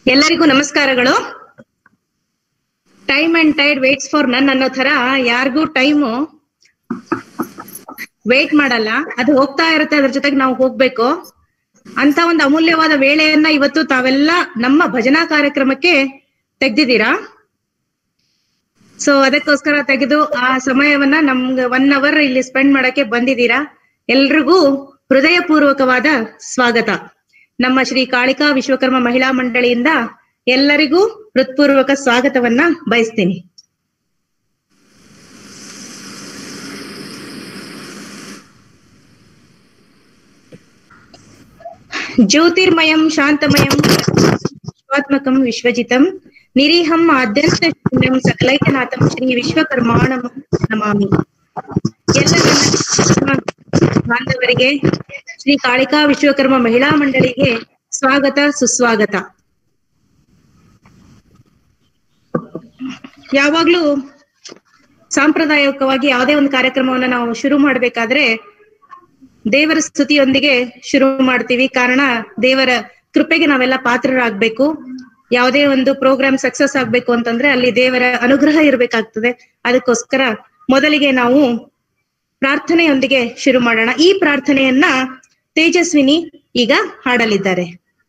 ಎಲ್ಲರಿಗೂ ನಮಸ್ಕಾರಗಳು time and tide waits for none ಅನ್ನೋ ತರ ಯಾರಿಗೂ ಟೈಮು ವೇಟ್ ಮಾಡಲ್ಲ ಅದು ಹೋಗ್ತಾ ಇರುತ್ತೆ ಅದ್ರ ಜೊತೆಗೆ ನಾವು ಹೋಗ್ಬೇಕು ಅಂತ ಒಂದು ಅಮೂಲ್ಯವಾದ ವೇಳೆಯನ್ನ ಇವತ್ತು ತಾವೆಲ್ಲ ನಮ್ಮ ಭಜನಾ ಕಾರ್ಯಕ್ರಮಕ್ಕೆ ತೆಗ್ದಿದ್ದೀರಾ ಸೊ ಅದಕ್ಕೋಸ್ಕರ ತೆಗೆದು ಆ ಸಮಯವನ್ನ ನಮ್ಗೆ ಒನ್ ಅವರ್ ಇಲ್ಲಿ ಸ್ಪೆಂಡ್ ಮಾಡಕ್ಕೆ ಬಂದಿದ್ದೀರಾ ಎಲ್ರಿಗೂ ಹೃದಯ ಪೂರ್ವಕವಾದ ಸ್ವಾಗತ ನಮ್ಮ ಶ್ರೀ ಕಾಳಿಕಾ ವಿಶ್ವಕರ್ಮ ಮಹಿಳಾ ಮಂಡಳಿಯಿಂದ ಎಲ್ಲರಿಗೂ ಹೃತ್ಪೂರ್ವಕ ಸ್ವಾಗತವನ್ನ ಬಯಸ್ತೀನಿ ಜ್ಯೋತಿರ್ಮಯಂ ಶಾಂತಮಯಂ ವಿಶ್ವಾತ್ಮಕಂ ವಿಶ್ವಜಿತಂ ನಿರೀಹಂ ಆದ್ಯಂತ ಶೂನ್ಯಂ ಸಕಲೈಕನಾಥಂ ಶ್ರೀ ವಿಶ್ವಕರ್ಮಾಣಂ ನಮಾಮಿ ಎಲ್ಲ ನನ್ನ ಬಾಂಧವರಿಗೆ ಶ್ರೀ ಕಾಳಿಕಾ ವಿಶ್ವಕರ್ಮ ಮಹಿಳಾ ಮಂಡಳಿಗೆ ಸ್ವಾಗತ ಸುಸ್ವಾಗತ ಯಾವಾಗ್ಲೂ ಸಾಂಪ್ರದಾಯಿಕವಾಗಿ ಯಾವುದೇ ಒಂದು ಕಾರ್ಯಕ್ರಮವನ್ನ ನಾವು ಶುರು ಮಾಡ್ಬೇಕಾದ್ರೆ ದೇವರ ಸ್ತುತಿಯೊಂದಿಗೆ ಶುರು ಮಾಡ್ತೀವಿ ಕಾರಣ ದೇವರ ಕೃಪೆಗೆ ನಾವೆಲ್ಲ ಪಾತ್ರರಾಗ್ಬೇಕು ಯಾವುದೇ ಒಂದು ಪ್ರೋಗ್ರಾಮ್ ಸಕ್ಸಸ್ ಆಗ್ಬೇಕು ಅಂತಂದ್ರೆ ಅಲ್ಲಿ ದೇವರ ಅನುಗ್ರಹ ಇರ್ಬೇಕಾಗ್ತದೆ ಅದಕ್ಕೋಸ್ಕರ ಮೊದಲಿಗೆ ನಾವು ಪ್ರಾರ್ಥನೆಯೊಂದಿಗೆ ಶುರು ಮಾಡೋಣ ಈ ಪ್ರಾರ್ಥನೆಯನ್ನ ತೇಜಸ್ವಿನಿ ಈಗ ಹಾಡಲಿದ್ದಾರೆ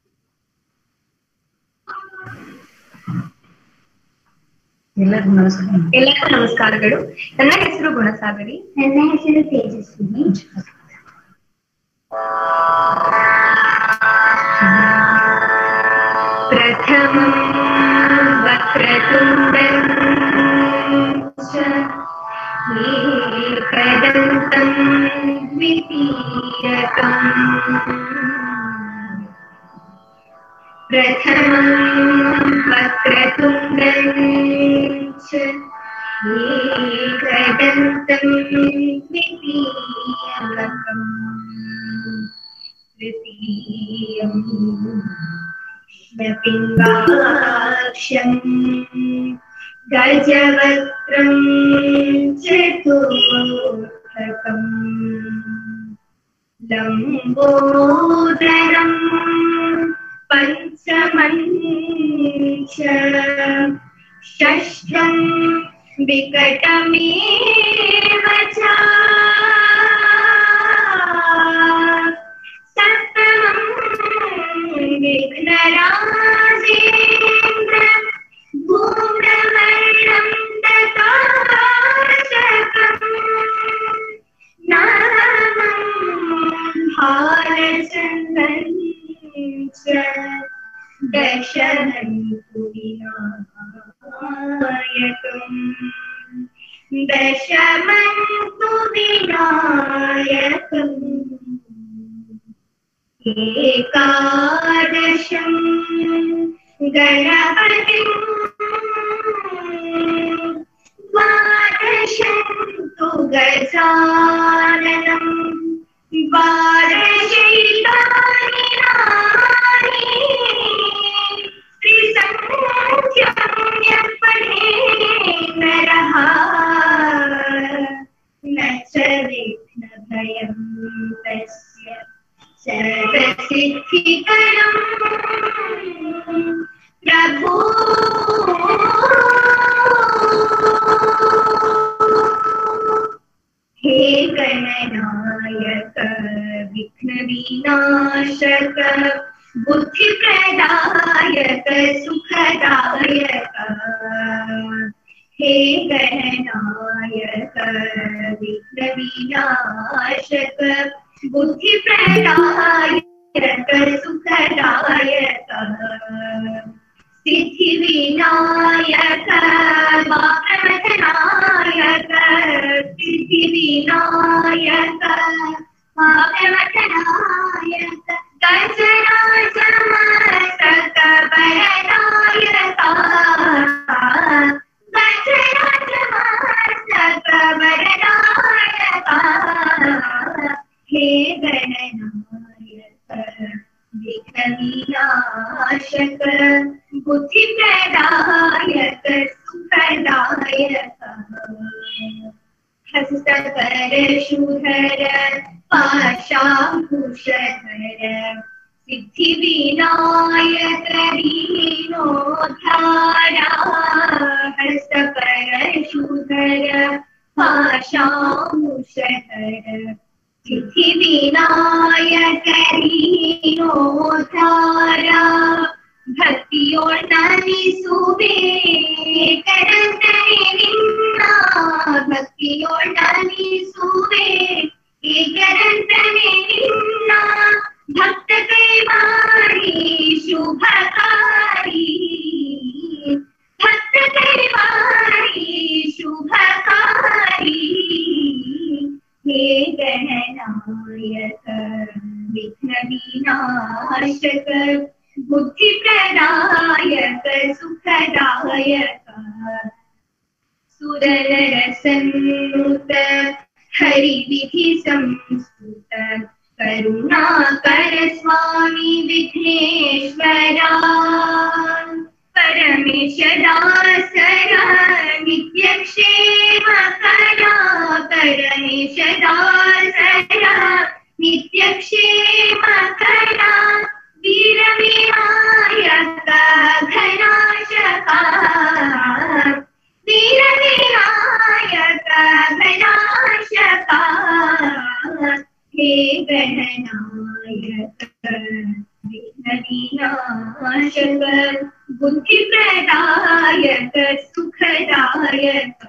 ಎಲ್ಲರಿಗೂ ನಮಸ್ಕಾರ ಎಲ್ಲರಿಗೂ ನಮಸ್ಕಾರಗಳು ನನ್ನ ಹೆಸರು ಗುಣಸಾಗರಿ ನನ್ನ ಹೆಸರು ತೇಜಸ್ವಿನಿ ಪ್ರಥಮಂ ವಕ್ರತುಂಡಂ ಚ ಏಕದಂತಂ ದ್ವಿತೀಯಕಂ ಪ್ರಥಮಂ ವಕ್ರತುಂಡಂ ಚ ಏಕದಂತಂ ದ್ವಿತೀಯಕಂ तृतीयं कृष्णपिङ्गाक्षं गजवक्त्रं चतुर्थकम् लम्बोदरं पञ्चमं च षष्ठं विकटमेव च सप्तमं विघ्नराजेन्द्र भूम्रवर्णं दताशकम् नवमं भालचन्दन् च दशमन्तु विनायकम् दशमन्तु विनायकम् एकादशं गणपतिं द्वादशं तु गजाननं द्वादशैतानि नानि त्रिसङ्ख्यं यत्पठे नरः न च विघ्नभयं तस्य सर्वसिद्धिकरं प्रभो हे गणनायक विघ्नविनाशक बुद्धिप्रदायक सुखदायक हे गणनायक विघ्नविनाशक बुद्धिप्रदायक सुखदायक सिद्धिविनायक वाप्रमथनायक सिद्धिविनायक वाप्रमथनायक गजराजमस्तक वरदायक गजराजमस्तक वरदायक हे गणनायक विघ्नविनाशक बुद्धिप्रदायक सुखदायक हस्तकर शूधर पाशाङ्कुशधर सिद्धिविनायक दीनोद्धारा हस्तपरशुधर पाशामुषधर सिद्धिविनायक दीनोद्धारा ಭಕ್ತಿಯೊಡನಿಸುವೆ ಕರಂತನೆ ನಿನ್ನ ಭಕ್ತಿಯೊಡನಿಸುವೆ ಏಕರಂತನೆ ನಿನ್ನ ಭಕ್ತ ಕೈವಾರಿ ಶುಭಕಾರಿ ಭಕ್ತ ಕೈವಾರಿ ಶುಭಕಾರಿ ಹೇ ಗಣನಾಯಕ ವಿಘ್ನ ವಿನಾಶಕ बुद्धिप्रदायक सुखदायक सुरनरसन्नुत हरिविधि संस्तुत करुणाकर स्वामी विघ्नेश्वरा परमेशदासरा नित्यक्षेमकरा परमेशदासरा नित्यक्षेमकरा वीरविनायक घनाशका वीरविनायक घनाशका हे गणनायक विघ्नविनाशक बुद्धिप्रदायक सुखदायक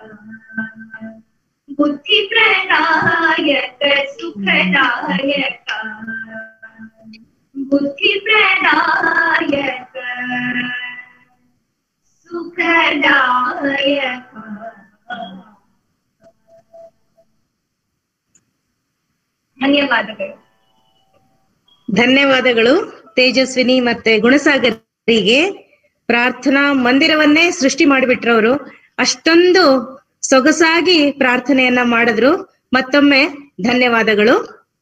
बुद्धिप्रदायक सुखदायक बुद्धिप्रदायक सुखदायक ಧನ್ಯವಾದಗಳು ಧನ್ಯವಾದಗಳು ತೇಜಸ್ವಿನಿ ಮತ್ತೆ ಗುಣಸಾಗರಿಗೆ ಪ್ರಾರ್ಥನಾ ಮಂದಿರವನ್ನೇ ಸೃಷ್ಟಿ ಮಾಡಿಬಿಟ್ರವರು ಅಷ್ಟೊಂದು ಸೊಗಸಾಗಿ ಪ್ರಾರ್ಥನೆಯನ್ನ ಮಾಡಿದ್ರು ಮತ್ತೊಮ್ಮೆ ಧನ್ಯವಾದಗಳು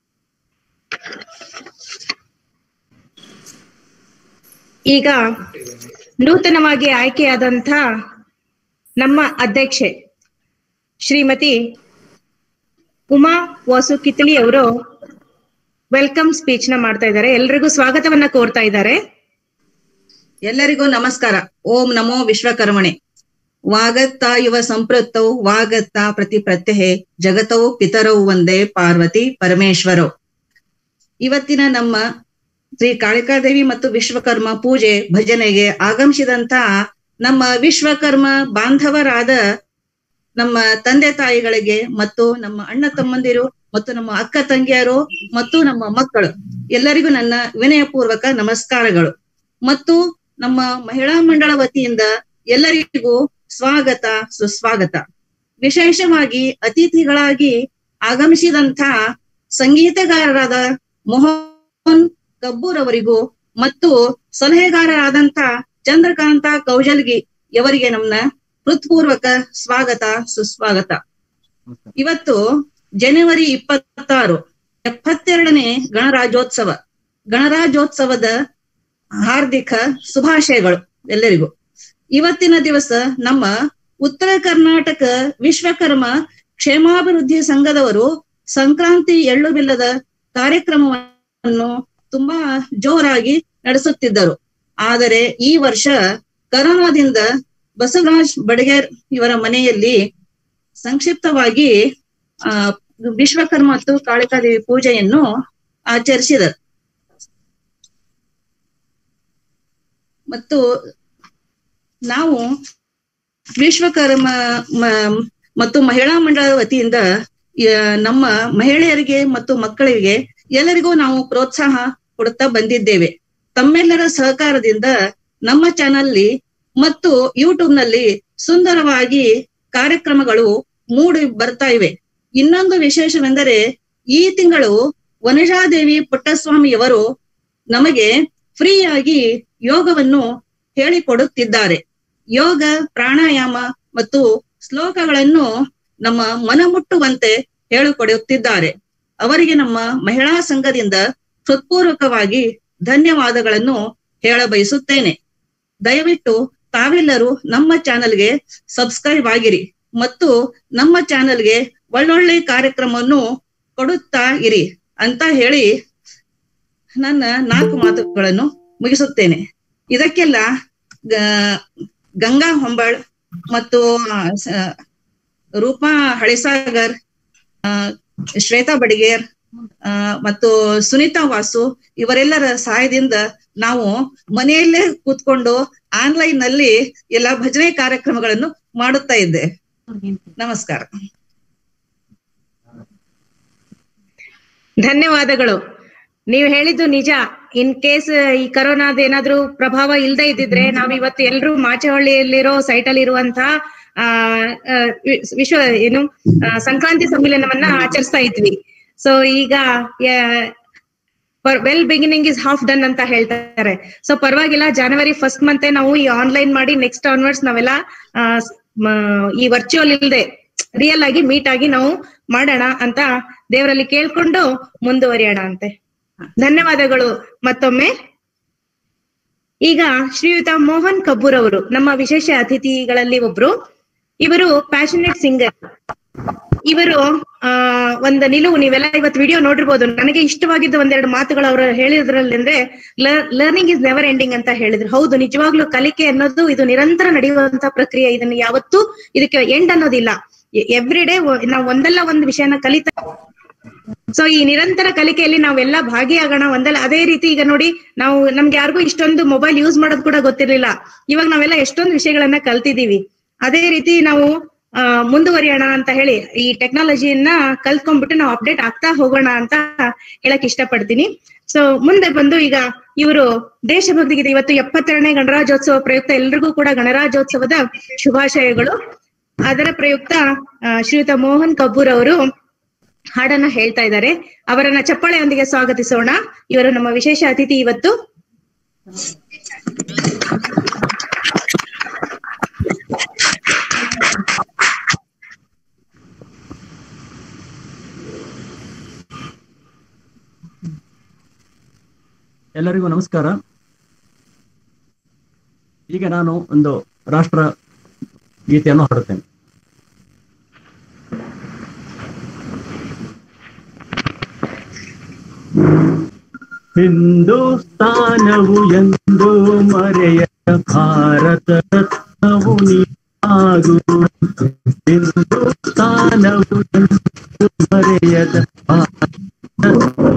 ಈಗ ನೂತನವಾಗಿ ಆಯ್ಕೆಯಾದಂಥ ನಮ್ಮ ಅಧ್ಯಕ್ಷೆ ಶ್ರೀಮತಿ ಉಮಾ ವಾಸು ಕಿತ್ತಳಿ ಅವರು ವೆಲ್ಕಮ್ ಸ್ಪೀಚ್ ನ ಮಾಡ್ತಾ ಇದ್ದಾರೆ ಎಲ್ರಿಗೂ ಸ್ವಾಗತವನ್ನ ಕೋರ್ತಾ ಇದ್ದಾರೆ ಎಲ್ಲರಿಗೂ ನಮಸ್ಕಾರ ಓಂ ನಮೋ ವಿಶ್ವಕರ್ಮಣೆ ವಾಗತ್ತ ಇವ ಸಂಪೃತ್ತೌ ವಾಗತ್ತ ಪ್ರತಿ ಪ್ರತ್ಯಹೆ ಜಗತೌ ಪಿತರೌ ಒಂದೇ ಪಾರ್ವತಿ ಪರಮೇಶ್ವರೌ ಇವತ್ತಿನ ನಮ್ಮ ಶ್ರೀ ಕಾಳಿಕಾದೇವಿ ಮತ್ತು ವಿಶ್ವಕರ್ಮ ಪೂಜೆ ಭಜನೆಗೆ ಆಗಮಿಸಿದಂತ ನಮ್ಮ ವಿಶ್ವಕರ್ಮ ಬಾಂಧವರಾದ ನಮ್ಮ ತಂದೆ ತಾಯಿಗಳಿಗೆ ಮತ್ತು ನಮ್ಮ ಅಣ್ಣ ತಮ್ಮಂದಿರು ಮತ್ತು ನಮ್ಮ ಅಕ್ಕ ತಂಗಿಯರು ಮತ್ತು ನಮ್ಮ ಮಕ್ಕಳು ಎಲ್ಲರಿಗೂ ನನ್ನ ವಿನಯಪೂರ್ವಕ ನಮಸ್ಕಾರಗಳು ಮತ್ತು ನಮ್ಮ ಮಹಿಳಾ ಮಂಡಳ ವತಿಯಿಂದ ಎಲ್ಲರಿಗೂ ಸ್ವಾಗತ ಸುಸ್ವಾಗತ ವಿಶೇಷವಾಗಿ ಅತಿಥಿಗಳಾಗಿ ಆಗಮಿಸಿದಂತ ಸಂಗೀತಗಾರರಾದ ಮೋಹನ್ ಕಬ್ಬೂರ್ ಅವರಿಗೂ ಮತ್ತು ಸಲಹೆಗಾರರಾದಂತ ಚಂದ್ರಕಾಂತ ಕೌಜಲ್ಗಿ ಇವರಿಗೆ ನಮ್ಮ ಹೃತ್ಪೂರ್ವಕ ಸ್ವಾಗತ ಸುಸ್ವಾಗತ ಇವತ್ತು ಜನವರಿ ಇಪ್ಪತ್ತಾರು ಎಪ್ಪತ್ತೆರಡನೇ ಗಣರಾಜ್ಯೋತ್ಸವ ಗಣರಾಜ್ಯೋತ್ಸವದ ಹಾರ್ದಿಕ ಶುಭಾಶಯಗಳು ಎಲ್ಲರಿಗೂ ಇವತ್ತಿನ ದಿವಸ ನಮ್ಮ ಉತ್ತರ ಕರ್ನಾಟಕ ವಿಶ್ವಕರ್ಮ ಕ್ಷೇಮಾಭಿವೃದ್ಧಿ ಸಂಘದವರು ಸಂಕ್ರಾಂತಿ ಎಳ್ಳು ಬೆಲ್ಲದ ಕಾರ್ಯಕ್ರಮವನ್ನು ತುಂಬಾ ಜೋರಾಗಿ ನಡೆಸುತ್ತಿದ್ದರು ಆದರೆ ಈ ವರ್ಷ ಕರೋನಾದಿಂದ ಬಸವರಾಜ್ ಬಡಗೇರ್ ಇವರ ಮನೆಯಲ್ಲಿ ಸಂಕ್ಷಿಪ್ತವಾಗಿ ಆ ವಿಶ್ವಕರ್ಮ ಮತ್ತು ಕಾಳಿಕಾದೇವಿ ಪೂಜೆಯನ್ನು ಆಚರಿಸಿದರು ಮತ್ತು ನಾವು ವಿಶ್ವಕರ್ಮ ಮ- ಮತ್ತು ಮಹಿಳಾ ಮಂಡಳದ ವತಿಯಿಂದ ಆ, ನಮ್ಮ ಮಹಿಳೆಯರಿಗೆ ಮತ್ತು ಮಕ್ಕಳಿಗೆ ಎಲ್ಲರಿಗೂ ನಾವು ಪ್ರೋತ್ಸಾಹ ಕೊಡುತ್ತಾ ಬಂದಿದ್ದೇವೆ ತಮ್ಮೆಲ್ಲರ ಸಹಕಾರದಿಂದ ನಮ್ಮ ಚಾನಲ್ಲಿ ಮತ್ತು ಯೂಟ್ಯೂಬ್ ನಲ್ಲಿ ಸುಂದರವಾಗಿ ಕಾರ್ಯಕ್ರಮಗಳು ಮೂಡಿ ಬರ್ತಾ ಇವೆ ಇನ್ನೊಂದು ವಿಶೇಷವೆಂದರೆ ಈ ತಿಂಗಳು ವನಜಾದೇವಿ ಪುಟ್ಟಸ್ವಾಮಿಯವರು ನಮಗೆ ಫ್ರೀಯಾಗಿ ಯೋಗವನ್ನು ಹೇಳಿಕೊಡುತ್ತಿದ್ದಾರೆ ಯೋಗ ಪ್ರಾಣಾಯಾಮ ಮತ್ತು ಶ್ಲೋಕಗಳನ್ನು ನಮ್ಮ ಮನಮುಟ್ಟುವಂತೆ ಹೇಳಿಕೊಡುತ್ತಿದ್ದಾರೆ ಅವರಿಗೆ ನಮ್ಮ ಮಹಿಳಾ ಸಂಘದಿಂದ ಹೃತ್ಪೂರ್ವಕವಾಗಿ ಧನ್ಯವಾದಗಳನ್ನು ಹೇಳ ಬಯಸುತ್ತೇನೆ ದಯವಿಟ್ಟು ತಾವೆಲ್ಲರೂ ನಮ್ಮ ಚಾನೆಲ್ಗೆ ಸಬ್ಸ್ಕ್ರೈಬ್ ಆಗಿರಿ ಮತ್ತು ನಮ್ಮ ಚಾನೆಲ್ಗೆ ಒಳ್ಳೊಳ್ಳೆ ಕಾರ್ಯಕ್ರಮವನ್ನು ಕೊಡುತ್ತಾ ಇರಿ ಅಂತ ಹೇಳಿ ನನ್ನ ನಾಲ್ಕು ಮಾತುಗಳನ್ನು ಮುಗಿಸುತ್ತೇನೆ ಇದಕ್ಕೆಲ್ಲ ಗ- ಗಂಗಾ ಹೊಂಬಾಳ್ ಮತ್ತು ಆ, ಸ- ರೂಪಾ ಹಳಿಸಾಗರ್ ಆ, ಶ್ವೇತಾ ಬಡಿಗೇರ್ ಆ, ಮತ್ತು ಸುನೀತಾ ವಾಸು ಇವರೆಲ್ಲರ ಸಹಾಯದಿಂದ ನಾವು ಮನೆಯಲ್ಲೇ ಕೂತ್ಕೊಂಡು ಆನ್ಲೈನ್ ನಲ್ಲಿ ಎಲ್ಲ ಭಜನೆ ಕಾರ್ಯಕ್ರಮಗಳನ್ನು ಮಾಡುತ್ತಾ ಇದ್ದೆ ನಮಸ್ಕಾರ ಧನ್ಯವಾದಗಳು ನೀವು ಹೇಳಿದ್ದು ನಿಜ ಇನ್ ಕೇಸ್ ಈ ಕರೋನಾದ ಏನಾದ್ರೂ ಪ್ರಭಾವ ಇಲ್ದೇ ಇದ್ದಿದ್ರೆ ನಾವ್ ಇವತ್ತು ಎಲ್ರು ಮಾಚಹಳ್ಳಿಯಲ್ಲಿರೋ ಸೈಟ್ ಅಲ್ಲಿ ಇರುವಂತಹ ಆ ಆ, ವಿ- ವಿಶ್ವ ಏನು ಆ, ಸಂಕ್ರಾಂತಿ ಸಮ್ಮಿಲನವನ್ನ ಆಚರಿಸ್ತಾ ಇದ್ವಿ ಸೊ ಈಗ well beginning is half done ಅಂತ ಹೇಳ್ತಾರೆ ಸೊ ಪರವಾಗಿಲ್ಲ ಜನವರಿ ಫಸ್ಟ್ ಮಂತೆ ನಾವು ಈ ಆನ್ಲೈನ್ ಮಾಡಿ ನೆಕ್ಸ್ಟ್ ಆನ್ವರ್ಡ್ಸ್ ನಾವೆಲ್ಲ ಆ, ಸ್- ಮ- ಈ ವರ್ಚುವಲ್ ಇಲ್ದೆ ರಿಯಲ್ ಆಗಿ ಮೀಟ್ ಆಗಿ ನಾವು ಮಾಡೋಣ ಅಂತ ದೇವರಲ್ಲಿ ಕೇಳ್ಕೊಂಡು ಮುಂದುವರಿಯೋಣ ಅಂತೆ ಧನ್ಯವಾದಗಳು ಮತ್ತೊಮ್ಮೆ ಈಗ ಶ್ರೀಯುತ ಮೋಹನ್ ಕಬ್ಬೂರ್ ಅವರು ನಮ್ಮ ವಿಶೇಷ ಅತಿಥಿಗಳಲ್ಲಿ ಒಬ್ರು ಇವರು ಪ್ಯಾಷನೇಟ್ ಸಿಂಗರ್ ಇವರು ಆ ಒಂದು ನಿಲುವು ನೀವೆಲ್ಲ ಇವತ್ತು ವಿಡಿಯೋ ನೋಡಿರ್ಬೋದು ನನಗೆ ಇಷ್ಟವಾಗಿದ್ದ ಒಂದೆರಡು ಮಾತುಗಳು ಅವರು ಹೇಳಿದ್ರಲ್ಲಿ ಅಂದ್ರೆ ಲರ್ನಿಂಗ್ ಇಸ್ ನೆವರ್ ಎಂಡಿಂಗ್ ಅಂತ ಹೇಳಿದ್ರು ಹೌದು ನಿಜವಾಗ್ಲೂ ಕಲಿಕೆ ಅನ್ನೋದು ಇದು ನಿರಂತರ ನಡೆಯುವಂತ ಪ್ರಕ್ರಿಯೆ ಇದನ್ನ ಯಾವತ್ತೂ ಇದಕ್ಕೆ ಎಂಡ್ ಅನ್ನೋದಿಲ್ಲ ಎವ್ರಿ ಡೇ ನಾವು ಒಂದಲ್ಲ ಒಂದು ವಿಷಯನ ಕಲಿತಾ ಸೊ ಈ ನಿರಂತರ ಕಲಿಕೆಯಲ್ಲಿ ನಾವೆಲ್ಲ ಭಾಗಿಯಾಗೋಣ ಒಂದಲ್ಲ ಅದೇ ರೀತಿ ಈಗ ನೋಡಿ ನಾವು ನಮ್ಗೆ ಯಾರಿಗೂ ಇಷ್ಟೊಂದು ಮೊಬೈಲ್ ಯೂಸ್ ಮಾಡೋದು ಕೂಡ ಗೊತ್ತಿರ್ಲಿಲ್ಲ ಇವಾಗ ನಾವೆಲ್ಲ ಎಷ್ಟೊಂದು ವಿಷಯಗಳನ್ನ ಕಲ್ತಿದೀವಿ ಅದೇ ರೀತಿ ನಾವು ಆ, ಮುಂದುವರಿಯೋಣ ಅಂತ ಹೇಳಿ ಈ ಟೆಕ್ನಾಲಜಿಯನ್ನ ಕಲ್ತ್ಕೊಂಡ್ಬಿಟ್ಟು ನಾವು ಅಪ್ಡೇಟ್ ಆಗ್ತಾ ಹೋಗೋಣ ಅಂತ ಹೇಳಕ್ ಇಷ್ಟಪಡ್ತೀನಿ ಸೊ ಮುಂದೆ ಬಂದು ಈಗ ಇವರು ದೇಶಭಕ್ತಿ ಗೀತೆ ಇವತ್ತು ಎಪ್ಪತ್ತೆರಡನೇ ಗಣರಾಜ್ಯೋತ್ಸವ ಪ್ರಯುಕ್ತ ಎಲ್ರಿಗೂ ಕೂಡ ಗಣರಾಜ್ಯೋತ್ಸವದ ಶುಭಾಶಯಗಳು ಅದರ ಪ್ರಯುಕ್ತ ಆ, ಶ್ರೀಯುತ ಮೋಹನ್ ಕಪೂರ್ ಅವರು ಹಾಡನ್ನ ಹೇಳ್ತಾ ಇದ್ದಾರೆ ಅವರನ್ನ ಚಪ್ಪಾಳೆಯೊಂದಿಗೆ ಸ್ವಾಗತಿಸೋಣ ಇವರು ನಮ್ಮ ವಿಶೇಷ ಅತಿಥಿ ಇವತ್ತು ಎಲ್ಲರಿಗೂ ನಮಸ್ಕಾರ ಈಗ ನಾನು ಒಂದು ರಾಷ್ಟ್ರ ಗೀತೆಯನ್ನು ಹಾಡುತ್ತೇನೆ ಹಿಂದೂಸ್ತಾನವು ಎಂದು ಮರೆಯ ಭಾರತ ರತ್ನವು ನೀನಾಗು ಹಿಂದೂಸ್ತಾನವು ಎಂದು ಮರೆಯದ ಭಾರತ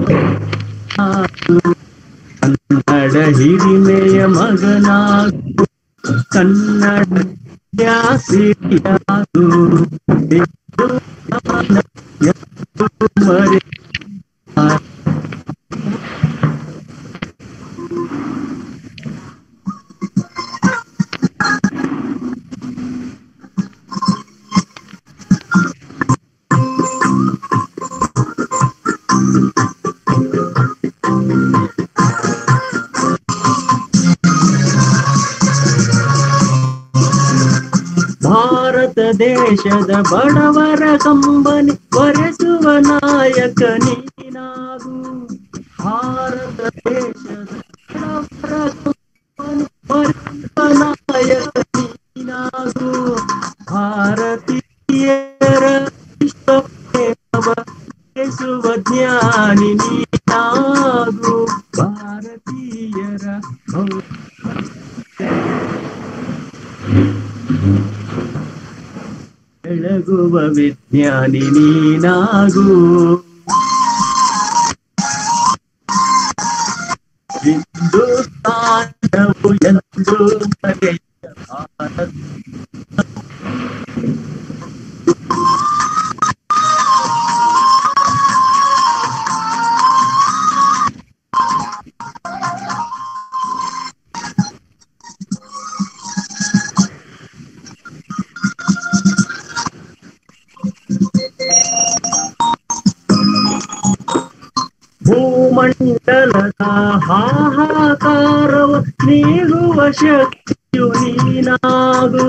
ಕನ್ನಡ ಹಿರಿಮೆಯ ಮಗನಾಗು ಕನ್ನಡ ತ್ಯಾಸಿಯಾಗು ಹಿಂದೂಸ್ತಾನ ಎಂದು ಮರೆಯ ಭಾರತ ದೇಶದ ಬಡವರ ಕಂಬನಿ ಒರೆಸುವ ನಾಯಕ ನೀನಾಗು ಭಾರತ ದೇಶದ ಬಡವರ ಕಂಬನಿ ಒರೆಸುವ ನಾಯಕ ನೀನಾಗು ಭಾರತೀಯರ ವಿಶ್ವ ಪ್ರೇಮವ ಬೆಳೆಸುವ ಜ್ಞಾನಿ ನೀನಾಗು ಭಾರತೀಯರ ಭವ್ಯ ಬೆಳಗುವ ವಿಜ್ಞಾನಿ ನೀನಾಗು ಹಿಂದೂಸ್ತಾನವು ಎಂದು ಮರೆಯ ಭಾರತ ಭೂಮಂಡಲದ ಹಾಹಾಕಾರವ ನೀಗುವ ಶಕ್ತಿಯು ನೀನಾಗು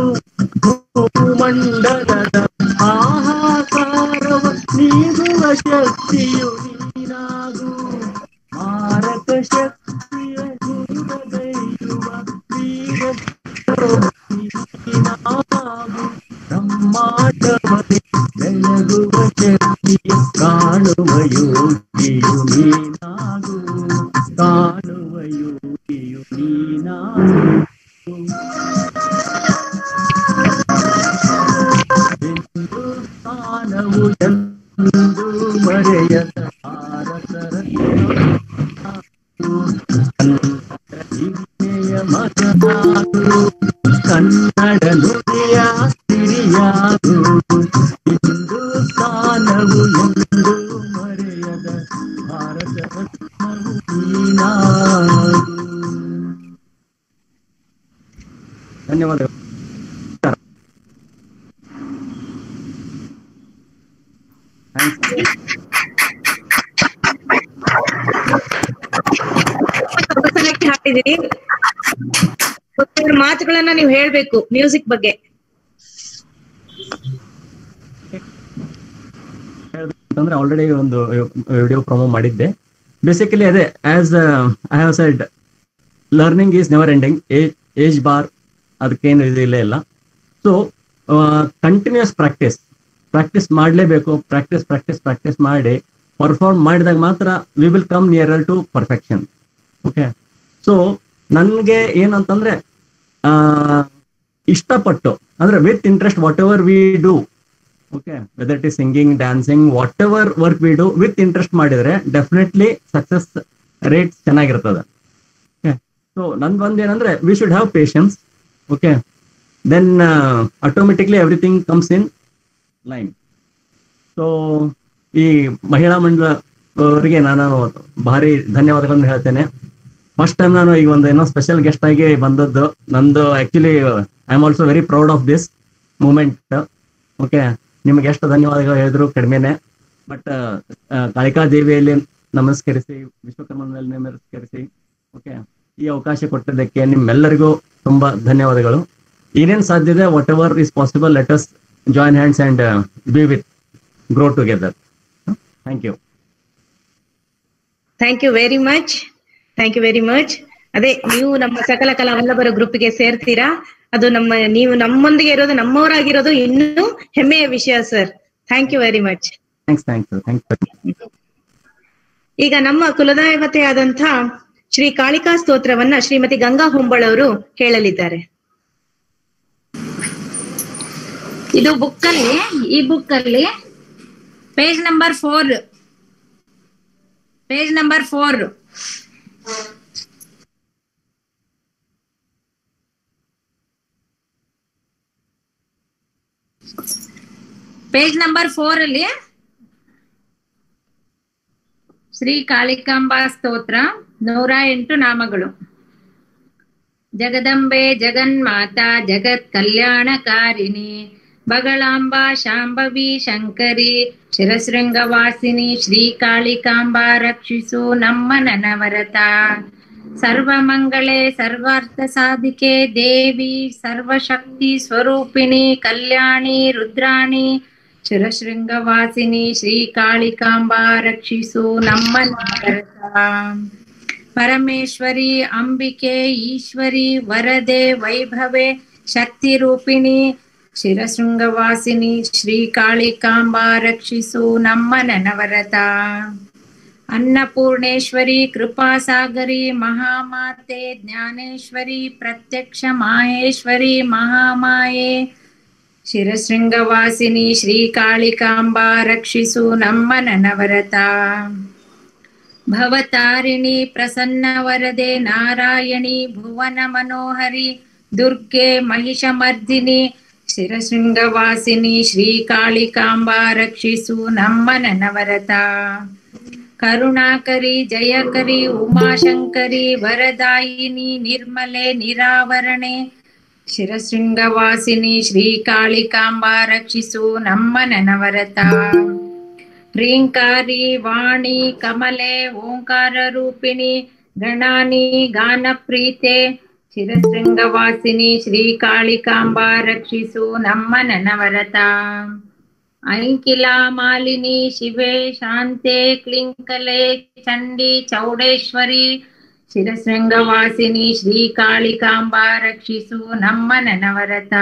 ಭೂಮಂಡಲದ ಹಾಹಾಕಾರವ ನೀಗುವ ಶಕ್ತಿಯು ನೀನಾಗು ಮಾರಕ ಶಕ್ತಿಯ ನೀಡಗೈಯುವ ವೀರ ನೀನಾಗು ಬ್ರಹ್ಮಾಂಡವೇ ಬೆಳಗುವ ಶಕ್ತಿಯ ಕಾಣುವ ಯೋಗಿಯು ನೀನಾಗು ಕಾಣುವ ಯೋಗಿಯು ನೀನಾಗು ಹಿಂದೂಸ್ತಾನವು ಎಂದು ಮರೆಯದ ಭಾರತ ಹಿರಿಮೆಯ ಮಗನಾಗು ಕನ್ನಡ ನುಡಿಯ ಸಿರಿಯಾಗು ಹಿಂದೂಸ್ತಾನವು ಎಂದು ಮರೆಯದ ಭಾರತ ರತ್ನವು ನೀನಾಗು ಧನ್ಯವಾದಗಳು ಥ್ಯಾಂಕ್ಸ್ ಸೊಗಸಾಗಿ ಹಾಡಿದಿರಿ ಒಂದೆರಡು ಮಾತುಗಳನ್ನ ನೀವು ಹೇಳ್ಬೇಕು ಮ್ಯೂಸಿಕ್ ಬಗ್ಗೆ ಅಂದ್ರೆ ಆಲ್ರೆಡಿ ಒಂದು ವಿಡಿಯೋ ಪ್ರೊಮೋ ಮಾಡಿದ್ದೆ ಬೇಸಿಕಲಿ ಅದೇ as I have said learning is never ending age age bar ಅದಕ್ಕೇನು ಇದು ಇಲ್ಲ ಇಲ್ಲ ಸೊ ಕಂಟಿನ್ಯೂಸ್ ಪ್ರಾಕ್ಟೀಸ್ ಪ್ರಾಕ್ಟೀಸ್ ಮಾಡಲೇಬೇಕು ಪ್ರಾಕ್ಟೀಸ್ ಪ್ರಾಕ್ಟೀಸ್ ಪ್ರಾಕ್ಟೀಸ್ ಮಾಡಿ ಪರ್ಫಾರ್ಮ್ ಮಾಡಿದಾಗ ಮಾತ್ರ we will come nearer to perfection okay so ನನಗೆ ಏನಂತಂದ್ರೆ ಆ, ಇಷ್ಟಪಟ್ಟು ಅಂದ್ರೆ with interest whatever we do okay whether it is singing dancing whatever work we do with interest ಮಾಡಿದ್ರೆ definitely success rate ಚೆನ್ನಾಗಿರ್ತದೆ okay so ನಂದು ಒಂದು ಏನಂದ್ರೆ we should have patience okay then automatically everything comes in line so ಈ ಮಹಿಳಾ ಮಂಡಳ ಅವರಿಗೆ ನಾನು ಭಾರಿ ಧನ್ಯವಾದಗಳನ್ನು ಹೇಳ್ತೇನೆ ಫಸ್ಟ್ ಟೈಮ್ ನಾನು ಈಗ ಒಂದು ಏನೋ ಸ್ಪೆಷಲ್ ಗೆಸ್ಟ್ ಆಗಿ ಬಂದದ್ದು ನಂದು actually I am also very proud of this moment okay ನಿಮ್ಗೆ ಎಷ್ಟು ಧನ್ಯವಾದಗಳು ಹೇಳಿದ್ರು ಕಡಿಮೆನೆ ಬಟ್ ಕಾಳಿಕಾ ದೇವಿಯಲ್ಲಿ ನಮಸ್ಕರಿಸಿ ವಿಶ್ವಕರ್ಮನಲ್ಲಿ ನಮಸ್ಕರಿಸಿ ಓಕೆ ಈ ಅವಕಾಶ ಕೊಟ್ಟಿದ್ದಕ್ಕೆ ನಿಮ್ಮೆಲ್ಲರಿಗೂ ತುಂಬಾ ಧನ್ಯವಾದಗಳು ಏನೇನ್ ಸಾಧ್ಯತೆ whatever is possible let us join hands and be with grow together thank you thank you very much thank you very much ಅದೇ ನೀವು ನಮ್ಮ ಸಕಲ ಕಲಾ ವಲ್ಲಭರ ಗ್ರೂಪ್ಗೆ ಸೇರ್ತೀರಾ ಅದು ನಮ್ಮ ನೀವು ನಮ್ಮೊಂದಿಗೆ ಇರೋದು ನಮ್ಮವರಾಗಿರೋದು ಇನ್ನೂ ಹೆಮ್ಮೆಯ ವಿಷಯ sir thank you very much thanks thanks thanks ಈಗ ನಮ್ಮ ಕುಲದೈವತೆಯಾದಂಥ ಶ್ರೀ ಕಾಳಿಕಾ ಸ್ತೋತ್ರವನ್ನ ಶ್ರೀಮತಿ ಗಂಗಾ ಹೊಂಬಳ್ ಅವರು ಹೇಳಲಿದ್ದಾರೆ ಇದು ಬುಕ್ ಅಲ್ಲಿ ಈ ಬುಕ್ ಅಲ್ಲಿ page number four page number four page number four ಅಲ್ಲಿ ಶ್ರೀ ಕಾಳಿಕಾಂಬಾ ಸ್ತೋತ್ರ ನೂರ ಎಂಟು ನಾಮಗಳು ಜಗದಂಬೆ ಜಗನ್ಮಾತಾ ಜಗತ್ ಕಲ್ಯಾಣಕಾರಿಣಿ ಬಗಳಾಂಬಾ ಶಾಂಭವಿ ಶಂಕರಿ ಶಿರಶೃಂಗವಾಸಿನಿ ಶ್ರೀ ಕಾಳಿಕಾಂಬಾ ರಕ್ಷಿಸು ನಮ್ಮ ನನವರತ ಸರ್ವಮಂಗಳೆ ಸರ್ವಾರ್ಥ ಸಾಧಿಕೆ ದೇವಿ ಸರ್ವಶಕ್ತಿ ಸ್ವರೂಪಿಣಿ ಕಲ್ಯಾಣಿ ರುದ್ರಾಣಿ ಶಿರಶೃಂಗವಾಸಿನಿ ಶ್ರೀ ಕಾಳಿಕಾಂಬಾ ರಕ್ಷಿಸು ನಮ್ಮ ನನವರತ ಪರಮೇಶ್ವರಿ ಅಂಬಿಕೆ ಈಶ್ವರಿ ವರದೆ ವೈಭವೆ ಶಕ್ತಿ ರೂಪಿಣಿ ಶಿರಶೃಂಗವಾಸಿನಿ ಶ್ರೀ ಕಾಳಿಕಾಂಬಾ ರಕ್ಷಿಸು ನಮ್ಮ ನನವರತ ಅನ್ನಪೂರ್ಣೇಶ್ವರಿ ಕೃಪಾಸಾಗರಿ ಮಹಾಮಾತೆ ಜ್ಞಾನೇಶ್ವರಿ ಪ್ರತ್ಯಕ್ಷ ಮಾಹೇಶ್ವರಿ ಮಹಾಮಾಯೆ ಶಿರಶೃಂಗವಾಸಿನಿ ಶ್ರೀ ಕಾಳಿಕಾಂಬಾ ರಕ್ಷಿಸು ನಮ್ಮ ನನವರತ ಭವತಾರಿಣಿ ಪ್ರಸನ್ನ ವರದೆ ನಾರಾಯಣಿ ಭುವನ ಮನೋಹರಿ ದುರ್ಗೆ ಮಹಿಷಮರ್ದಿನಿ ಶಿರಶೃಂಗವಾಸಿನಿ ಶ್ರೀ ಕಾಳಿಕಾಂಬಾ ರಕ್ಷಿಸು ನಮ್ಮ ನನವರತ ಕರುಣಾಕರಿ ಜಯಕರಿ ಉಮಾಶಂಕರಿ ವರದಾಯಿನಿ ನಿರ್ಮಲೆ ನಿರಾವರಣೆ ಶಿರಶೃಂಗವಾಸಿನಿ ಶ್ರೀ ಕಾಳಿಕಾಂಬಾ ರಕ್ಷಿಸು ನಮ್ಮ ನನವರತ ಪ್ರೀಂಕಾರಿ ವಾಣಿ ಕಮಲೆ ಓಂಕಾರ ರೂಪಿಣಿ ಗಣಾನಿ ಗಾನ ಪ್ರೀತೆ ಶಿರಶೃಂಗವಾಸಿನಿ ಶ್ರೀ ಕಾಳಿಕಾಂಬಾ ರಕ್ಷಿಸು ನಮ್ಮ ನನವರತ ಐಂಕಿಲಾ ಮಾಲಿನಿ ಶಿವೆ ಶಾಂತೆ ಕ್ಲಿಂಕಲೆ ಚಂಡಿ ಚೌಡೇಶ್ವರಿ ಶಿರಶೃಂಗವಾಸಿನಿ ಶ್ರೀ ಕಾಳಿಕಾಂಬಾ ರಕ್ಷಿಸು ನಮ್ಮ ನನವರತ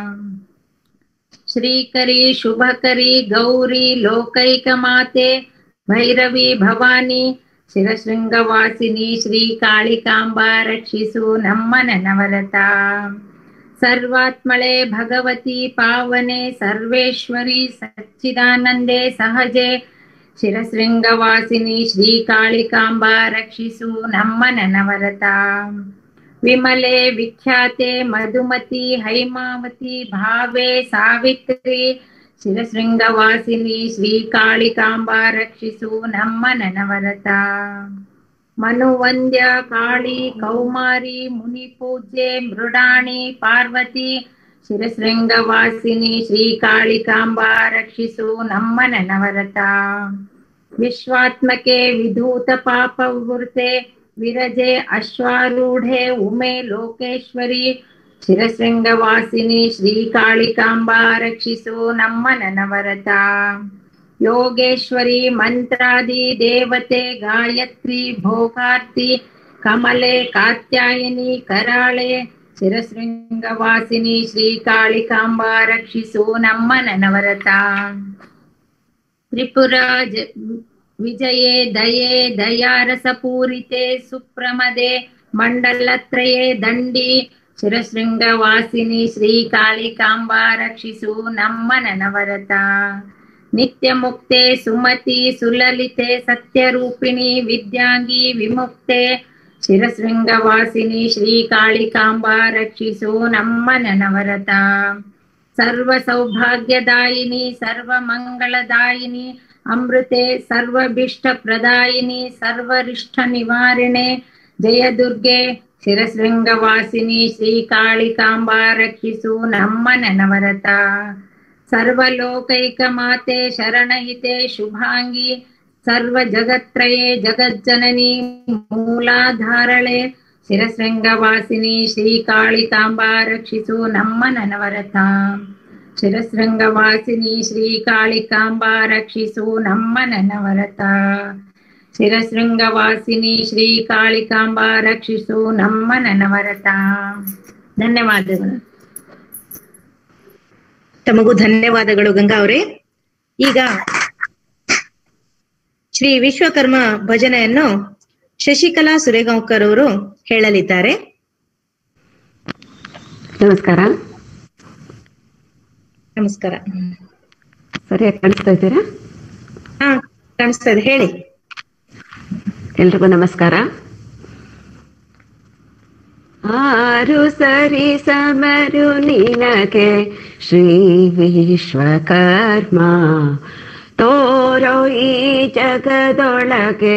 ಶ್ರೀಕರಿ ಶುಭಕರಿ ಗೌರಿ ಲೋಕೈಕ ಮಾತೆ ಭೈರವಿ ಭವಾನಿ ಶಿರಶೃಂಗವಾಸಿನಿ ಶ್ರೀ ಕಾಳಿಕಾಂಬ ರಕ್ಷಿಸು ನಮ್ಮ ನನವರತ ಸರ್ವಾತ್ಮಳೆ ಭಗವತಿ ಪಾವನೆ ಸರ್ವೇಶ್ವರಿ ಸಚ್ಚಿದಾನಂದೆ ಸಹಜೆ ಶಿರಶೃಂಗವಾಸಿನಿ ಶ್ರೀ ಕಾಳಿಕಾಂಬ ರಕ್ಷಿಸು ನಮ್ಮ ನನವರತ ವಿಮಲೆ ವಿಖ್ಯಾತೆ ಮಧುಮತಿ ಹೈಮಾವತಿ ಭಾವೆ ಸಾವಿತ್ರಿ ಶಿರಶೃಂಗವಾಸಿನಿ ಶ್ರೀ ಕಾಳಿಕಾಂಬ ರಕ್ಷಿಸು ನಮ್ಮ ನನವರತ ಮನುವಂದ್ಯ ಕಾಳಿ ಕೌಮಾರಿ ಮುನಿ ಪೂಜೆ ಮೃಡಾಣಿ ಪಾರ್ವತಿ ಶಿರಶೃಂಗವಾಸಿನಿ ಶ್ರೀ ಕಾಳಿಕಾಂಬ ರಕ್ಷಿಸು ನಮ್ಮ ನನವರತ ವಿಶ್ವಾತ್ಮಕೆ ವಿಧೂತ ಪಾಪ ವೃತೆ ವಿರಜೆ ಅಶ್ವಾರೂಢೆ ಉಮೆ ಲೋಕೇಶ್ವರಿ ಶಿರಶೃಂಗವಾಸಿನಿ ಶ್ರೀ ಕಾಳಿಕಾಂಬ ರಕ್ಷಿಸು ನಮ್ಮ ನನವರತ ಯೋಗೇಶ್ವರಿ ಮಂತ್ರಾದಿ ದೇವತೆ ಗಾಯತ್ರಿ ಭೋಗಾರ್ತಿ ಕಮಲೆ ಕಾತ್ಯಾಯನಿ ಕರಾಳೆ ಶಿರಶೃಂಗವಾಸಿನಿ ಶ್ರೀ ಕಾಳಿಕಾಂಬ ರಕ್ಷಿಸು ನಮ್ಮ ನನವರತ ತ್ರಿಪುರ ಜ- ವಿಜಯೇ ದಯೆ ದಯಾರಸಪೂರಿತೆ ಸುಪ್ರಮದೆ ಮಂಡಲತ್ರಯೇ ದಂಡಿ ಶಿರಶೃಂಗವಾಸಿನಿ ಶ್ರೀ ಕಾಳಿಕಾಂಬ ರಕ್ಷಿಸು ನಮ್ಮ ನನವರತ ನಿತ್ಯ ಮುಕ್ತೆ ಸುಮತಿ ಸುಲಲಿತೆ ಸತ್ಯರೂಪಿಣಿ ವಿದ್ಯಾಂಗಿ ವಿಮುಕ್ತೆ ಶಿರಶೃಂಗವಾಸಿನಿ ಶ್ರೀ ಕಾಳಿಕಾಂಬ ರಕ್ಷಿಸು ನಮ್ಮ ನನವರತ ಸರ್ವ ಸೌಭಾಗ್ಯದಾಯಿನಿ ಸರ್ವ ಮಂಗಳದಾಯಿನಿ ಅಮೃತೆ ಸರ್ವಭಿಷ್ಟ ಪ್ರದಾಯಿನಿ ಸರ್ವರಿಷ್ಟ ನಿವಾರಣೆ ಜಯ ದುರ್ಗೆ ಶಿರಶೃಂಗವಾಸಿನಿ ಶ್ರೀ ಕಾಳಿಕಾಂಬ ರಕ್ಷಿಸು ನಮ್ಮ ನನವರತ ಸರ್ವಲೋಕೈಕ ಮಾತೆ ಶರಣಹಿತೆ ಶುಭಾಂಗಿ ಸರ್ವ ಜಗತ್ರಯೇ ಜಗಜ್ಜನನಿ ಮೂಲಾಧಾರಳೆ ಶಿರಶೃಂಗವಾಸಿನಿ ಶ್ರೀ ಕಾಳಿಕಾಂಬ ರಕ್ಷಿಸು ನಮ್ಮ ನನವರತ ಶಿರಶೃಂಗವಾಸಿನಿ ಶ್ರೀ ಕಾಳಿಕಾಂಬ ರಕ್ಷಿಸು ನಮ್ಮ ನನವರತ ಶಿರಶೃಂಗವಾಸಿನಿ ಶ್ರೀ ಕಾಳಿಕಾಂಬ ರಕ್ಷಿಸು ನಮ್ಮ ನನವರತ ಧನ್ಯವಾದಗಳು ತಮಗೂ ಧನ್ಯವಾದಗಳು ಗಂಗಾ ಅವರೇ ಈಗ ಶ್ರೀ ವಿಶ್ವಕರ್ಮ ಭಜನೆಯನ್ನು ಶಶಿಕಲಾ ಸುರೇಗಾಂವ್ಕರ್ ಅವರು ಹೇಳಲಿದ್ದಾರೆ ನಮಸ್ಕಾರ ನಮಸ್ಕಾರ ಸರಿಯಾಗಿ ಕಾಣಿಸ್ತಾ ಇದ್ದೀರಾ ಹಾ ಕಾಣಿಸ್ತಾ ಇದೆ ಹೇಳಿ ಎಲ್ರಿಗೂ ನಮಸ್ಕಾರ ಆರು ಸರಿ ಸಮರು ನಿನಗೆ ಶ್ರೀ ವಿಶ್ವಕರ್ಮ ತೋರೋ ಈ ಜಗದೊಳಗೆ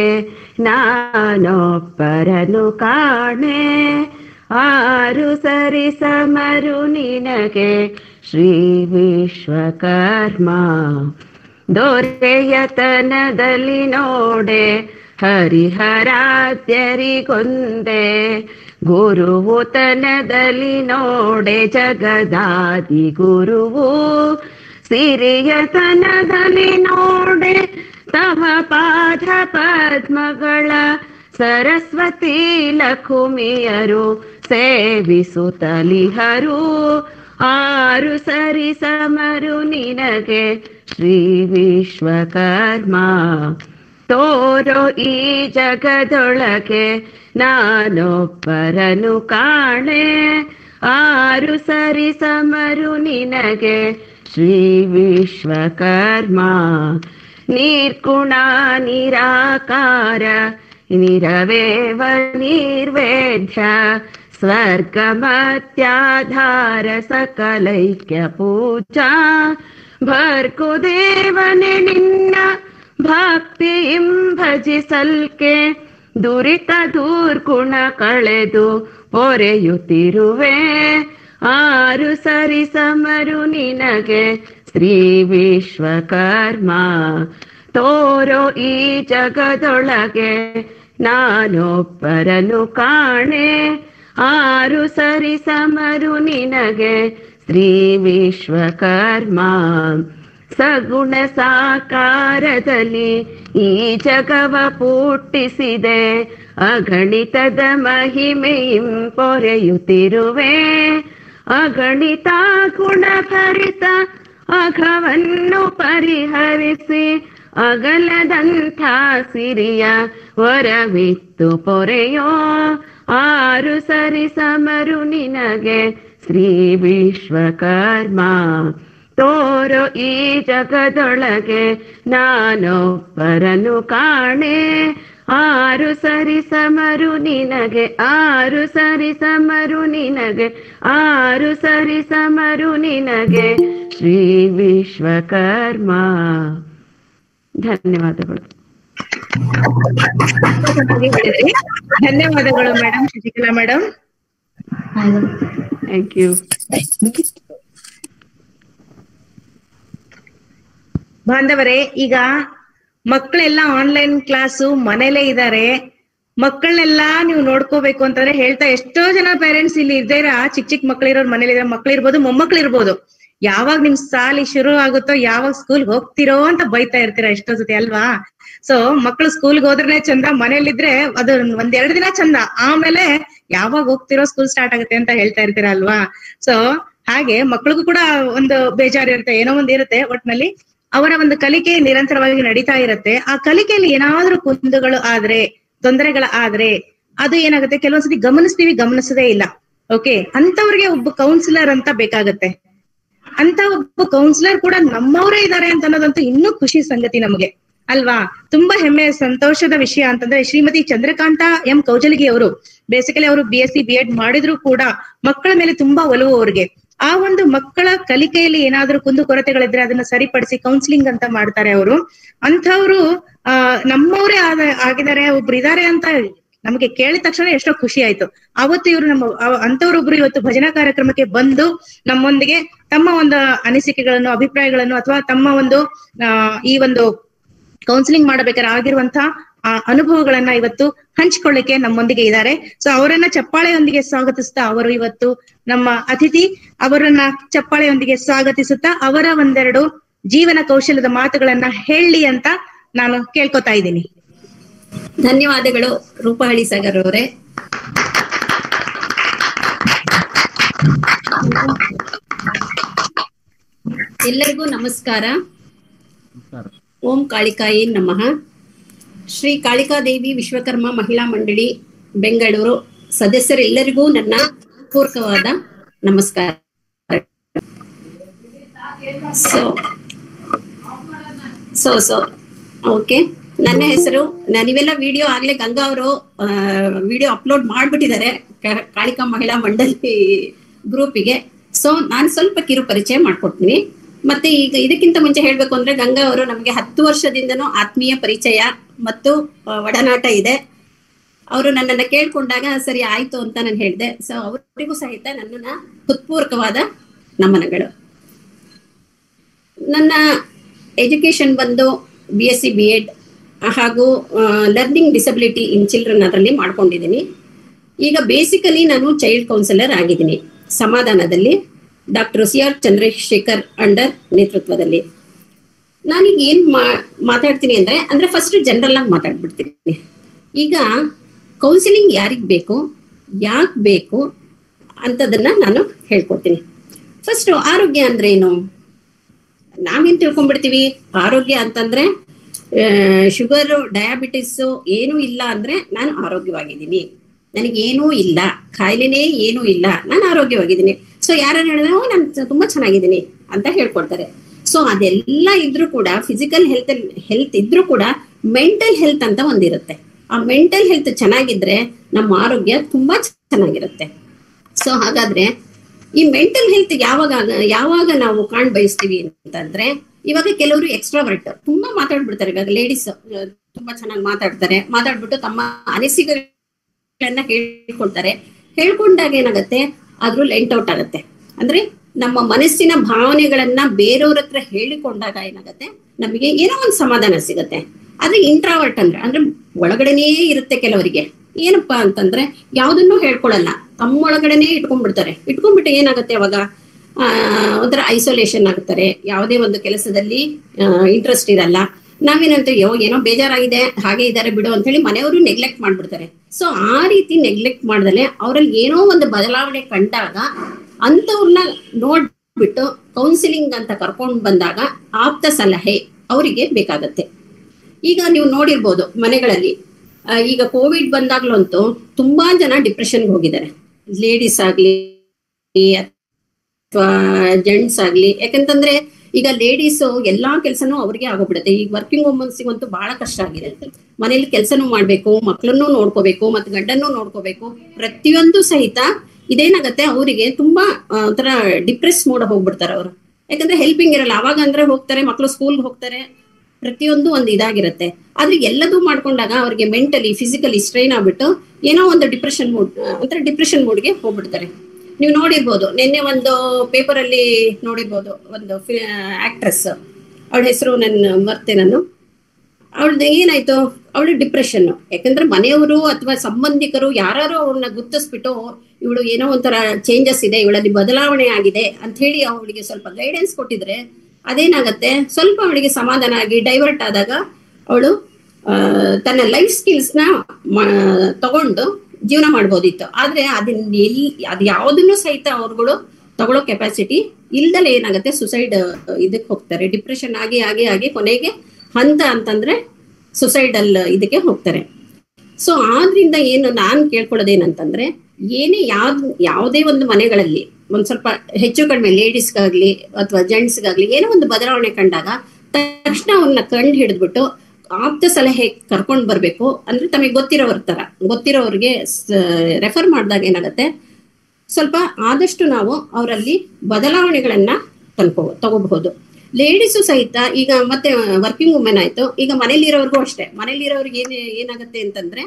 ನಾನೊಬ್ಬರನು ಕಾಣೆ ಆರು ಸರಿ ಸಮರು ನಿನಗೆ ಶ್ರೀ ವಿಶ್ವಕರ್ಮ ದೊರೆಯತನದಲ್ಲಿ ನೋಡೆ ಹರಿಹರಾದ್ಯರಿಗೊಂದೆ ಗುರುವು ತನದಲ್ಲಿ ನೋಡೆ ಜಗದಾದಿ ಗುರುವು ಸಿರಿಯತನದಲ್ಲಿ ನೋಡೆ ತವ ಪಾಠ ಪದ್ಮಗಳ ಸರಸ್ವತಿ ಲಕುಮಿಯರು ಸೇವಿಸುತ್ತಲಿಹರು ಆರು ಸರಿ ಸಮರು ನಿನಗೆ ಶ್ರೀ ವಿಶ್ವಕರ್ಮ ತೋರೋ ಈ ಜಗದೊಳಗೆ ನಾನೊಬ್ಬರನು ಕಾಣೆ ಆರು ಸರಿ ಸಮರು ನಿನಗೆ ಶ್ರೀ ವಿಶ್ವಕರ್ಮ ನಿರ್ಗುಣ ನಿರಾಕಾರ ನಿರವೇವ ನಿರ್ವೇದ್ಯ ಸ್ವರ್ಗ ಮತ್ಯಾಧಾರ ಸಕಲೈಕ್ಯ ಪೂಜಾ ಭರ್ಕು ದೇವನೆ ನಿನ್ನ ಭಕ್ತಿಯಿಂ ಭಜಿಸಲ್ಕೆ ದುರಿತ ದೂರ್ಗುಣ ಕಳೆದು ಪೊರೆಯುತ್ತಿರುವೆ ಆರು ಸರಿ ಸಮರು ನಿನಗೆ ಶ್ರೀ ವಿಶ್ವಕರ್ಮ ತೋರೋ ಈ ಜಗದೊಳಗೆ ನಾನೊಬ್ಬರನು ಕಾಣೆ ಆರು ಸರಿ ಸಮರು ನಿನಗೆ ಶ್ರೀ ವಿಶ್ವಕರ್ಮ ಸಗುಣ ಸಾಕಾರದಲ್ಲಿ ಈ ಜಗವ ಪುಟ್ಟಿಸಿದೆ ಅಗಣಿತದ ಮಹಿಮೆಯಿಂ ಪೊರೆಯುತ್ತಿರುವೆ ಅಗಣಿತ ಗುಣಭರಿತ ಅಘವನ್ನು ಪರಿಹರಿಸಿ ಅಗಲದಂಥ ಸಿರಿಯ ವರವಿತ್ತು ಪೊರೆಯೋ ಆರು ಸರಿ ಸಮರು ನಿನಗೆ ಶ್ರೀ ವಿಶ್ವಕರ್ಮ ತೋರೋ ಈ ಜಗದೊಳಗೆ ನಾನೊಬ್ಬರನು ಕಾಣೆ ಆರು ಸರಿ ಸಮರು ನಿನಗೆ ಆರು ಸರಿ ಸಮರು ನಿನಗೆ ಆರು ಸರಿ ಸಮರು ನಿನಗೆ ಶ್ರೀ ವಿಶ್ವಕರ್ಮ ಧನ್ಯವಾದಗಳು ಚೆನ್ನಾಗಿ ಹೇಳಿದ್ರಿ ಧನ್ಯವಾದಗಳು madam Shashikala madam thank you ಬಾಂಧವರೇ ಈಗ ಮಕ್ಕಳೆಲ್ಲ ಆನ್ಲೈನ್ ಕ್ಲಾಸು ಮನೇಲೇ ಇದ್ದಾರೆ ಮಕ್ಕಳನ್ನೆಲ್ಲ ನೀವು ನೋಡ್ಕೋಬೇಕು ಅಂತಂದ್ರೆ ಹೇಳ್ತಾ ಎಷ್ಟೋ ಜನ ಪೇರೆಂಟ್ಸ್ ಇಲ್ಲಿ ಇದ್ದೀರಾ ಚಿಕ್ಕ ಚಿಕ್ಕ ಮಕ್ಳಿರೋರ್ ಮನೇಲಿ ಇರೋ ಮಕ್ಳಿರ್ಬೋದು ಮೊಮ್ಮಕ್ಳಿರ್ಬೋದು ಯಾವಾಗ ನಿಮ್ ಸಾಲಿ ಶುರು ಆಗುತ್ತೋ ಯಾವಾಗ ಸ್ಕೂಲ್ ಹೋಗ್ತಿರೋ ಅಂತ ಬೈತಾ ಇರ್ತೀರಾ ಎಷ್ಟೋ ಜೊತೆ ಅಲ್ವಾ ಸೊ ಮಕ್ಳು ಸ್ಕೂಲ್ಗೆ ಹೋದ್ರೆ ಚಂದ ಮನೇಲಿದ್ರೆ ಅದು ಒಂದೆರಡು ದಿನ ಚಂದ ಆಮೇಲೆ ಯಾವಾಗ ಹೋಗ್ತಿರೋ ಸ್ಕೂಲ್ ಸ್ಟಾರ್ಟ್ ಆಗುತ್ತೆ ಅಂತ ಹೇಳ್ತಾ ಇರ್ತೀರಾ ಅಲ್ವಾ ಸೊ ಹಾಗೆ ಮಕ್ಳಿಗೂ ಕೂಡ ಒಂದು ಬೇಜಾರು ಇರುತ್ತೆ ಏನೋ ಒಂದ್ ಇರುತ್ತೆ ಒಟ್ನಲ್ಲಿ ಅವರ ಒಂದು ಕಲಿಕೆ ನಿರಂತರವಾಗಿ ನಡೀತಾ ಇರುತ್ತೆ ಆ ಕಲಿಕೆಯಲ್ಲಿ ಏನಾದ್ರೂ ಕುಂದುಗಳು ಆದ್ರೆ ತೊಂದರೆಗಳ ಆದ್ರೆ ಅದು ಏನಾಗುತ್ತೆ ಕೆಲವೊಂದ್ಸತಿ ಗಮನಿಸ್ತೀವಿ ಗಮನಿಸದೇ ಇಲ್ಲ ಓಕೆ ಅಂತವ್ರಿಗೆ ಒಬ್ಬ ಕೌನ್ಸಿಲರ್ ಅಂತ ಬೇಕಾಗತ್ತೆ ಅಂತ ಒಬ್ಬ ಕೌನ್ಸಿಲರ್ ಕೂಡ ನಮ್ಮವರೇ ಇದ್ದಾರೆ ಅಂತ ಅನ್ನೋದಂತೂ ಇನ್ನೂ ಖುಷಿ ಸಂಗತಿ ನಮಗೆ ಅಲ್ವಾ ತುಂಬಾ ಹೆಮ್ಮೆ ಸಂತೋಷದ ವಿಷಯ ಅಂತಂದ್ರೆ ಶ್ರೀಮತಿ ಚಂದ್ರಕಾಂತ ಎಂ ಕೌಜಲಗಿ ಅವರು ಬೇಸಿಕಲಿ ಅವರು B S C B Ed ಮಾಡಿದ್ರು ಕೂಡ ಮಕ್ಕಳ ಮೇಲೆ ತುಂಬಾ ಒಲವು ಅವ್ರಿಗೆ ಆ ಒಂದು ಮಕ್ಕಳ ಕಲಿಕೆಯಲ್ಲಿ ಏನಾದ್ರೂ ಕುಂದು ಕೊರತೆಗಳಿದ್ರೆ ಅದನ್ನ ಸರಿಪಡಿಸಿ ಕೌನ್ಸಿಲಿಂಗ್ ಅಂತ ಮಾಡ್ತಾರೆ ಅವರು ಅಂಥವ್ರು ಆ ನಮ್ಮವರೇ ಆದ ಆಗಿದ್ದಾರೆ ಒಬ್ರು ಇದಾರೆ ಅಂತ ನಮಗೆ ಕೇಳಿದ ತಕ್ಷಣ ಎಷ್ಟೋ ಖುಷಿ ಆಯ್ತು ಅವತ್ತು ಇವರು ನಮ್ಮ ಅವ- ಅಂಥವ್ರೊಬ್ರು ಇವತ್ತು ಭಜನಾ ಕಾರ್ಯಕ್ರಮಕ್ಕೆ ಬಂದು ನಮ್ಮೊಂದಿಗೆ ತಮ್ಮ ಒಂದು ಅನಿಸಿಕೆಗಳನ್ನು ಅಭಿಪ್ರಾಯಗಳನ್ನು ಅಥವಾ ತಮ್ಮ ಒಂದು ಆ ಈ ಒಂದು ಕೌನ್ಸಿಲಿಂಗ್ ಮಾಡಬೇಕಾದ್ರೆ ಆಗಿರುವಂತ ಆ ಅನುಭವಗಳನ್ನ ಇವತ್ತು ಹಂಚಿಕೊಳ್ಳಿಕ್ಕೆ ನಮ್ಮೊಂದಿಗೆ ಇದ್ದಾರೆ ಸೊ ಅವರನ್ನ ಚಪ್ಪಾಳೆಯೊಂದಿಗೆ ಸ್ವಾಗತಿಸ್ತಾ ಅವರು ಇವತ್ತು ನಮ್ಮ ಅತಿಥಿ ಅವರನ್ನ ಚಪ್ಪಾಳೆಯೊಂದಿಗೆ ಸ್ವಾಗತಿಸುತ್ತಾ ಅವರ ಒಂದೆರಡು ಜೀವನ ಕೌಶಲ್ಯದ ಮಾತುಗಳನ್ನ ಹೇಳಿ ಅಂತ ನಾನು ಕೇಳ್ಕೊತಾ ಇದ್ದೀನಿ ಧನ್ಯವಾದಗಳು ರೂಪಹಳ್ಳಿ ಸಾಗರ್ ಅವರೇ ಎಲ್ಲರಿಗೂ ನಮಸ್ಕಾರ ನಮಸ್ಕಾರ ಓಂ ಕಾಳಿಕಾಯಿ ನಮಃ ಶ್ರೀ ಕಾಳಿಕಾದೇವಿ ವಿಶ್ವಕರ್ಮ ಮಹಿಳಾ ಮಂಡಳಿ ಬೆಂಗಳೂರು ಸದಸ್ಯರೆಲ್ಲರಿಗೂ ನನ್ನ ಪೂರ್ವಕವಾದ ನಮಸ್ಕಾರ ಸೊ ಸೊ ಸೊ ಓಕೆ ನನ್ನ ಹೆಸರು ನ- ನೀವೆಲ್ಲ ವಿಡಿಯೋ ಆಗ್ಲೇ ಗಂಗಾ ಅವರು ವಿಡಿಯೋ ಅಪ್ಲೋಡ್ ಮಾಡ್ಬಿಟ್ಟಿದ್ದಾರೆ ಕ- ಕಾಳಿಕಾ ಮಹಿಳಾ ಮಂಡಳಿ ಗ್ರೂಪಿಗೆ ಸೊ ನಾನು ಸ್ವಲ್ಪ ಕಿರು ಪರಿಚಯ ಮಾಡ್ಕೊಡ್ತೀನಿ ಮತ್ತೆ ಈಗ ಇದಕ್ಕಿಂತ ಮುಂಚೆ ಹೇಳ್ಬೇಕು ಅಂದ್ರೆ ಗಂಗಾ ಅವರು ನಮಗೆ ಹತ್ತು ವರ್ಷದಿಂದನೂ ಆತ್ಮೀಯ ಪರಿಚಯ ಮತ್ತು ಆ, ಒಡನಾಟ ಇದೆ ಅವರು ನನ್ನನ್ನ ಕೇಳ್ಕೊಂಡಾಗ ಸರಿ ಆಯ್ತು ಅಂತ ನಾನು ಹೇಳಿದೆ ಸೊ ಅವರಿಗೂ ಸಹಿತ ನನ್ನನ್ನ ಹೃತ್ಪೂರ್ವಕವಾದ ನಮನಗಳು ನನ್ನ ಎಜುಕೇಶನ್ ಬಂದು B S C B Ed ಹಾಗೂ ಲರ್ನಿಂಗ್ ಡಿಸಬಿಲಿಟಿ ಇನ್ ಚಿಲ್ಡ್ರನ್ ಅದರಲ್ಲಿ ಮಾಡ್ಕೊಂಡಿದ್ದೀನಿ ಈಗ ಬೇಸಿಕಲಿ ನಾನು ಚೈಲ್ಡ್ ಕೌನ್ಸಿಲರ್ ಆಗಿದ್ದೀನಿ ಸಮಾಧಾನದಲ್ಲಿ doctor C R Chandrashekhar under ನೇತೃತ್ವದಲ್ಲಿ ನಾನೀಗ ಏನ್ ಮಾ- ಮಾತಾಡ್ತೀನಿ ಅಂದ್ರೆ ಅಂದ್ರೆ ಫಸ್ಟ್ ಜನರಲ್ ಆಗಿ ಮಾತಾಡ್ಬಿಡ್ತೀನಿ ಈಗ ಕೌನ್ಸಿಲಿಂಗ್ ಯಾರಿಗ್ ಬೇಕು ಯಾಕೆ ಬೇಕು ಅಂತದನ್ನ ನಾನು ಹೇಳ್ಕೊಡ್ತೀನಿ ಫಸ್ಟ್ ಆರೋಗ್ಯ ಅಂದ್ರೆ ಏನು ನಾವೇನ್ ತಿಳ್ಕೊಂಡ್ಬಿಡ್ತೀವಿ ಆರೋಗ್ಯ ಅಂತಂದ್ರೆ ಶುಗರ್ ಡಯಾಬಿಟಿಸ್ ಏನೂ ಇಲ್ಲ ಅಂದ್ರೆ ನಾನು ಆರೋಗ್ಯವಾಗಿದ್ದೀನಿ ನನಗೇನೂ ಇಲ್ಲ ಕಾಯಿಲೆನೇ ಏನೂ ಇಲ್ಲ ನಾನು ಆರೋಗ್ಯವಾಗಿದ್ದೀನಿ ಸೊ ಯಾರು ಹೇಳಿದ್ರೆ "ಓ, ನಾನು ತುಂಬಾ ಚೆನ್ನಾಗಿದ್ದೀನಿ ಅಂತ ಹೇಳ್ಕೊಡ್ತಾರೆ ಸೊ ಅದೆಲ್ಲ ಇದ್ರೂ ಕೂಡ ಫಿಸಿಕಲ್ ಹೆಲ್ತ್ ಹೆಲ್ತ್ ಇದ್ರೂ ಕೂಡ ಮೆಂಟಲ್ ಹೆಲ್ತ್ ಅಂತ ಒಂದಿರುತ್ತೆ ಆ ಮೆಂಟಲ್ ಹೆಲ್ತ್ ಚೆನ್ನಾಗಿದ್ರೆ ನಮ್ಮ ಆರೋಗ್ಯ ತುಂಬಾ ಚೆನ್ನಾಗಿರುತ್ತೆ ಸೊ ಹಾಗಾದ್ರೆ ಈ ಮೆಂಟಲ್ ಹೆಲ್ತ್ ಯಾವಾಗ ಯಾವಾಗ ನಾವು ಕಾಣ್ ಬಯಸ್ತೀವಿ ಅಂತಂದ್ರೆ ಇವಾಗ ಕೆಲವರು ಎಕ್ಸ್ಟ್ರಾವರ್ಟ್ ತುಂಬಾ ಮಾತಾಡ್ಬಿಡ್ತಾರೆ ಇವಾಗ ಲೇಡೀಸ್ ತುಂಬಾ ಚೆನ್ನಾಗಿ ಮಾತಾಡ್ತಾರೆ ಮಾತಾಡ್ಬಿಟ್ಟು ತಮ್ಮ ಅನಿಸಿಕೆಗಳನ್ನ ಹೇಳ್ಕೊಳ್ತಾರೆ ಹೇಳ್ಕೊಂಡಾಗ ಏನಾಗತ್ತೆ ಅದ್ರ ಲೆಂಟ್ ಔಟ್ ಆಗತ್ತೆ ಅಂದ್ರೆ ನಮ್ಮ ಮನಸ್ಸಿನ ಭಾವನೆಗಳನ್ನ ಬೇರೆಯವ್ರ ಹತ್ರ ಹೇಳಿಕೊಂಡಾಗ ಏನಾಗತ್ತೆ ನಮಗೆ ಏನೋ ಒಂದು ಸಮಾಧಾನ ಸಿಗತ್ತೆ ಆದ್ರೆ ಇಂಟ್ರಾವರ್ಟ್ ಅಂದ್ರೆ ಅಂದ್ರೆ ಒಳಗಡೆನೇ ಇರುತ್ತೆ ಕೆಲವರಿಗೆ ಏನಪ್ಪಾ ಅಂತಂದ್ರೆ ಯಾವ್ದನ್ನೂ ಹೇಳ್ಕೊಳಲ್ಲ ತಮ್ಮೊಳಗಡೆನೆ ಇಟ್ಕೊಂಡ್ಬಿಡ್ತಾರೆ ಇಟ್ಕೊಂಡ್ಬಿಟ್ಟು ಏನಾಗುತ್ತೆ ಅವಾಗ ಆ ಒಂಥರ ಐಸೋಲೇಷನ್ ಆಗ್ತಾರೆ ಯಾವುದೇ ಒಂದು ಕೆಲಸದಲ್ಲಿ ಇಂಟ್ರೆಸ್ಟ್ ಇರಲ್ಲ ನಾವೇನಂತೀವಿ ಯೋ ಏನೋ ಬೇಜಾರಾಗಿದೆ ಹಾಗೆ ಇದಾರೆ ಬಿಡು ಅಂತ ಹೇಳಿ ಮನೆಯವರು ನೆಗ್ಲೆಕ್ಟ್ ಮಾಡ್ಬಿಡ್ತಾರೆ ಸೊ ಆ ರೀತಿ ನೆಗ್ಲೆಕ್ಟ್ ಮಾಡ್ದಲೆ ಅವರಲ್ಲಿ ಏನೋ ಒಂದು ಬದಲಾವಣೆ ಕಂಡಾಗ ಅಂತವ್ರನ್ನ ನೋಡ್ಬಿಟ್ಟು ಕೌನ್ಸಿಲಿಂಗ್ ಅಂತ ಕರ್ಕೊಂಡ್ ಬಂದಾಗ ಆಪ್ತ ಸಲಹೆ ಅವರಿಗೆ ಬೇಕಾಗತ್ತೆ ಈಗ ನೀವು ನೋಡಿರ್ಬೋದು ಮನೆಗಳಲ್ಲಿ ಆ, ಈಗ ಕೋವಿಡ್ ಬಂದಾಗ್ಲಂತೂ ತುಂಬಾ ಜನ ಡಿಪ್ರೆಷನ್ಗೆ ಹೋಗಿದ್ದಾರೆ ಲೇಡೀಸ್ ಆಗ್ಲಿ ಅಥವಾ ಜೆಂಟ್ಸ್ ಆಗ್ಲಿ ಯಾಕಂತಂದ್ರೆ ಈಗ ಲೇಡೀಸ್ ಎಲ್ಲಾ ಕೆಲಸನೂ ಅವ್ರಿಗೆ ಆಗೋಗ್ಬಿಡುತ್ತೆ ಈಗ ವರ್ಕಿಂಗ್ ವುಮನ್ಸ್ಗಂತೂ ಬಹಳ ಕಷ್ಟ ಆಗಿದೆ ಮನೇಲಿ ಕೆಲಸನೂ ಮಾಡ್ಬೇಕು ಮಕ್ಕಳನ್ನು ನೋಡ್ಕೋಬೇಕು ಮತ್ತೆ ಗಂಡನ್ನು ನೋಡ್ಕೋಬೇಕು ಪ್ರತಿಯೊಂದು ಸಹಿತ ಇದೇನಾಗತ್ತೆ ಅವರಿಗೆ ತುಂಬಾ ಆ, ಒಂಥರ ಡಿಪ್ರೆಸ್ ಮೋಡ ಹೋಗ್ಬಿಡ್ತಾರೆ ಅವರು ಯಾಕಂದ್ರೆ ಹೆಲ್ಪಿಂಗ್ ಇರಲ್ಲ ಅವಾಗ ಅಂದ್ರೆ ಹೋಗ್ತಾರೆ ಮಕ್ಕಳು ಸ್ಕೂಲ್ಗೆ ಹೋಗ್ತಾರೆ ಪ್ರತಿಯೊಂದು ಒಂದು ಇದಾಗಿರುತ್ತೆ ಆದ್ರೆ ಎಲ್ಲದೂ ಮಾಡ್ಕೊಂಡಾಗ ಅವ್ರಿಗೆ ಮೆಂಟಲಿ ಫಿಸಿಕಲಿ ಸ್ಟ್ರೈನ್ ಆಗ್ಬಿಟ್ಟು ಏನೋ ಒಂದು ಡಿಪ್ರೆಷನ್ ಮೂಡ್ ಒಂಥರ ಡಿಪ್ರೆಷನ್ ಮೂಡ್ಗೆ ಹೋಗ್ಬಿಡ್ತಾರೆ ನೀವು ನೋಡಿರ್ಬೋದು ನಿನ್ನೆ ಒಂದು ಪೇಪರ್ ಅಲ್ಲಿ ನೋಡಿರ್ಬೋದು ಒಂದು ಆಕ್ಟ್ರೆಸ್ ಅವಳ ಹೆಸರು ನನ್ನ ಮರ್ತೆ ನಾನು ಅವಳದ್ದು ಏನಾಯ್ತು ಅವಳು ಡಿಪ್ರೆಷನ್ ಯಾಕಂದ್ರೆ ಮನೆಯವರು ಅಥವಾ ಸಂಬಂಧಿಕರು ಯಾರು ಅವ್ರನ್ನ ಗುರ್ತಿಸ್ಬಿಟ್ಟು ಇವಳು ಏನೋ ಒಂಥರ ಚೇಂಜಸ್ ಇದೆ ಇವಳಲ್ಲಿ ಬದಲಾವಣೆ ಆಗಿದೆ ಅಂತ ಹೇಳಿ ಅವಳಿಗೆ ಸ್ವಲ್ಪ ಗೈಡೆನ್ಸ್ ಕೊಟ್ಟಿದ್ರೆ ಅದೇನಾಗತ್ತೆ ಸ್ವಲ್ಪ ಅವಳಿಗೆ ಸಮಾಧಾನ ಆಗಿ ಡೈವರ್ಟ್ ಆದಾಗ ಅವಳು ತನ್ನ ಲೈಫ್ ಸ್ಕಿಲ್ಸ್ ನ ಮ- ತಗೊಂಡು ಜೀವನ ಮಾಡ್ಬೋದಿತ್ತು ಆದ್ರೆ ಅದನ್ನ ಎಲ್ಲಿ ಅದ್ ಯಾವ್ದನ್ನು ಸಹಿತ ಅವ್ರುಗಳು ತಗೊಳ್ಳೋ ಕೆಪಾಸಿಟಿ ಇಲ್ದಲೆ ಏನಾಗುತ್ತೆ ಸುಸೈಡ್ ಇದಕ್ಕೆ ಹೋಗ್ತಾರೆ ಡಿಪ್ರೆಷನ್ ಆಗಿ ಆಗಿ ಆಗಿ ಕೊನೆಗೆ ಹಂತ ಅಂತಂದ್ರೆ ಸುಸೈಡಲ್ ಇದಕ್ಕೆ ಹೋಗ್ತಾರೆ ಸೊ ಆದ್ರಿಂದ ಏನು ನಾನ್ ಕೇಳ್ಕೊಳ್ಳೋದೇನಂತಂದ್ರೆ ಏನೇ ಯಾವ್ದ್ ಯಾವುದೇ ಒಂದು ಮನೆಗಳಲ್ಲಿ ಒಂದ್ ಸ್ವಲ್ಪ ಹೆಚ್ಚು ಕಡಿಮೆ ಲೇಡೀಸ್ಗಾಗ್ಲಿ ಅಥವಾ ಜೆಂಟ್ಸ್ಗಾಗ್ಲಿ ಏನೋ ಒಂದು ಬದಲಾವಣೆ ಕಂಡಾಗ ತಕ್ಷಣ ಅವ್ರನ್ನ ಕಂಡು ಹಿಡಿದ್ಬಿಟ್ಟು ಆಪ್ತ ಸಲಹೆ ಕರ್ಕೊಂಡ್ ಬರ್ಬೇಕು ಅಂದ್ರೆ ತಮಗೆ ಗೊತ್ತಿರೋವ್ರ ತರ ಗೊತ್ತಿರೋರ್ಗೆ ರೆಫರ್ ಮಾಡಿದಾಗ ಏನಾಗತ್ತೆ ಸ್ವಲ್ಪ ಆದಷ್ಟು ನಾವು ಅವರಲ್ಲಿ ಬದಲಾವಣೆಗಳನ್ನ ತನ್ಕೋ ತಗೋಬಹುದು ಲೇಡೀಸು ಸಹಿತ ಈಗ ಮತ್ತೆ ವರ್ಕಿಂಗ್ ವುಮೆನ್ ಆಯ್ತು ಈಗ ಮನೇಲಿರೋರ್ಗೂ ಅಷ್ಟೇ ಮನೇಲಿರೋರ್ಗೆ ಏನ್ ಏನಾಗತ್ತೆ ಅಂತಂದ್ರೆ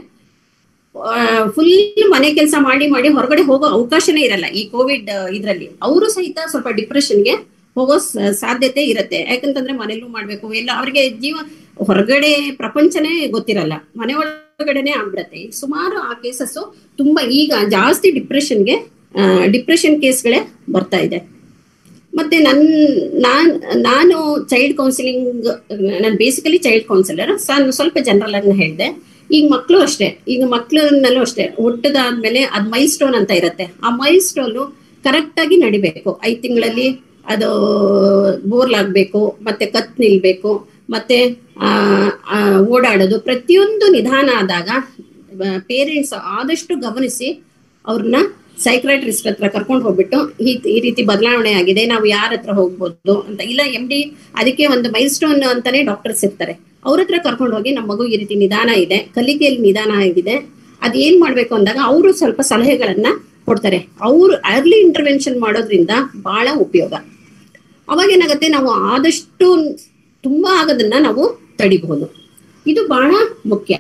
ಫುಲ್ ಮನೆ ಕೆಲಸ ಮಾಡಿ ಮಾಡಿ ಹೊರಗಡೆ ಹೋಗೋ ಅವಕಾಶನೇ ಇರಲ್ಲ ಈ ಕೋವಿಡ್ ಇದ್ರಲ್ಲಿ ಅವರು ಸಹಿತ ಸ್ವಲ್ಪ ಡಿಪ್ರೆಷನ್ಗೆ ಹೋಗೋ ಸ- ಸಾಧ್ಯತೆ ಇರುತ್ತೆ ಯಾಕಂತಂದ್ರೆ ಮನೇಲೂ ಮಾಡ್ಬೇಕು ಎಲ್ಲ ಅವ್ರಿಗೆ ಜೀವ ಹೊರಗಡೆ ಪ್ರಪಂಚನೇ ಗೊತ್ತಿರಲ್ಲ ಮನೆ ಒಳಗಡೆನೆ ಆಗ್ಬಿಡತ್ತೆ ಸುಮಾರು ಆ ಕೇಸಸ್ ತುಂಬಾ ಈಗ ಜಾಸ್ತಿ ಡಿಪ್ರೆಷನ್ಗೆ ಡಿಪ್ರೆಷನ್ ಕೇಸ್ಗಳೇ ಬರ್ತಾ ಇದೆ ಮತ್ತೆ ನನ್ ನಾನ್ ನಾನು ಚೈಲ್ಡ್ ಕೌನ್ಸಿಲಿಂಗ್ ನಾನು ಬೇಸಿಕಲಿ ಚೈಲ್ಡ್ ಕೌನ್ಸಿಲರ್ ನಾನು ಸ್ವಲ್ಪ ಜನರಲ್ ಆಗಿ ಹೇಳಿದೆ ಈಗ ಮಕ್ಕಳು ಅಷ್ಟೇ ಈಗ ಮಕ್ಕಳನ್ನಲ್ಲೂ ಅಷ್ಟೇ ಹುಟ್ಟದಾದ್ಮೇಲೆ ಅದ್ ಮೈಲ್ ಸ್ಟೋನ್ ಅಂತ ಇರುತ್ತೆ ಆ ಮೈಲ್ ಸ್ಟೋನು ಕರೆಕ್ಟ್ ಆಗಿ ನಡಿಬೇಕು ಐದ್ ತಿಂಗಳಲ್ಲಿ ಅದು ಬೋರ್ಲಾಗ್ಬೇಕು ಮತ್ತೆ ಕತ್ ನಿಲ್ಬೇಕು ಮತ್ತೆ ಆ ಆ, ಓಡಾಡೋದು ಪ್ರತಿಯೊಂದು ನಿಧಾನ ಆದಾಗ ಪೇರೆಂಟ್ಸ್ ಆದಷ್ಟು ಗಮನಿಸಿ ಅವ್ರನ್ನ ಸೈಕ್ರಾಟ್ರಿಸ್ಟ್ ಹತ್ರ ಕರ್ಕೊಂಡು ಹೋಗ್ಬಿಟ್ಟು ಈ ಈ ರೀತಿ ಬದಲಾವಣೆ ಆಗಿದೆ ನಾವು ಯಾರ ಹತ್ರ ಹೋಗ್ಬೋದು ಅಂತ ಇಲ್ಲ ಎಂ ಡಿ ಅದಕ್ಕೆ ಒಂದು ಮೈಲ್ ಸ್ಟೋನ್ ಅಂತಾನೆ ಡಾಕ್ಟರ್ಸ್ ಇರ್ತಾರೆ ಅವ್ರ ಹತ್ರ ಕರ್ಕೊಂಡು ಹೋಗಿ ನಮ್ಮ ಮಗು ಈ ರೀತಿ ನಿಧಾನ ಇದೆ ಕಲಿಕೆಯಲ್ಲಿ ನಿಧಾನ ಆಗಿದೆ ಅದ್ ಏನ್ ಮಾಡ್ಬೇಕು ಅಂದಾಗ ಅವರು ಸ್ವಲ್ಪ ಸಲಹೆಗಳನ್ನ ಕೊಡ್ತಾರೆ ಅವರು ಅರ್ಲಿ ಇಂಟರ್ವೆನ್ಷನ್ ಮಾಡೋದ್ರಿಂದ ಬಹಳ ಉಪಯೋಗ ಅವಾಗ ಏನಾಗುತ್ತೆ ನಾವು ಆದಷ್ಟು ತುಂಬಾ ಆಗೋದನ್ನ ನಾವು ತಡಿಬಹುದು ಇದು ಬಹಳ ಮುಖ್ಯ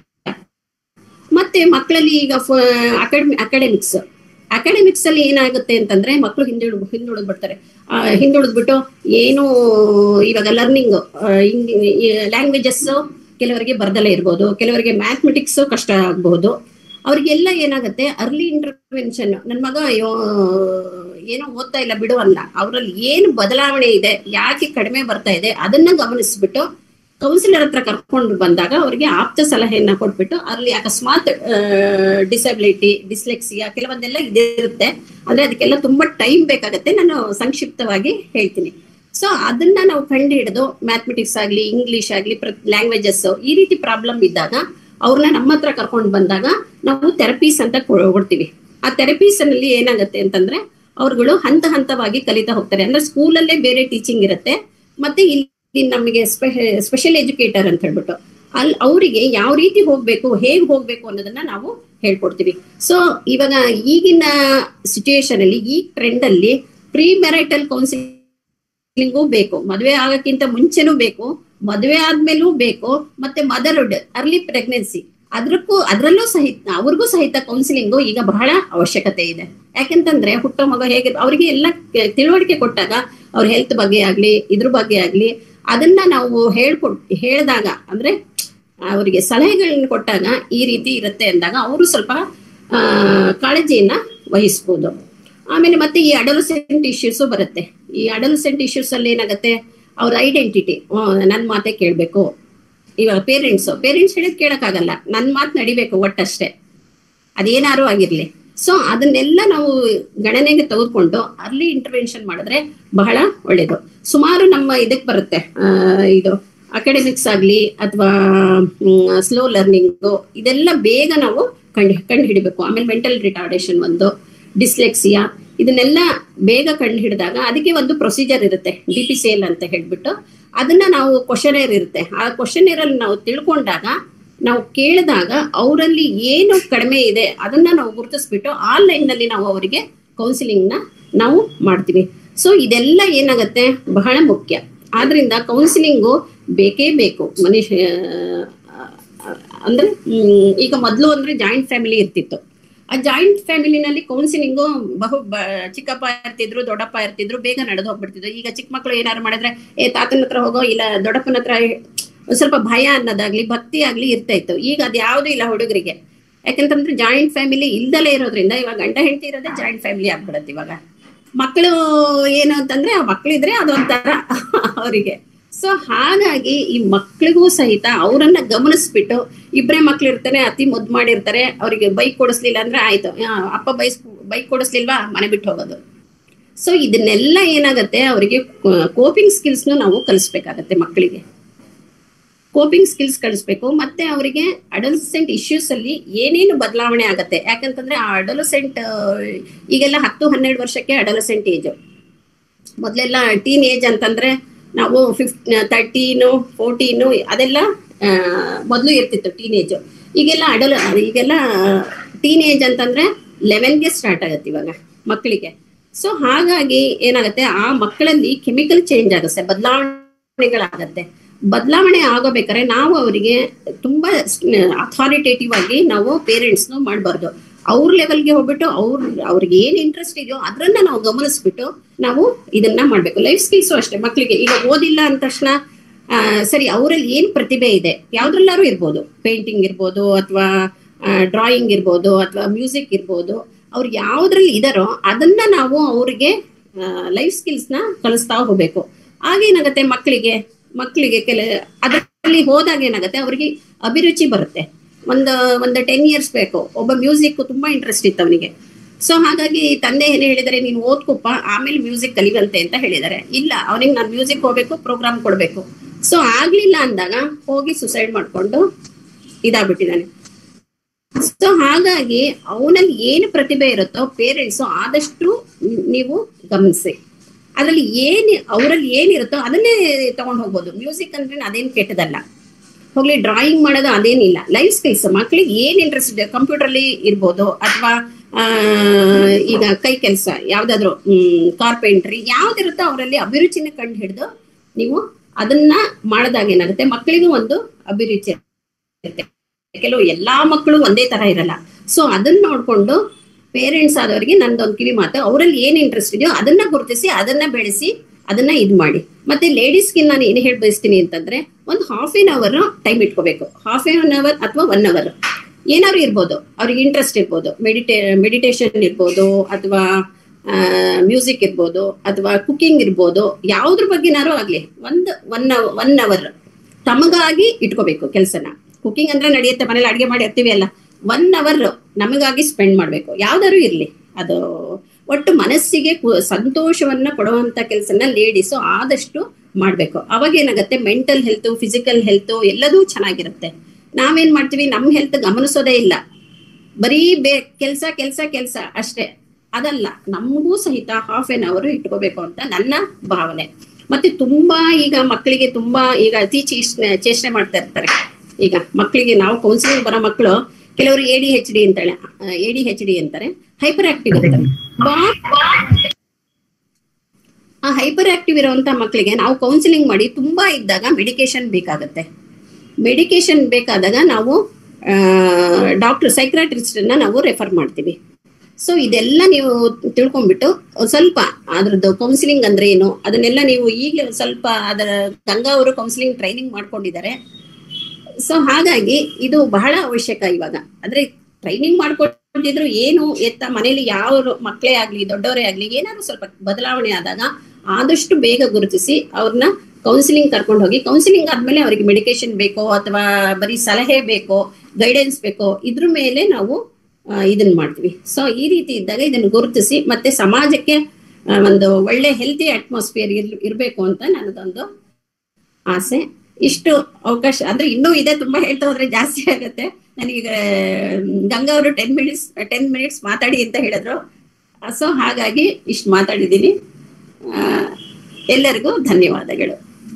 ಮತ್ತೆ ಮಕ್ಕಳಲ್ಲಿ ಈಗ ಅಕಾಡೆಮಿ ಅಕಾಡೆಮಿಕ್ಸ್ ಅಕಾಡೆಮಿಕ್ಸ್ ಅಲ್ಲಿ ಏನಾಗುತ್ತೆ ಅಂತಂದ್ರೆ ಮಕ್ಕಳು ಹಿಂದುಳು ಹಿಂದುಳಿದ್ ಬಿಡ್ತಾರೆ ಹಿಂದುಳಿದ್ಬಿಟ್ಟು ಏನು ಇವಾಗ ಲರ್ನಿಂಗ್ ಲ್ಯಾಂಗ್ವೇಜಸ್ ಕೆಲವರಿಗೆ ಬರ್ದಲೇ ಇರ್ಬೋದು ಕೆಲವರಿಗೆ ಮ್ಯಾಥಮೆಟಿಕ್ಸ್ ಕಷ್ಟ ಆಗಬಹುದು ಅವ್ರಿಗೆಲ್ಲ ಏನಾಗುತ್ತೆ ಅರ್ಲಿ ಇಂಟರ್ವೆನ್ಷನ್ ನನ್ನ ಮಗ ಅಯ್ಯೋ ಏನೋ ಓದ್ತಾ ಇಲ್ಲ ಬಿಡು ಅಲ್ಲ ಅವರಲ್ಲಿ ಏನು ಬದಲಾವಣೆ ಇದೆ ಯಾಕೆ ಕಡಿಮೆ ಬರ್ತಾ ಇದೆ ಅದನ್ನ ಗಮನಿಸ್ಬಿಟ್ಟು ಕೌನ್ಸಿಲರ್ ಹತ್ರ ಕರ್ಕೊಂಡು ಬಂದಾಗ ಅವರಿಗೆ ಆಪ್ತ ಸಲಹೆಯನ್ನ ಕೊಟ್ಬಿಟ್ಟು ಅಲ್ಲಿ ಅಕಸ್ಮಾತ್ ಡಿಸಬಿಲಿಟಿ ಡಿಸ್ಲೆಕ್ಸಿಯಾ ಕೆಲವೊಂದೆಲ್ಲ ಇದಿರುತ್ತೆ ಅಂದ್ರೆ ಅದಕ್ಕೆಲ್ಲ ತುಂಬಾ ಟೈಮ್ ಬೇಕಾಗತ್ತೆ ನಾನು ಸಂಕ್ಷಿಪ್ತವಾಗಿ ಹೇಳ್ತೀನಿ ಸೊ ಅದನ್ನ ನಾವು ಕಂಡು ಹಿಡಿದು ಮ್ಯಾಥಮೆಟಿಕ್ಸ್ ಆಗ್ಲಿ ಇಂಗ್ಲಿಷ್ ಆಗ್ಲಿ ಲ್ಯಾಂಗ್ವೇಜಸ್ ಈ ರೀತಿ ಪ್ರಾಬ್ಲಮ್ ಇದ್ದಾಗ ಅವ್ರನ್ನ ನಮ್ಮ ಹತ್ರ ಕರ್ಕೊಂಡು ಬಂದಾಗ ನಾವು ಥೆರಪೀಸ್ ಅಂತ ಕೊ- ಕೊಡ್ತೀವಿ ಆ ಥೆರಪೀಸ್ ಅಲ್ಲಿ ಏನಾಗುತ್ತೆ ಅಂತಂದ್ರೆ ಅವ್ರುಗಳು ಹಂತ ಹಂತವಾಗಿ ಕಲಿತಾ ಹೋಗ್ತಾರೆ ಅಂದ್ರೆ ಸ್ಕೂಲಲ್ಲೇ ಬೇರೆ ಟೀಚಿಂಗ್ ಇರುತ್ತೆ ಮತ್ತೆ ಇಲ್ಲಿ ನಮಗೆ ಸ್ಪೆಷಲ್ ಎಜುಕೇಟರ್ ಅಂತ ಹೇಳ್ಬಿಟ್ಟು ಅಲ್ಲಿ ಅವರಿಗೆ ಯಾವ ರೀತಿ ಹೋಗ್ಬೇಕು ಹೇಗ್ ಹೋಗ್ಬೇಕು ಅನ್ನೋದನ್ನ ನಾವು ಹೇಳ್ಕೊಡ್ತೀವಿ ಸೊ ಇವಾಗ ಈಗಿನ ಸಿಚುಯೇಷನ್ ಅಲ್ಲಿ ಈ ಟ್ರೆಂಡ್ ಅಲ್ಲಿ ಪ್ರೀ ಮೆರೈಟಲ್ ಕೌನ್ಸಿಲಿಂಗು ಬೇಕು ಮದುವೆ ಆಗಕ್ಕಿಂತ ಮುಂಚೆನೂ ಬೇಕು ಮದುವೆ ಆದ್ಮೇಲೂ ಬೇಕು ಮತ್ತೆ ಮದರ್ಹುಡ್ ಅರ್ಲಿ ಪ್ರೆಗ್ನೆನ್ಸಿ ಅದ್ರಕ್ಕೂ ಅದ್ರಲ್ಲೂ ಸಹಿತ ಅವ್ರಿಗೂ ಸಹಿತ ಕೌನ್ಸಿಲಿಂಗು ಈಗ ಬಹಳ ಅವಶ್ಯಕತೆ ಇದೆ ಯಾಕೆಂತಂದ್ರೆ ಹುಟ್ಟೋ ಮಗ ಹೇಗೆ ಅವರಿಗೆ ಎಲ್ಲ ಕೆ- ತಿಳುವಳಿಕೆ ಕೊಟ್ಟಾಗ ಅವ್ರ ಹೆಲ್ತ್ ಬಗ್ಗೆ ಆಗ್ಲಿ ಇದ್ರ ಬಗ್ಗೆ ಆಗ್ಲಿ ಅದನ್ನ ನಾವು ಹೇಳ್ಕೊಟ್ ಹೇಳಿದಾಗ ಅಂದ್ರೆ ಅವರಿಗೆ ಸಲಹೆಗಳನ್ನ ಕೊಟ್ಟಾಗ ಈ ರೀತಿ ಇರುತ್ತೆ ಅಂದಾಗ ಅವರು ಸ್ವಲ್ಪ ಆ, ಕಾಳಜಿಯನ್ನ ವಹಿಸ್ಬೋದು ಆಮೇಲೆ ಮತ್ತೆ ಈ ಅಡಲಸೆಂಟ್ ಇಶ್ಯೂಸ್ ಬರುತ್ತೆ ಈ ಅಡಲಸೆಂಟ್ ಇಶ್ಯೂಸ್ ಅಲ್ಲಿ ಏನಾಗುತ್ತೆ ಅವ್ರ ಐಡೆಂಟಿಟಿ ನನ್ನ ಮಾತೆ ಕೇಳ್ಬೇಕು ಇವಾಗ ಪೇರೆಂಟ್ಸ್ ಪೇರೆಂಟ್ಸ್ ಹೇಳಿದ್ ಕೇಳಕ್ಕಾಗಲ್ಲ ನನ್ನ ಮಾತು ನಡಿಬೇಕು ಒಟ್ಟಷ್ಟೇ ಅದೇನಾರು ಆಗಿರ್ಲಿ ಸೊ ಅದನ್ನೆಲ್ಲ ನಾವು ಗಣನೆಗೆ ತೆಗೆದುಕೊಂಡು ಅರ್ಲಿ ಇಂಟರ್ವೆನ್ಷನ್ ಮಾಡಿದ್ರೆ ಬಹಳ ಒಳ್ಳೇದು ಸುಮಾರು ನಮ್ಮ ಇದಕ್ ಬರುತ್ತೆ ಆ, ಇದು ಅಕಾಡೆಮಿಕ್ಸ್ ಆಗಲಿ ಅಥವಾ ಸ್ಲೋ ಲರ್ನಿಂಗು ಇದೆಲ್ಲ ಬೇಗ ನಾವು ಕಂಡು ಕಂಡು ಹಿಡಿಬೇಕು ಆಮೇಲೆ ಮೆಂಟಲ್ ರಿಟಾರ್ಡೇಷನ್ ಒಂದು ಡಿಸ್ಲೆಕ್ಸಿಯಾ ಇದನ್ನೆಲ್ಲ ಬೇಗ ಕಂಡು ಹಿಡಿದಾಗ ಅದಕ್ಕೆ ಒಂದು ಪ್ರೊಸೀಜರ್ ಇರುತ್ತೆ ಡಿ ಪಿ ಸಿ ಎಲ್ ಅಂತ ಹೇಳ್ಬಿಟ್ಟು ಅದನ್ನ ನಾವು ಕ್ವಶನೇರ್ ಇರುತ್ತೆ ಆ ಕ್ವಶನೇರ್ ಅಲ್ಲಿ ನಾವು ತಿಳ್ಕೊಂಡಾಗ ನಾವು ಕೇಳಿದಾಗ ಅವರಲ್ಲಿ ಏನು ಕಡಿಮೆ ಇದೆ ಅದನ್ನ ನಾವು ಗುರುತಿಸ್ಬಿಟ್ಟು ಆನ್ಲೈನ್ ನಲ್ಲಿ ನಾವು ಅವರಿಗೆ ಕೌನ್ಸಿಲಿಂಗ್ ನ ನಾವು ಮಾಡ್ತೀವಿ ಸೊ ಇದೆಲ್ಲ ಏನಾಗತ್ತೆ ಬಹಳ ಮುಖ್ಯ ಆದ್ರಿಂದ ಕೌನ್ಸಿಲಿಂಗು ಬೇಕೇ ಬೇಕು ಮನುಷ್ಯ ಆ, ಆ, ಅಂದ್ರೆ ಹ್ಮ್, ಈಗ ಮೊದಲು ಅಂದ್ರೆ ಜಾಯಿಂಟ್ ಫ್ಯಾಮಿಲಿ ಇರ್ತಿತ್ತು ಆ ಜಾಯಿಂಟ್ ಫ್ಯಾಮಿಲಿನಲ್ಲಿ ಕೌನ್ಸಿಲಿಂಗು ಬಹು ಬ- ಚಿಕ್ಕಪ್ಪ ಇರ್ತಿದ್ರು ದೊಡ್ಡಪ್ಪ ಇರ್ತಿದ್ರು ಬೇಗ ನಡೆದು ಹೋಗ್ಬಿಡ್ತಿದ್ರು ಈಗ ಚಿಕ್ಕ ಮಕ್ಕಳು ಏನಾರು ಮಾಡಿದ್ರೆ ಏ ತಾತನ ಹತ್ರ ಹೋಗೋ ಇಲ್ಲ ದೊಡ್ಡಪ್ಪನ ಹತ್ರ ಒಂದ್ ಸ್ವಲ್ಪ ಭಯ ಅನ್ನೋದಾಗ್ಲಿ ಭಕ್ತಿ ಆಗ್ಲಿ ಇರ್ತಾ ಇತ್ತು ಈಗ ಅದ್ ಯಾವ್ದು ಇಲ್ಲ ಹುಡುಗರಿಗೆ ಯಾಕಂತಂದ್ರೆ ಜಾಯಿಂಟ್ ಫ್ಯಾಮಿಲಿ ಇಲ್ದಲೇ ಇರೋದ್ರಿಂದ ಇವಾಗ ಗಂಡ ಹೆಂಡತಿ ಇರೋದೇ ಜಾಯಿಂಟ್ ಫ್ಯಾಮಿಲಿ ಆಗ್ಬಿಡತ್ತೆ ಇವಾಗ ಮಕ್ಕಳು ಏನು ಅಂತಂದ್ರೆ ಆ ಮಕ್ಳಿದ್ರೆ ಅದೊಂಥರ ಅವರಿಗೆ ಸೊ ಹಾಗಾಗಿ ಈ ಮಕ್ಳಿಗೂ ಸಹಿತ ಅವರನ್ನ ಗಮನಿಸ್ಬಿಟ್ಟು ಇಬ್ಬರೇ ಮಕ್ಳು ಇರ್ತಾರೆ ಅತಿ ಮುದ್ದು ಮಾಡಿರ್ತಾರೆ ಅವರಿಗೆ ಬೈಕ್ ಕೊಡಿಸ್ಲಿಲ್ಲ ಅಂದ್ರೆ ಆಯ್ತು ಆ, ಅಪ್ಪ ಬೈಸ್ ಬೈಕ್ ಕೊಡಿಸ್ಲಿಲ್ವಾ ಮನೆ ಬಿಟ್ಟು ಹೋಗೋದು ಸೊ ಇದನ್ನೆಲ್ಲ ಏನಾಗತ್ತೆ ಅವರಿಗೆ ಕೋಪಿಂಗ್ ಸ್ಕಿಲ್ಸ್ನು ನಾವು ಕಲಿಸ್ಬೇಕಾಗತ್ತೆ ಮಕ್ಕಳಿಗೆ ಕೋಪಿಂಗ್ ಸ್ಕಿಲ್ಸ್ ಕಲಿಸ್ಬೇಕು ಮತ್ತೆ ಅವರಿಗೆ ಅಡಲ್ಸೆಂಟ್ ಇಶ್ಯೂಸ್ ಅಲ್ಲಿ ಏನೇನು ಬದಲಾವಣೆ ಆಗತ್ತೆ ಯಾಕಂತಂದ್ರೆ ಆ ಅಡಲಸೆಂಟ್ ಈಗೆಲ್ಲ ಹತ್ತು ಹನ್ನೆರಡು ವರ್ಷಕ್ಕೆ ಅಡಲಸೆಂಟ್ ಏಜ್ ಮೊದಲೆಲ್ಲ ಟೀನ್ ಏಜ್ ಅಂತಂದ್ರೆ ನಾವು ಫಿಫ್ ತರ್ಟೀನು ಫೋರ್ಟೀನು ಅದೆಲ್ಲ ಮೊದಲು ಇರ್ತಿತ್ತು ಟೀನ್ ಏಜ್ ಈಗೆಲ್ಲ ಅಡಲ್ ಈಗೆಲ್ಲ ಟೀನ್ ಏಜ್ ಅಂತಂದ್ರೆ ಲೆವೆನ್ಗೆ ಸ್ಟಾರ್ಟ್ ಆಗತ್ತೆ ಇವಾಗ ಮಕ್ಕಳಿಗೆ ಸೊ ಹಾಗಾಗಿ ಏನಾಗುತ್ತೆ ಆ ಮಕ್ಕಳಲ್ಲಿ ಕೆಮಿಕಲ್ ಚೇಂಜ್ ಆಗುತ್ತೆ ಬದಲಾವಣೆಗಳಾಗತ್ತೆ ಬದಲಾವಣೆ ಆಗೋಬೇಕಾದ್ರೆ ನಾವು ಅವರಿಗೆ ತುಂಬಾ ಅಥಾರಿಟೇಟಿವ್ ಆಗಿ ನಾವು ಪೇರೆಂಟ್ಸ್ನು ಮಾಡಬಾರ್ದು ಅವ್ರ ಲೆವೆಲ್ಗೆ ಹೋಗ್ಬಿಟ್ಟು ಅವ್ರ ಅವ್ರಿಗೆ ಏನ್ ಇಂಟ್ರೆಸ್ಟ್ ಇದೆಯೋ ಅದನ್ನ ನಾವು ಗಮನಿಸ್ಬಿಟ್ಟು ನಾವು ಇದನ್ನ ಮಾಡ್ಬೇಕು ಲೈಫ್ ಸ್ಕಿಲ್ಸು ಅಷ್ಟೇ ಮಕ್ಕಳಿಗೆ ಈಗ ಓದಿಲ್ಲ ಅಂದ ತಕ್ಷಣ ಆ, ಸರಿ ಅವರಲ್ಲಿ ಏನ್ ಪ್ರತಿಭೆ ಇದೆ ಯಾವ್ದ್ರಲ್ಲಾರು ಇರ್ಬೋದು ಪೇಂಟಿಂಗ್ ಇರ್ಬೋದು ಅಥವಾ ಡ್ರಾಯಿಂಗ್ ಇರ್ಬೋದು ಅಥವಾ ಮ್ಯೂಸಿಕ್ ಇರ್ಬೋದು ಅವ್ರು ಯಾವ್ದ್ರಲ್ಲಿ ಇದಾರೋ ಅದನ್ನ ನಾವು ಅವ್ರಿಗೆ ಲೈಫ್ ಸ್ಕಿಲ್ಸ್ ನ ಕಲಿಸ್ತಾ ಹೋಗ್ಬೇಕು ಆಗೇನಾಗತ್ತೆ ಮಕ್ಕಳಿಗೆ ಮಕ್ಕಳಿಗೆ ಕೆಲ ಅದರಲ್ಲಿ ಹೋದಾಗ ಏನಾಗತ್ತೆ ಅವ್ರಿಗೆ ಅಭಿರುಚಿ ಬರುತ್ತೆ ಒಂದು ಒಂದು ಟೆನ್ ಇಯರ್ಸ್ ಬೇಕು ಒಬ್ಬ ಮ್ಯೂಸಿಕ್ ತುಂಬಾ ಇಂಟ್ರೆಸ್ಟ್ ಇತ್ತು ಅವನಿಗೆ ಸೊ ಹಾಗಾಗಿ ತಂದೆ ಏನ್ ಹೇಳಿದರೆ ನೀನು ಓದ್ಕೊಪ್ಪ ಆಮೇಲೆ ಮ್ಯೂಸಿಕ್ ಕಲಿವಂತೆ ಅಂತ ಹೇಳಿದ್ದಾರೆ ಇಲ್ಲ ಅವನಿಗೆ ನಾನು ಮ್ಯೂಸಿಕ್ ಹೋಗ್ಬೇಕು ಪ್ರೋಗ್ರಾಮ್ ಕೊಡ್ಬೇಕು ಸೊ ಆಗ್ಲಿಲ್ಲ ಅಂದಾಗ ಹೋಗಿ ಸುಸೈಡ್ ಮಾಡ್ಕೊಂಡು ಇದಾಗ್ಬಿಟ್ಟಿದ್ದಾನೆ ಸೊ ಹಾಗಾಗಿ ಅವನಲ್ಲಿ ಏನು ಪ್ರತಿಭೆ ಇರುತ್ತೋ ಪೇರೆಂಟ್ಸ್ ಆದಷ್ಟು ನೀವು ಗಮನಿಸಿ ಅದ್ರಲ್ಲಿ ಏನ್ ಅವರಲ್ಲಿ ಏನಿರುತ್ತೋ ಅದನ್ನೇ ತಗೊಂಡು ಹೋಗ್ಬೋದು ಮ್ಯೂಸಿಕ್ ಅಂದ್ರೆ ಅದೇನು ಕೆಟ್ಟದಲ್ಲ ಹೋಗ್ಲಿ ಡ್ರಾಯಿಂಗ್ ಮಾಡೋದು ಅದೇನಿಲ್ಲ ಲೈಫ್ ಸ್ಕಿಲ್ಸ್ ಮಕ್ಳಿಗೆ ಏನ್ ಇಂಟ್ರೆಸ್ಟ್ ಇದೆ ಕಂಪ್ಯೂಟರ್ಲಿ ಇರ್ಬೋದು ಅಥವಾ ಈಗ ಕೈ ಕೆಲಸ ಯಾವ್ದಾದ್ರು ಕಾರ್ಪೆಂಟ್ರಿ ಯಾವ್ದಿರುತ್ತೋ ಅವರಲ್ಲಿ ಅಭಿರುಚಿನ ಕಂಡು ಹಿಡಿದು ನೀವು ಅದನ್ನ ಮಾಡಿದಾಗ ಏನಾಗುತ್ತೆ ಮಕ್ಕಳಿಗೂ ಒಂದು ಅಭಿರುಚಿ ಇರುತ್ತೆ ಕೆಲವು ಎಲ್ಲಾ ಮಕ್ಕಳು ಒಂದೇ ತರ ಇರಲ್ಲ ಸೊ ಅದನ್ನ ನೋಡ್ಕೊಂಡು ಪೇರೆಂಟ್ಸ್ ಆದವರಿಗೆ ನಂದೊಂದು ಕಿವಿ ಮಾತು ಅವರಲ್ಲಿ ಏನ್ ಇಂಟ್ರೆಸ್ಟ್ ಇದೆಯೋ ಅದನ್ನ ಗುರುತಿಸಿ ಅದನ್ನ ಬೆಳೆಸಿ ಅದನ್ನ ಇದ್ ಮಾಡಿ ಮತ್ತೆ ಲೇಡೀಸ್ಗೆ ನಾನು ಏನ್ ಹೇಳಿ ಬಯಸ್ತೀನಿ ಅಂತಂದ್ರೆ ಒಂದು ಹಾಫ್ ಎನ್ ಅವರ್ ಟೈಮ್ ಇಟ್ಕೋಬೇಕು ಹಾಫ್ ಎನ್ ಅವರ್ ಅಥವಾ ಒನ್ ಅವರ್ ಏನಾದ್ರು ಇರ್ಬೋದು ಅವ್ರಿಗೆ ಇಂಟ್ರೆಸ್ಟ್ ಇರ್ಬೋದು ಮೆಡಿಟೇ ಮೆಡಿಟೇಷನ್ ಇರ್ಬೋದು ಅಥವಾ ಮ್ಯೂಸಿಕ್ ಇರ್ಬೋದು ಅಥವಾ ಕುಕಿಂಗ್ ಇರ್ಬೋದು ಯಾವ್ದ್ರ ಬಗ್ಗೆನಾರು ಆಗ್ಲಿ ಒಂದ್ ಒನ್ ಒನ್ ಅವರ್ ತಮಗಾಗಿ ಇಟ್ಕೋಬೇಕು ಕೆಲಸನ ಕುಕಿಂಗ್ ಅಂದ್ರೆ ನಡೆಯುತ್ತೆ ಮನೇಲಿ ಅಡಿಗೆ ಮಾಡಿ ಇರ್ತೀವಿ ಅಲ್ಲ ಒನ್ ಅವರ್ ನಮಗಾಗಿ ಸ್ಪೆಂಡ್ ಮಾಡ್ಬೇಕು ಯಾವ್ದಾದ್ರು ಇರ್ಲಿ ಅದು ಒಟ್ಟು ಮನಸ್ಸಿಗೆ ಕು- ಸಂತೋಷವನ್ನ ಕೊಡುವಂತ ಕೆಲಸನ ಲೇಡೀಸು ಆದಷ್ಟು ಮಾಡ್ಬೇಕು ಅವಾಗ ಏನಾಗುತ್ತೆ ಮೆಂಟಲ್ ಹೆಲ್ತ್ ಫಿಸಿಕಲ್ ಹೆಲ್ತ್ ಎಲ್ಲದೂ ಚೆನ್ನಾಗಿರುತ್ತೆ ನಾವೇನ್ ಮಾಡ್ತೀವಿ ನಮ್ ಹೆಲ್ತ್ ಗಮನಿಸೋದೇ ಇಲ್ಲ ಬರೀ ಬೇ ಕೆಲ್ಸ ಕೆಲ್ಸ ಕೆಲ್ಸ ಅಷ್ಟೇ ಅದಲ್ಲ ನಮಗೂ ಸಹಿತ ಹಾಫ್ ಎನ್ ಅವರ್ ಇಟ್ಕೋಬೇಕು ಅಂತ ನನ್ನ ಭಾವನೆ ಮತ್ತೆ ತುಂಬಾ ಈಗ ಮಕ್ಕಳಿಗೆ ತುಂಬಾ ಈಗ ಅತಿ ಚೇಷ್ಟೆ ಚೇಷ್ಟೆ ಮಾಡ್ತಾ ಇರ್ತಾರೆ ಈಗ ಮಕ್ಕಳಿಗೆ ನಾವು ಕೌನ್ಸಿಲಿಂಗ್ ಬರೋ ಮಕ್ಕಳು ಕೆಲವರು ಎ ಡಿ ಹೆಚ್ ಡಿ ಅಂತಾಳೆ ಎ ಡಿ ಹೆಚ್ ಡಿ ಅಂತಾರೆ ಹೈಪರ್ ಆಕ್ಟಿವ್ ಇರ್ತಾರೆ ಬಾ- ಆ ಹೈಪರ್ ಆಕ್ಟಿವ್ ಇರುವಂತ ಮಕ್ಕಳಿಗೆ ನಾವು ಕೌನ್ಸಿಲಿಂಗ್ ಮಾಡಿ ತುಂಬಾ ಇದ್ದಾಗ ಮೆಡಿಕೇಶನ್ ಬೇಕಾಗತ್ತೆ ಮೆಡಿಕೇಶನ್ ಬೇಕಾದಾಗ ನಾವು ಡಾಕ್ಟರ್ ಸೈಕ್ರಾಟ್ರಿಸ್ಟ್ ನಾವು ರೆಫರ್ ಮಾಡ್ತೀವಿ ಸೊ ಇದೆಲ್ಲ ನೀವು ತಿಳ್ಕೊಂಡ್ಬಿಟ್ಟು ಒಂದ್ ಸ್ವಲ್ಪ ಅದ್ರದ್ದು ಕೌನ್ಸಿಲಿಂಗ್ ಅಂದ್ರೆ ಏನು ಅದನ್ನೆಲ್ಲ ನೀವು ಈಗಲೇ ಒಂದ್ ಸ್ವಲ್ಪ ಅದರ ಗಂಗಾ ಅವರು ಕೌನ್ಸಿಲಿಂಗ್ ಟ್ರೈನಿಂಗ್ ಮಾಡ್ಕೊಂಡಿದ್ದಾರೆ ಸೊ ಹಾಗಾಗಿ ಇದು ಬಹಳ ಅವಶ್ಯಕ ಇವಾಗ ಅಂದ್ರೆ ಟ್ರೈನಿಂಗ್ ಮಾಡ್ಕೊಂಡಿದ್ರು ಏನು ಎತ್ತ ಮನೇಲಿ ಯಾವ ಮಕ್ಕಳೇ ಆಗ್ಲಿ ದೊಡ್ಡವರೇ ಆಗ್ಲಿ ಏನಾದ್ರು ಸ್ವಲ್ಪ ಬದಲಾವಣೆ ಆದಾಗ ಆದಷ್ಟು ಬೇಗ ಗುರುತಿಸಿ ಅವ್ರನ್ನ ಕೌನ್ಸಿಲಿಂಗ್ ಕರ್ಕೊಂಡು ಹೋಗಿ ಕೌನ್ಸಿಲಿಂಗ್ ಆದ್ಮೇಲೆ ಅವರಿಗೆ ಮೆಡಿಕೇಶನ್ ಬೇಕೋ ಅಥವಾ ಬರೀ ಸಲಹೆ ಬೇಕೋ ಗೈಡೆನ್ಸ್ ಬೇಕೋ ಇದ್ರ ಮೇಲೆ ನಾವು ಆ, ಇದನ್ನ ಮಾಡ್ತೀವಿ ಸೊ ಈ ರೀತಿ ಇದ್ದಾಗ ಇದನ್ನು ಗುರುತಿಸಿ ಮತ್ತೆ ಸಮಾಜಕ್ಕೆ ಆ, ಒಂದು ಒಳ್ಳೆ ಹೆಲ್ತಿ ಅಟ್ಮಾಸ್ಫಿಯರ್ ಇರ್ ಇರ್ಬೇಕು ಅಂತ ನನ್ನದೊಂದು ಆಸೆ ಇಷ್ಟು ಅವಕಾಶ ಅಂದ್ರೆ ಇನ್ನೂ ಇದೆ ತುಂಬಾ ಹೇಳ್ತಾ ಹೋದ್ರೆ ಜಾಸ್ತಿ ಆಗತ್ತೆ ನನಗೀಗ ಗಂಗಾ ಅವರು ಟೆನ್ ಮಿನಿಟ್ಸ್ ಟೆನ್ ಮಿನಿಟ್ಸ್ ಮಾತಾಡಿ ಅಂತ ಹೇಳಿದ್ರು ಸೊ ಹಾಗಾಗಿ ಇಷ್ಟು ಮಾತಾಡಿದ್ದೀನಿ ಆ, ಎಲ್ಲರಿಗೂ ಧನ್ಯವಾದಗಳು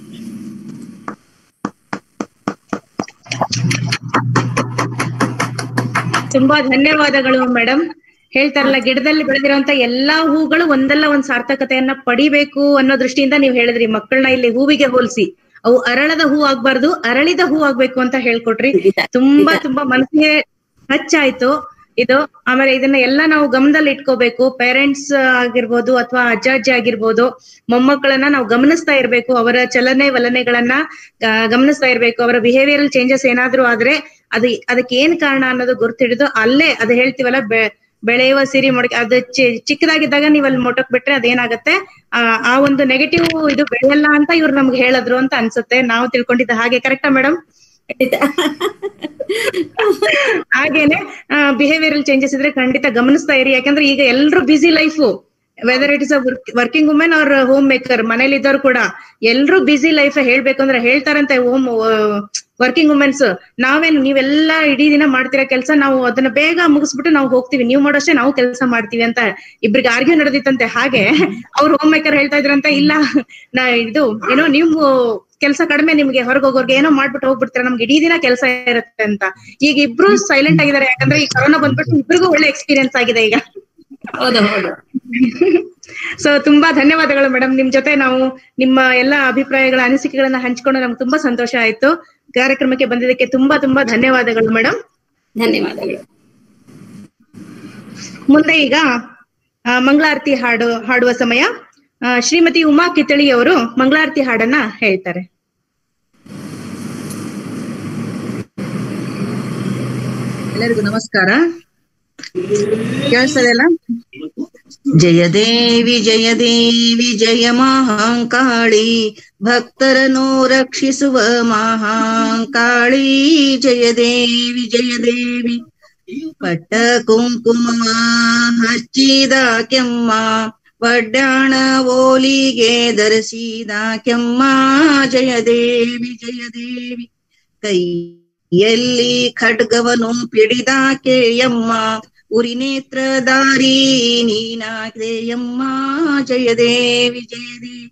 ತುಂಬಾ ಧನ್ಯವಾದಗಳು ಮೇಡಮ್ ಹೇಳ್ತಾರಲ್ಲ ಗಿಡದಲ್ಲಿ ಬೆಳೆದಿರುವಂತ ಎಲ್ಲಾ ಹೂಗಳು ಒಂದಲ್ಲ ಒಂದ್ ಸಾರ್ಥಕತೆಯನ್ನ ಪಡಿಬೇಕು ಅನ್ನೋ ದೃಷ್ಟಿಯಿಂದ ನೀವು ಹೇಳಿದ್ರಿ ಮಕ್ಕಳನ್ನ ಇಲ್ಲಿ ಹೂವಿಗೆ ಹೋಲಿಸಿ ಅವು ಅರಳದ ಹೂ ಆಗ್ಬಾರ್ದು ಅರಳಿದ ಹೂ ಆಗ್ಬೇಕು ಅಂತ ಹೇಳ್ಕೊಟ್ರಿ ತುಂಬಾ ತುಂಬಾ ಮನಸ್ಸಿಗೆ ಟಚ್ ಆಯ್ತು ಇದು ಆಮೇಲೆ ಇದನ್ನ ಎಲ್ಲ ನಾವು ಗಮನದಲ್ಲಿ ಇಟ್ಕೋಬೇಕು ಪೇರೆಂಟ್ಸ್ ಆಗಿರ್ಬೋದು ಅಥವಾ ಅಜ್ಜ ಅಜ್ಜಿ ಆಗಿರ್ಬೋದು ಮೊಮ್ಮಕ್ಕಳನ್ನ ನಾವು ಗಮನಿಸ್ತಾ ಇರ್ಬೇಕು ಅವರ ಚಲನೆ ವಲನೆಗಳನ್ನ ಆ, ಗಮನಿಸ್ತಾ ಇರ್ಬೇಕು ಅವರ ಬಿಹೇವಿಯರಲ್ ಚೇಂಜಸ್ ಏನಾದ್ರೂ ಆದ್ರೆ ಅದು ಅದಕ್ಕೆ ಏನ್ ಕಾರಣ ಅನ್ನೋದು ಗುರ್ತಿಡಿದು ಅಲ್ಲೇ ಅದು ಹೇಳ್ತೀವಲ್ಲ ಬೆ ಬೆಳೆಯುವ ಸಿರಿ ಮೊಳಕೆ ಅದು ಚಿ- ಚಿಕ್ಕದಾಗಿದ್ದಾಗ ನೀವ್ ಅಲ್ಲಿ ಮೊಟಕ್ ಬಿಟ್ರೆ ಅದೇನಾಗತ್ತೆ ಆ ಆ ಒಂದು ನೆಗೆಟಿವ್ ಇದು ಬೆಳೆಯಲ್ಲ ಅಂತ ಇವ್ರು ನಮ್ಗೆ ಹೇಳಿದ್ರು ಅಂತ ಅನ್ಸುತ್ತೆ ನಾವು ತಿಳ್ಕೊಂಡಿದ್ದ ಹಾಗೆ ಕರೆಕ್ಟಾ ಮೇಡಮ್ ಹಾಗೇನೆ ಬಿಹೇವಿಯರಲ್ ಚೇಂಜಸ್ ಇದ್ರೆ ಖಂಡಿತ ಗಮನಿಸ್ತಾ ಇರಿ ಯಾಕಂದ್ರೆ ಈಗ ಎಲ್ರು busy life whether it is a working women or homemaker ಮನೇಲಿ ಇದ್ದವ್ರು ಕೂಡ ಎಲ್ರು ಬಿಸಿ ಲೈಫ್ ಹೇಳ್ಬೇಕು ಅಂದ್ರೆ ಹೇಳ್ತಾರಂತೆ ಹೋಮ್ ವರ್ಕಿಂಗ್ ವುಮೆನ್ಸ್ ನಾವೇನು ನೀವೆಲ್ಲ ಇಡೀ ದಿನ ಮಾಡ್ತಿರೋ ಕೆಲಸ ನಾವು ಅದನ್ನ ಬೇಗ ಮುಗಿಸ್ಬಿಟ್ಟು ನಾವು ಹೋಗ್ತೀವಿ ನೀವು ಮಾಡೋಷ್ಟೇ ನಾವು ಕೆಲಸ ಮಾಡ್ತೀವಿ ಅಂತ ಇಬ್ರಿಗೆ ಆರ್ಗ್ಯೂ ನಡೆದಿತ್ತಂತೆ ಹಾಗೆ ಅವ್ರು ಹೋಮ್ ಮೇಕರ್ ಹೇಳ್ತಾ ಇದ್ರಂತೆ ಇಲ್ಲ ನಾ ಇದು ಏನೋ ನೀವು ಕೆಲಸ ಕಡಿಮೆ ನಿಮ್ಗೆ ಹೊರಗೆ ಹೋಗೋರ್ಗೆ ಏನೋ ಮಾಡ್ಬಿಟ್ಟು ಹೋಗ್ಬಿಡ್ತೀರಾ ನಮ್ಗೆ ಇಡೀ ದಿನ ಕೆಲಸ ಇರುತ್ತೆ ಅಂತ ಈಗ ಇಬ್ರು ಸೈಲೆಂಟ್ ಆಗಿದ್ದಾರೆ ಯಾಕಂದ್ರೆ ಈ ಕೊರೋನಾ ಬಂದ್ಬಿಟ್ಟು ಇಬ್ರಿಗೂ ಒಳ್ಳೆ ಎಕ್ಸ್ಪೀರಿಯನ್ಸ್ ಆಗಿದೆ ಈಗ ಹೌದು ಹೌದು ಸೊ ತುಂಬಾ ಧನ್ಯವಾದಗಳು ಮೇಡಮ್ ನಿಮ್ ಜೊತೆ ನಾವು ನಿಮ್ಮ ಎಲ್ಲಾ ಅಭಿಪ್ರಾಯಗಳ ಅನಿಸಿಕೆಗಳನ್ನ ಹಂಚ್ಕೊಂಡು ನಮ್ಗೆ ತುಂಬಾ ಸಂತೋಷ ಆಯ್ತು ಕಾರ್ಯಕ್ರಮಕ್ಕೆ ಬಂದಿದ್ದಕ್ಕೆ ತುಂಬಾ ತುಂಬಾ ಧನ್ಯವಾದಗಳು ಮೇಡಮ್ ಧನ್ಯವಾದಗಳು ಮುಂದೆ ಈಗ ಆ, ಮಂಗಳಾರತಿ ಹಾಡು ಹಾಡುವ ಸಮಯ ಆ, ಶ್ರೀಮತಿ ಉಮಾ ಕಿತ್ತಳಿ ಅವರು ಮಂಗಳಾರತಿ ಹಾಡನ್ನ ಹೇಳ್ತಾರೆ ಎಲ್ಲರಿಗೂ ನಮಸ್ಕಾರ ಕೇಳಿಸ್ತದೆಲ್ಲ ಜಯ ದೇವಿ ಜಯ ದೇವಿ ಜಯ ಮಹಾಂಕಾಳಿ ಭಕ್ತರನ್ನು ರಕ್ಷಿಸುವ ಮಹಾಂಕಾಳಿ ಜಯ ದೇವಿ ಜಯ ದೇವಿ ಪಟ್ಟ ಕುಂಕುಮ ಹಚ್ಚಿದ ಕೆಮ್ಮ ವಡ್ಡಾಣ ಓಲಿಗೆ ಧರಿಸಿದ ಕೆಮ್ಮ ಜಯ ದೇವಿ ಜಯ ದೇವಿ ಕೈಯಲ್ಲಿ ಖಡ್ಗವನು ಪಿಡಿದಾಕೆಯಮ್ಮ ಉರಿ ನೇತ್ರಧಾರಿ ನೀನಾಕೆಯಮ್ಮ ಜಯ ದೇವಿ ಜಯ ದೇವಿ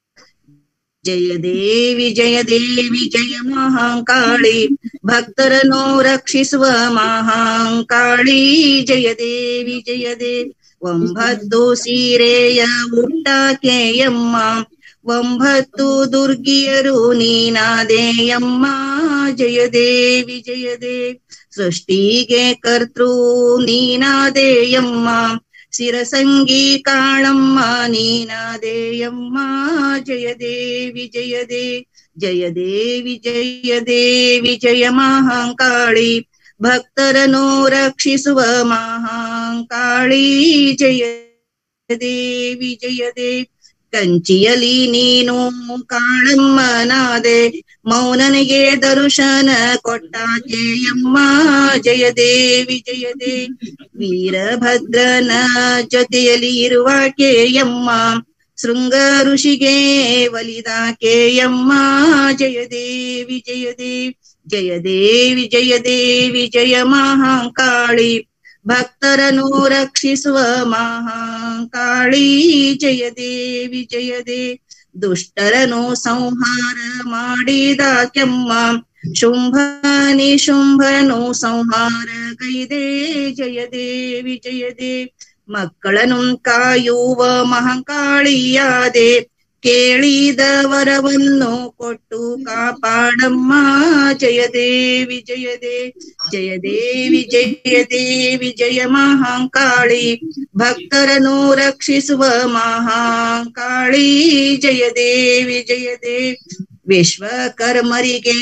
ಜಯ ದೇವಿ ಜಯ ದೇವಿ ಜಯ ಮಹಾಂಕಾಳಿ ಭಕ್ತರನ್ನು ರಕ್ಷಿಸುವ ಮಹಾಂಕಾಳಿ ಜಯ ದೇವಿ ಜಯ ದೇವಿ ಒಂಬತ್ತು ಸೀರೆಯ ಉಟ್ಟಾಕೆಯಮ್ಮ ಒಂಬತ್ತು ದುರ್ಗಿಯರು ನೀನಾದೆಯಮ್ಮ ಜಯ ದೇವಿ ಜಯ ದೇವಿ ಸೃಷ್ಟಿಗೆ ಕರ್ತೃ ನೀನಾದೆಯಮ್ಮ ಸಿರಸಂಗಿ ಕಾಳಮ್ಮ ನೀನಾದೆಯಮ್ಮ ಜಯ ದೇವಿ ಜಯ ದೇವಿ ಜಯ ದೇವಿ ಜಯ ದೇವಿ ಜಯ ಮಹಾಂಕಾಳಿ ಭಕ್ತರನ್ನು ರಕ್ಷಿಸುವ ಮಹಾಂಕಾಳಿ ಜಯ ದೇವಿ ಜಯ ದೇವಿ ಕಂಚಿಯಲಿ ನೀನು ಕಾಳಮ್ಮನಾದೆ ಮೌನನಿಗೆ ದರ್ಶನ ಕೊಟ್ಟಾಕೆಯಮ್ಮ ಜಯ ದೇವಿ ಜಯ ದೇವಿ ವೀರಭದ್ರನ ಜೊತೆಯಲ್ಲಿ ಇರುವಾಕೆಯಮ್ಮ ಶೃಂಗ ಋಷಿಗೆ ಒಲಿದಾಕೆಯಮ್ಮ ಜಯ ದೇವಿ ಜಯ ದೇವಿ ಜಯ ದೇವಿ ಜಯ ದೇವಿ ಜಯ ಮಹಾಂಕಾಳಿ ಭಕ್ತರನ್ನು ರಕ್ಷಿಸುವ ಮಹಾಂಕಾಳಿ ಜಯ ದೇವಿ ಜಯ ದೇವಿ ದುಷ್ಟರನು ಸಂಹಾರ ಮಾಡಿದ ಕೆಮ್ಮ ಶುಂಭ ನಿಶುಂಭನು ಸಂಹಾರ ಕೈದೆ ಜಯ ದೇವಿ ಜಯ ದೇವಿ ಮಕ್ಕಳನ್ನು ಕಾಯುವ ಮಹಾಂಕಾಳಿಯಾದೆ ಕೇಳಿದ ವರವನ್ನು ಕೊಟ್ಟು ಕಾಪಾಡಮ್ಮ ಜಯ ದೇವಿ ಜಯ ದೇವಿ ಜಯ ದೇವಿ ಜಯ ದೇವಿ ಜಯ ಮಹಾಂಕಾಳಿ ಭಕ್ತರನ್ನು ರಕ್ಷಿಸುವ ಮಹಾಂಕಾಳಿ ಜಯ ದೇವಿ ಜಯ ದೇವಿ ವಿಶ್ವಕರ್ಮರಿಗೆ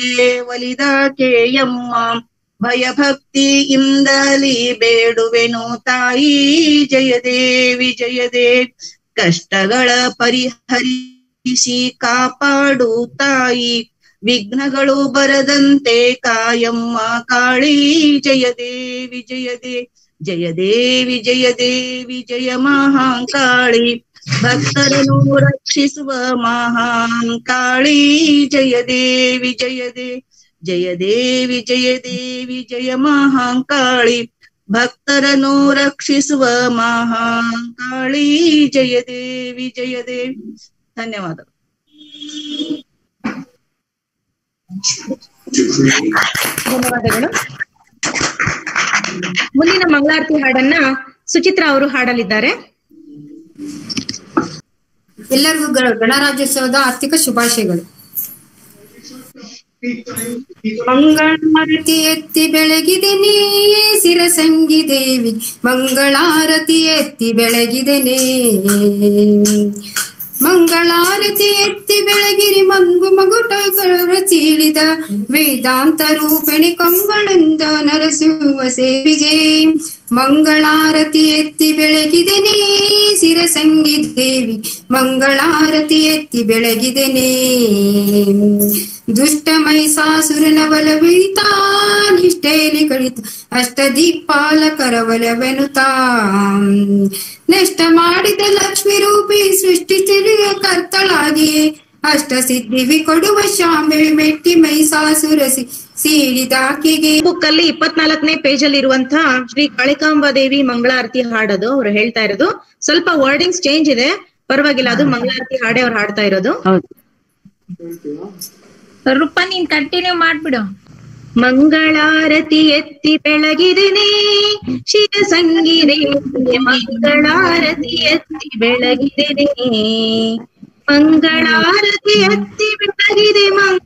ಒಲಿದಾಕೆಯಮ್ಮ ಭಯ ಭಕ್ತಿಯಿಂದಲಿ ಬೇಡುವೆನು ತಾಯಿ ಜಯ ದೇವಿ ಜಯ ದೇವಿ ಕಷ್ಟಗಳ ಪರಿಹರಿಸಿ ಕಾಪಾಡು ತಾಯಿ ವಿಘ್ನಗಳು ಬರದಂತೆ ಕಾಯಮ್ಮ ಕಾಳಿ ಜಯ ದೇವಿ ಜಯ ದೇವಿ ಜಯ ದೇವಿ ಜಯ ದೇವಿ ಜಯ ಮಹಾಂಕಾಳಿ ಭಕ್ತರನ್ನು ರಕ್ಷಿಸುವ ಮಹಾನ್ ಕಾಳಿ ಜಯ ದೇವಿ ಜಯ ದೇ ಜಯ ದೇವಿ ಜಯ ದೇವಿ ಜಯ ಮಹಾಂಕಾಳಿ ಭಕ್ತರನ್ನು ರಕ್ಷಿಸುವ ಮಹಾಂಕಾಳಿ ಜಯ ದೇವಿ ಜಯ ದೇವಿ ಧನ್ಯವಾದ ಧನ್ಯವಾದಗಳು ಮುಂದಿನ ಮಂಗಳಾರತಿ ಹಾಡನ್ನ ಸುಚಿತ್ರಾ ಅವರು ಹಾಡಲಿದ್ದಾರೆ ಎಲ್ಲರಿಗೂ ಗ- ಗಣರಾಜ್ಯೋತ್ಸವದ ಆರ್ಥಿಕ ಶುಭಾಶಯಗಳು ಮಂಗಳಾರತಿ ಎತ್ತಿ ಬೆಳಗಿದೆನೆ ಸಿರಸಂಗಿ ದೇವಿ ಮಂಗಳಾರತಿ ಎತ್ತಿ ಬೆಳಗಿದೆನೆ ಮಂಗಳಾರತಿ ಎತ್ತಿ ಬೆಳಗಿರಿ ಮಂಗು ಮಗುಟ ಚೀಳಿದ ವೇದಾಂತ ರೂಪಿಣಿ ಕಂಗಳಿಂದ ನರಸುವ ಸೇವಿಗೆ ಮಂಗಳಾರತಿ ಎತ್ತಿ ಬೆಳಗಿದೆನೆ ಸಿರಸಂಗಿ ದೇವಿ ಮಂಗಳಾರತಿ ಎತ್ತಿ ಬೆಳಗಿದೆನೆ ದುಷ್ಟ ಮೈಸಾಸುರನ ಬಲವಿತ ನಿಷ್ಠೆಯಲ್ಲಿ ಕಳಿತ ಅಷ್ಟದೀಪಾಲಕರ ಬಲವೆನುತಾ ನಷ್ಟ ಮಾಡಿದ ಲಕ್ಷ್ಮಿ ರೂಪಿ ಸೃಷ್ಟಿ ತಿರುಗ ಕರ್ತಳಾಗಿಯೇ ಅಷ್ಟ ಸಿದ್ಧಿವಿ ಕೊಡುವ ಶಾಂಬೆ ಮೆಟ್ಟಿ ಮೈಸಾಸುರಸಿ ಸೀಳಿದಾಕಿಗೆ ಬುಕ್ ಅಲ್ಲಿ ಇಪ್ಪತ್ನಾಲ್ಕನೇ ಪೇಜ್ ಅಲ್ಲಿ ಇರುವಂತಹ ಶ್ರೀ ಕಾಳಿಕಾಂಬಾ ದೇವಿ ಮಂಗಳಾರತಿ ಹಾಡೋದು ಅವ್ರು ಹೇಳ್ತಾ ಇರೋದು ಸ್ವಲ್ಪ ವರ್ಡಿಂಗ್ಸ್ ಚೇಂಜ್ ಇದೆ ಪರವಾಗಿಲ್ಲ ಅದು ಮಂಗಳಾರತಿ ಹಾಡೇ ಅವ್ರು ಹಾಡ್ತಾ ಇರೋದು ರೂಪ ನೀನ್ ಕಂಟಿನ್ಯೂ ಮಾಡ್ಬಿಡು ಮಂಗಳಾರತಿ ಎತ್ತಿ ಬೆಳಗಿದೆನೆ ಶಿವ ಸಂಗೀತೆ ಮಂಗಳಾರತಿ ಎತ್ತಿ ಬೆಳಗಿದೆನೆ ಮಂಗಳಾರತಿ ಎತ್ತಿ ಬೆಳಗಿದೆ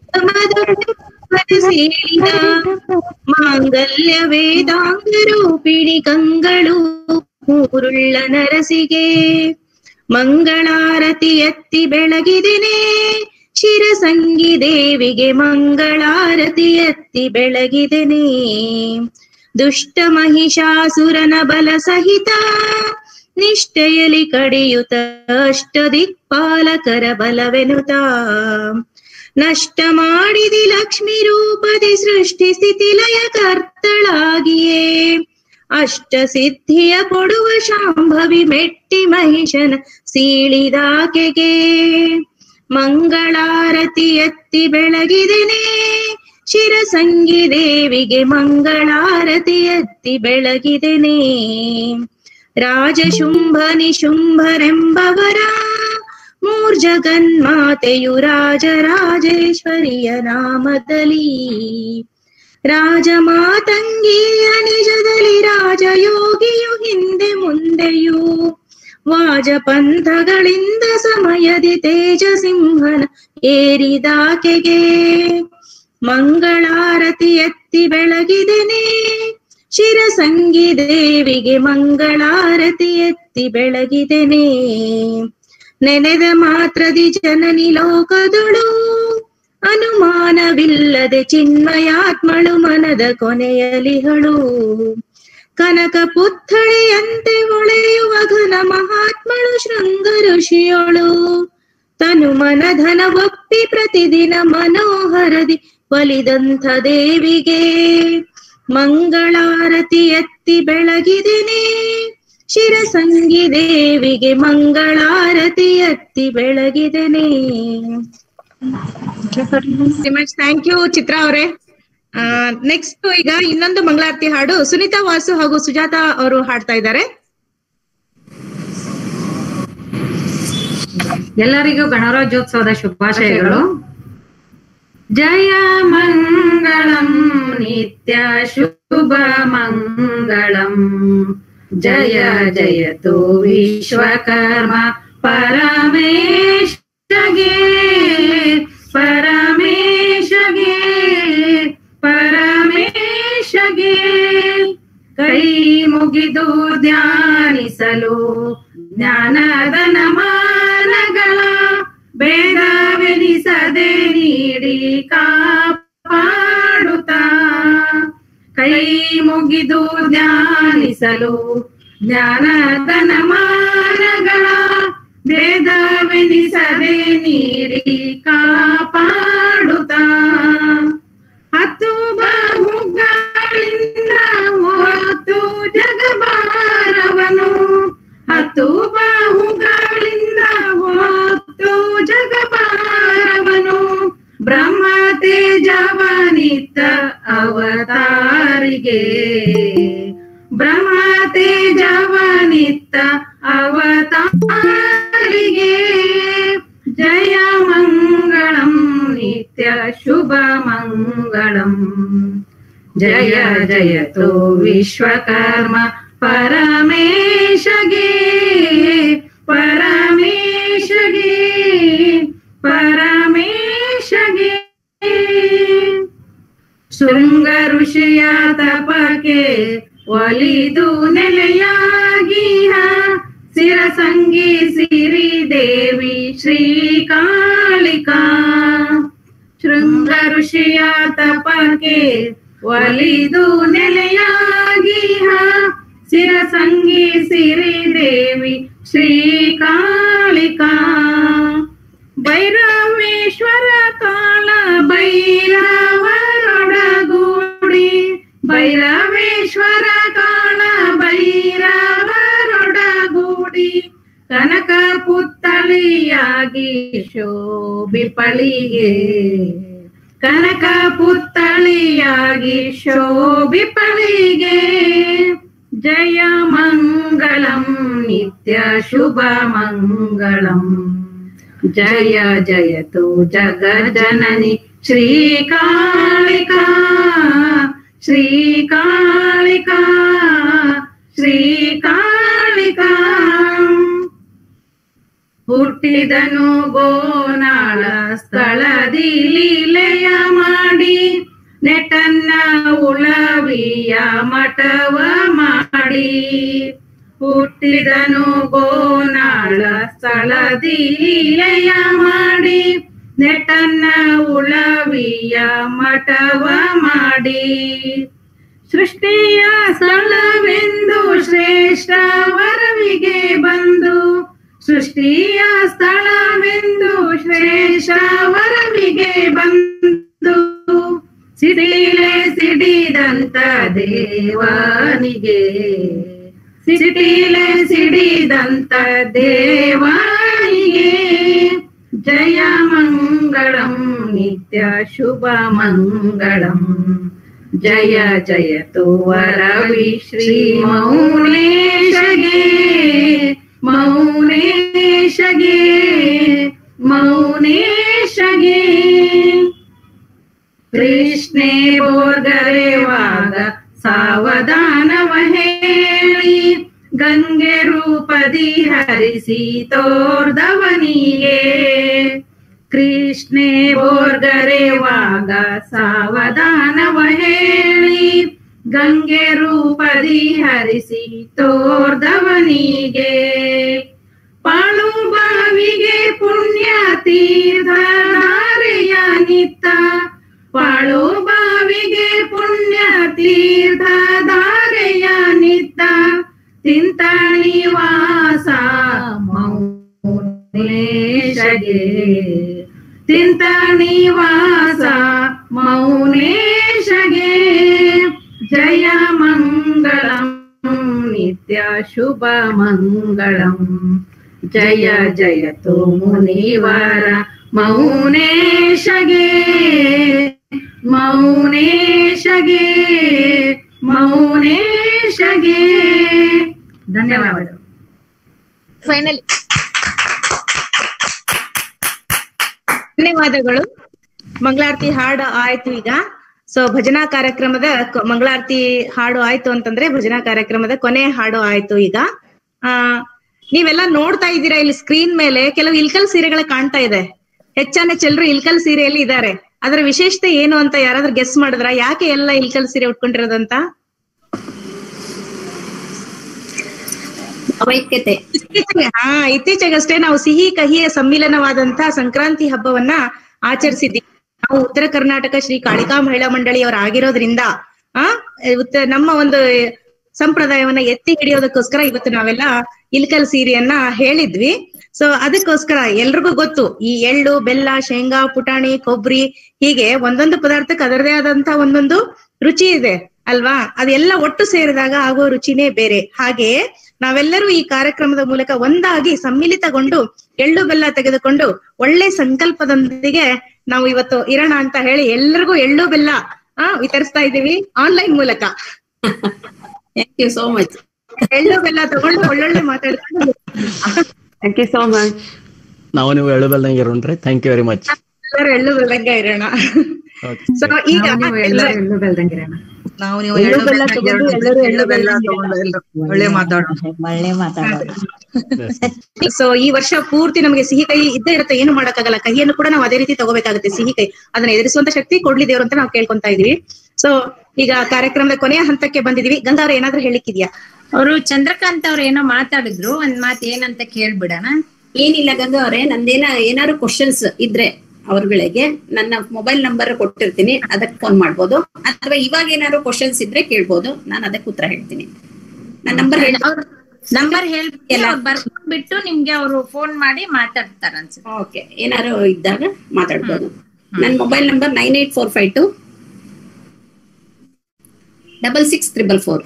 ಮಂಗಮದ ಮಾಂಗಲ್ಯ ವೇದಾಂಗ ರೂಪಿಣಿ ಕಂಗಳು ಮೂರುಳ್ಳ ನರಸಿಗೆ ಮಂಗಳಾರತಿ ಎತ್ತಿ ಬೆಳಗಿದೆನೆ ಶಿರಸಂಗಿ ದೇವಿಗೆ ಮಂಗಳಾರತಿ ಎತ್ತಿ ಬೆಳಗಿದೆನೆ ದುಷ್ಟ ಮಹಿಷಾಸುರನ ಬಲ ಸಹಿತ ನಿಷ್ಠೆಯಲಿ ಕಡಿಯುತ್ತ ಅಷ್ಟ ದಿಕ್ಪಾಲಕರ ಬಲವೆನುತ ನಷ್ಟ ಮಾಡಿದಿ ಲಕ್ಷ್ಮಿ ರೂಪದಿ ಸೃಷ್ಟಿ ಸ್ಥಿತಿ ಲಯ ಕರ್ತಳಾಗಿಯೇ ಅಷ್ಟ ಸಿದ್ಧಿಯ ಕೊಡುವ ಶಾಂಭವಿ ಮೆಟ್ಟಿ ಮಹಿಷನ ಸೀಳಿದಾಕೆಗೆ ಮಂಗಳಾರತಿ ಎತ್ತಿ ಬೆಳಗಿದೆನೆ ಶಿರಸಂಗಿ ದೇವಿಗೆ ಮಂಗಳಾರತಿ ಎತ್ತಿ ಬೆಳಗಿದೆನೆ ರಾಜಶುಂಭ ನಿಶುಂಭರೆಂಬವರ ಮೂರ್ಜಗನ್ಮಾತೆಯು ರಾಜರಾಜೇಶ್ವರಿಯ ನಾಮದಲ್ಲಿ ರಾಜಮಾತಂಗಿಯ ನಿಜದಲ್ಲಿ ರಾಜಯೋಗಿಯು ಹಿಂದೆ ಮುಂದೆಯೂ ವಾಜಪಂಥಗಳಿಂದ ಸಮಯದಿ ತೇಜ ಸಿಂಹನ ಏರಿದಾಕೆಗೆ ಮಂಗಳಾರತಿ ಎತ್ತಿ ಬೆಳಗಿದೆನೆ ಶಿರಸಂಗಿ ದೇವಿಗೆ ಮಂಗಳಾರತಿ ಎತ್ತಿ ಬೆಳಗಿದೆನೆ ನೆನೆದ ಮಾತ್ರದಿ ಜನನಿ ಲೋಕದೊಳು ಅನುಮಾನವಿಲ್ಲದೆ ಚಿನ್ಮಯಾತ್ಮಳು ಮನದ ಕೊನೆಯಲಿಹಳು ಕನಕ ಪುತ್ಥಳಿಯಂತೆ ಹೊಳೆಯುವ ಘನ ಮಹಾತ್ಮಳು ಶೃಂಗ ಋಷಿಯೊಳು ತನು ಮನಧನ ಒಪ್ಪಿ ಪ್ರತಿದಿನ ಮನೋಹರದಿ ಒಲಿದಂಥ ದೇವಿಗೆ ಮಂಗಳಾರತಿ ಎತ್ತಿ ಬೆಳಗಿದೆನೆ ಶಿರಸಂಗಿ ದೇವಿಗೆ ಮಂಗಳಾರತಿ ಎತ್ತಿ ಬೆಳಗಿದೆನೆ ಥ್ಯಾಂಕ್ ಯು ಚಿತ್ರಾ ಅವರೇ ನೆಕ್ಸ್ಟ್ ಈಗ ಇನ್ನೊಂದು ಮಂಗಳಾರತಿ ಹಾಡು ಸುನೀತಾ ವಾಸು ಹಾಗೂ ಸುಜಾತ ಅವರು ಹಾಡ್ತಾ ಇದ್ದಾರೆ ಎಲ್ಲರಿಗೂ ಗಣರಾಜ್ಯೋತ್ಸವದ ಶುಭಾಶಯಗಳು ಜಯ ಮಂಗಳಂ ನಿತ್ಯ ಶುಭ ಮಂಗಳಂ ಜಯ ಜಯತು ವಿಶ್ವಕರ್ಮ ಪರಮೇಶಗೆ ಪರಮೇಶಗೆ ಪರಮೇಶಗೆ ಕೈ ಮುಗಿದು ಧ್ಯಾನಿಸಲು ಜ್ಞಾನದ ನಮಾನಗಳ ಭೇದವೆನಿಸದೆ ನೀಡಿ ಕಾಪಾಡುತ್ತಾ ಕೈ ಮುಗಿದು ಧ್ಯಾನಿಸಲು ಜ್ಞಾನದ ನಮಾನಗಳ ಭೇದವೆನಿಸದೆ ನೀಡಿ ಕಾಪಾಡುತ್ತಾ ಹತ್ತು ಬಾಹುಗಳಿಂದ ಹೊತ್ತು ಜಗಭಾರವನು ಹತ್ತು ಬಾಹುಗಳಿಂದ ಬ್ರಹ್ಮ ತೇಜವನಿತ್ತ ಅವತಾರಿಗೆ ಬ್ರಹ್ಮ ತೇಜವನಿತ್ತ ಅವತಾರಿಗೆ ಜಯ ಮಂಗಳಂ ನಿತ್ಯ ಶುಭ ಮಂಗಳಂ ಜಯ ಜಯತು ವಿಶ್ವಕರ್ಮ ಪರಮೇಶಗೆ ಪರಮೇಶಗೆ ಪರಮೇಶಗೆ ಶೃಂಗ ಋಷಿಯ ತಪಕ್ಕೆ ಒಲಿದು ನೆಲೆಯಾಗಿಹ ಸಿರಸಂಗಿ ಸಿರಿ ದೇವಿ ಶ್ರೀಕಾಳಿಕಾ ಶೃಂಗ ಋಷಿಯ ತಪಕ್ಕೆ ಒಲಿದು ನೆಲೆಯಾಗಿಹ ಸಿರಸಂಗಿ ಸಿರಿ ದೇವಿ ಶ್ರೀಕಾಳಿಕಾ ಭೈರವೇಶ್ವರ ಕಾಳ ಭೈರವರೊಡಗೂಡಿ ಭೈರವೇಶ್ವರ ಕಾಳ ಭೈರವರೊಡಗೂಡಿ ಕನಕ ಪುತ್ತಳಿಯಾಗಿ ಶೋಭಿಪಳಿಗೆ ಕನಕ ಪುತ್ತಳಿಯಾಗಿ ಶೋಭಿಪಳಿಗೆ ಜಯ ಮಂಗಳಂ ನಿತ್ಯ ಶುಭ ಮಂಗಳಂ ಜಯ ಜಯತು ಜಗಜ್ಜನನಿ ಶ್ರೀಕಾಳಿಕಾ ಶ್ರೀಕಾಳಿಕಾ ಶ್ರೀಕಾಳಿಕಾ ಹುಟ್ಟಿದನು ಗೋನಾಳ ಸ್ಥಳದಿ ಲೀಲೆಯ ಮಾಡಿ ನೆಟನ್ನ ಉಳವಿಯ ಮಠವ ಮಾಡಿ ಹುಟ್ಟಿದನು ಗೋನಾಳ ಸ್ಥಳದಿ ಲೀಲೆಯ ಮಾಡಿ ನೆಟನ್ನ ಉಳವಿಯ ಮಠವ ಮಾಡಿ ಸೃಷ್ಟಿಯ ಸ್ಥಳವೆಂದು ಶ್ರೇಷ್ಠ ವರವಿಗೆ ಬಂದು ಸೃಷ್ಟಿಯ ಸ್ಥಳವೆಂದು ಶ್ರೇಷ್ಠ ವರವಿಗೆ ಬಂದು ಸಿಡಿಲೆ ಸಿಡಿದಂತ ದೇವನಿಗೆ ಸಿಡಿಲೆ ಸಿಡಿದಂತ ದೇವನಿಗೆ ಜಯ ಮಂಗಳಂ ನಿತ್ಯ ಶುಭ ಮಂಗಳಂ ಜಯ ಜಯತು ವರವಿ ಶ್ರೀ ಮೌನೇಶಗೆ ಮೌನೇಶಗೆ ಮೌನೇಶಗೆ ಕೃಷ್ಣೆ ಬೋರ್ಗರೆವಾಗ ಸಾವಧಾನವ ಹೇಳಿ ಗಂಗೆ ರೂಪದಿ ಹರಿಸಿ ತೋರ್ದವನಿಗೆ ಕೃಷ್ಣೆ ಬೋರ್ಗರೆವಾಗ ಸಾವಧಾನವ ಹೇಳಿ ಗಂಗೆ ರೂಪದಿ ಹರಿಸಿ ತೋರ್ದವನಿಗೆ ಪಾಳು ಬಾವಿಗೆ ಪುಣ್ಯ ತೀರ್ಥಧಾರೆಯ ನಿತ್ತ ಪಾಳು ಬಾವಿಗೆ ಪುಣ್ಯ ತೀರ್ಥಧಾರೆಯ ನಿತ್ತ ತಿಂತಣಿ ವಾಸ ಮೌನೇಶಗೆ ತಿಂತಣಿ ವಾಸ ಮೌನೇಶಗೆ ಜಯ ಮಂಗಳಂ ನಿತ್ಯ ಶುಭ ಮಂಗಳಂ ಜಯ ಜಯತು ಮುನಿವರ ಮೌನೇಶಗೆ ಮೌನೇಶಗೆ ಮೌನೇಶಗೆ ಧನ್ಯವಾದಗಳು ಫೈನಲ್ ಧನ್ಯವಾದಗಳು ಮಂಗಳಾರತಿ ಹಾಡು ಆಯ್ತು ಈಗ ಸೊ ಭಜನಾ ಕಾರ್ಯಕ್ರಮದ ಕೊ- ಮಂಗಳಾರತಿ ಹಾಡು ಆಯ್ತು ಅಂತಂದ್ರೆ ಭಜನಾ ಕಾರ್ಯಕ್ರಮದ ಕೊನೆ ಹಾಡು ಆಯ್ತು ಈಗ ಆ ನೀವೆಲ್ಲ ನೋಡ್ತಾ ಇದ್ದೀರಾ ಇಲ್ಲಿ ಸ್ಕ್ರೀನ್ ಮೇಲೆ ಕೆಲವು ಇಲ್ಕಲ್ ಸೀರೆಗಳ ಕಾಣ್ತಾ ಇದೆ ಹೆಚ್ಚಾನೆಚ್ಚ ಎಲ್ರು ಇಲ್ಕಲ್ ಸೀರೆಯಲ್ಲಿ ಇದ್ದಾರೆ ಅದರ ವಿಶೇಷತೆ ಏನು ಅಂತ ಯಾರಾದ್ರೂ ಗೆಸ್ ಮಾಡಿದ್ರ ಯಾಕೆ ಎಲ್ಲ ಇಲ್ಕಲ್ ಸೀರೆ ಉಟ್ಕೊಂಡಿರೋದಂತ ಅವೈಕ್ಯತೆ ಇತ್ತೀಚೆಗೆ ಹಾ ಇತ್ತೀಚೆಗಷ್ಟೇ ನಾವು ಸಿಹಿ ಕಹಿಯ ಸಮ್ಮಿಲನವಾದಂತ ಸಂಕ್ರಾಂತಿ ಹಬ್ಬವನ್ನ ಆಚರಿಸಿದ್ದೀವಿ ನಾವು ಉತ್ತರ ಕರ್ನಾಟಕ ಶ್ರೀ ಕಾಳಿಕಾ ಮಹಿಳಾ ಮಂಡಳಿಯವರ ಆಗಿರೋದ್ರಿಂದ ಆ ಉತ್ತ- ನಮ್ಮ ಒಂದು ಸಂಪ್ರದಾಯವನ್ನ ಎತ್ತಿ ಹಿಡಿಯೋದಕ್ಕೋಸ್ಕರ ಇವತ್ತು ನಾವೆಲ್ಲ ಇಲ್ಕಲ್ ಸೀರೆಯನ್ನ ಹೇಳಿದ್ವಿ ಸೊ ಅದಕ್ಕೋಸ್ಕರ ಎಲ್ರಿಗೂ ಗೊತ್ತು ಈ ಎಳ್ಳು ಬೆಲ್ಲ ಶೇಂಗಾ ಪುಟಾಣಿ ಕೊಬ್ಬರಿ ಹೀಗೆ ಒಂದೊಂದು ಪದಾರ್ಥಕ್ಕೆ ಅದರದೇ ಆದಂತ ಒಂದೊಂದು ರುಚಿ ಇದೆ ಅಲ್ವಾ ಅದೆಲ್ಲ ಒಟ್ಟು ಸೇರಿದಾಗ ಆಗೋ ರುಚಿನೇ ಬೇರೆ ಹಾಗೆ ನಾವೆಲ್ಲರೂ ಈ ಕಾರ್ಯಕ್ರಮದ ಮೂಲಕ ಒಂದಾಗಿ ಸಮ್ಮಿಲಿತಗೊಂಡು ಎಳ್ಳು ಬೆಲ್ಲ ತೆಗೆದುಕೊಂಡು ಒಳ್ಳೆ ಸಂಕಲ್ಪದೊಂದಿಗೆ ನಾವು ಇವತ್ತು ಇರೋಣ ಅಂತ ಹೇಳಿ ಎಲ್ಲರಿಗೂ ಎಳ್ಳು ಬೆಲ್ಲ ಆ ವಿತರಿಸ್ತಾ ಇದ್ದೀವಿ ಆನ್ಲೈನ್ ಮೂಲಕ ಥ್ಯಾಂಕ್ ಯು ಸೋ ಮಚ್ ಎಳ್ಳು ಬೆಲ್ಲ ತಗೊಂಡು ಒಳ್ಳೊಳ್ಳೆ ಮಾತಾಡ್ಕೊಂಡು ಥ್ಯಾಂಕ್ ಯು ಸೋ ಮಚ್ ನಾವು ನೀವು ಎಳ್ಳು ಬೆಲ್ದಂಗೆ ಇರೋಣ್ರಿ ಥ್ಯಾಂಕ್ ಯು ವೆರಿ ಮಚ್ ಎಲ್ಲರೂ ಎಳ್ಳು ಬೆಲ್ಲಂಗೆ ಇರೋಣ ಸೊ ಈಗ ನಾವು ನೀವು ಎಲ್ಲರೂ ಎಳ್ಳು ಬೆಳ್ದಂಗಿರೋಣ ನಾವು ನೀವು ಎಳ್ಳು ಎಳ್ಳು ಬೆಲ್ಲ ಬೆಲ್ಲ ತಗೊಂಡು ತಗೊಂಡು ಎಲ್ಲರೂ ಎಳ್ಳು ಬೆಲ್ಲ ಬೆಲ್ಲ ತಗೊಂಡು ಎಲ್ಲರೂ ಒಳ್ಳೆ ಮಾತಾಡೋಣ ಒಳ್ಳೆ ಮಾತಾಡೋದು ಸೊ ಈ ವರ್ಷ ಪೂರ್ತಿ ನಮಗೆ ಸಿಹಿ ಕೈ ಇದ್ದೇ ಇರುತ್ತೆ ಏನು ಮಾಡಕ್ಕಾಗಲ್ಲ ಕಹಿಯನ್ನು ಕೂಡ ನಾವು ಅದೇ ರೀತಿ ತಗೋಬೇಕಾಗುತ್ತೆ ಸಿಹಿ ಕೈ ಅದನ್ನ ಎದುರಿಸುವಂತ ಶಕ್ತಿ ಕೊಡ್ಲಿ ದೇವ್ರು ಅಂತ ನಾವು ಕೇಳ್ಕೊಂತಾ ಇದೀವಿ ಸೊ ಈಗ ಕಾರ್ಯಕ್ರಮದ ಕೊನೆಯ ಹಂತಕ್ಕೆ ಬಂದಿದೀವಿ ಗಂಗಾ ಅವ್ರ ಏನಾದ್ರೂ ಹೇಳಿಕ್ಕಿದ್ಯಾ ಅವರು ಚಂದ್ರಕಾಂತ್ ಅವ್ರು ಏನೋ ಮಾತಾಡಿದ್ರು ಒಂದ್ ಮಾತ್ ಏನಂತ ಕೇಳ್ಬಿಡಣ ಏನಿಲ್ಲ ಗಂಗಾ ಅವರೇ ನಂದೇನ ಏನಾದ್ರು ಕ್ವಶನ್ಸ್ ಇದ್ರೆ ಅವ್ರಗಳಿಗೆ ನನ್ನ ಮೊಬೈಲ್ ನಂಬರ್ ಕೊಟ್ಟಿರ್ತೀನಿ ಅದಕ್ಕೆ ಫೋನ್ ಮಾಡ್ಬೋದು ಅಥವಾ ಇವಾಗ ಏನಾದ್ರು ಕ್ವಶನ್ಸ್ ಇದ್ರೆ ಕೇಳ್ಬೋದು ನಾನು ಅದಕ್ಕೆ ಉತ್ತರ ಹೇಳ್ತೀನಿ ನನ್ನ ನಂಬರ್ ಹೇಳಿ ಅವ್ರ ನಂಬರ್ ಹೇಳ್ಬಿಟ್ಟು ಬರ್ಕೊಂಡ್ಬಿಟ್ಟು ನಿಮ್ಗೆ ಅವರು ಫೋನ್ ಮಾಡಿ ಮಾತಾಡ್ತಾರ ಅನ್ಸುತ್ತೆ ಓಕೆ ಏನಾದ್ರು ಇದ್ದಾಗ ಮಾತಾಡ್ಬೋದು ನನ್ನ mobile number nine eight four five two double six triple four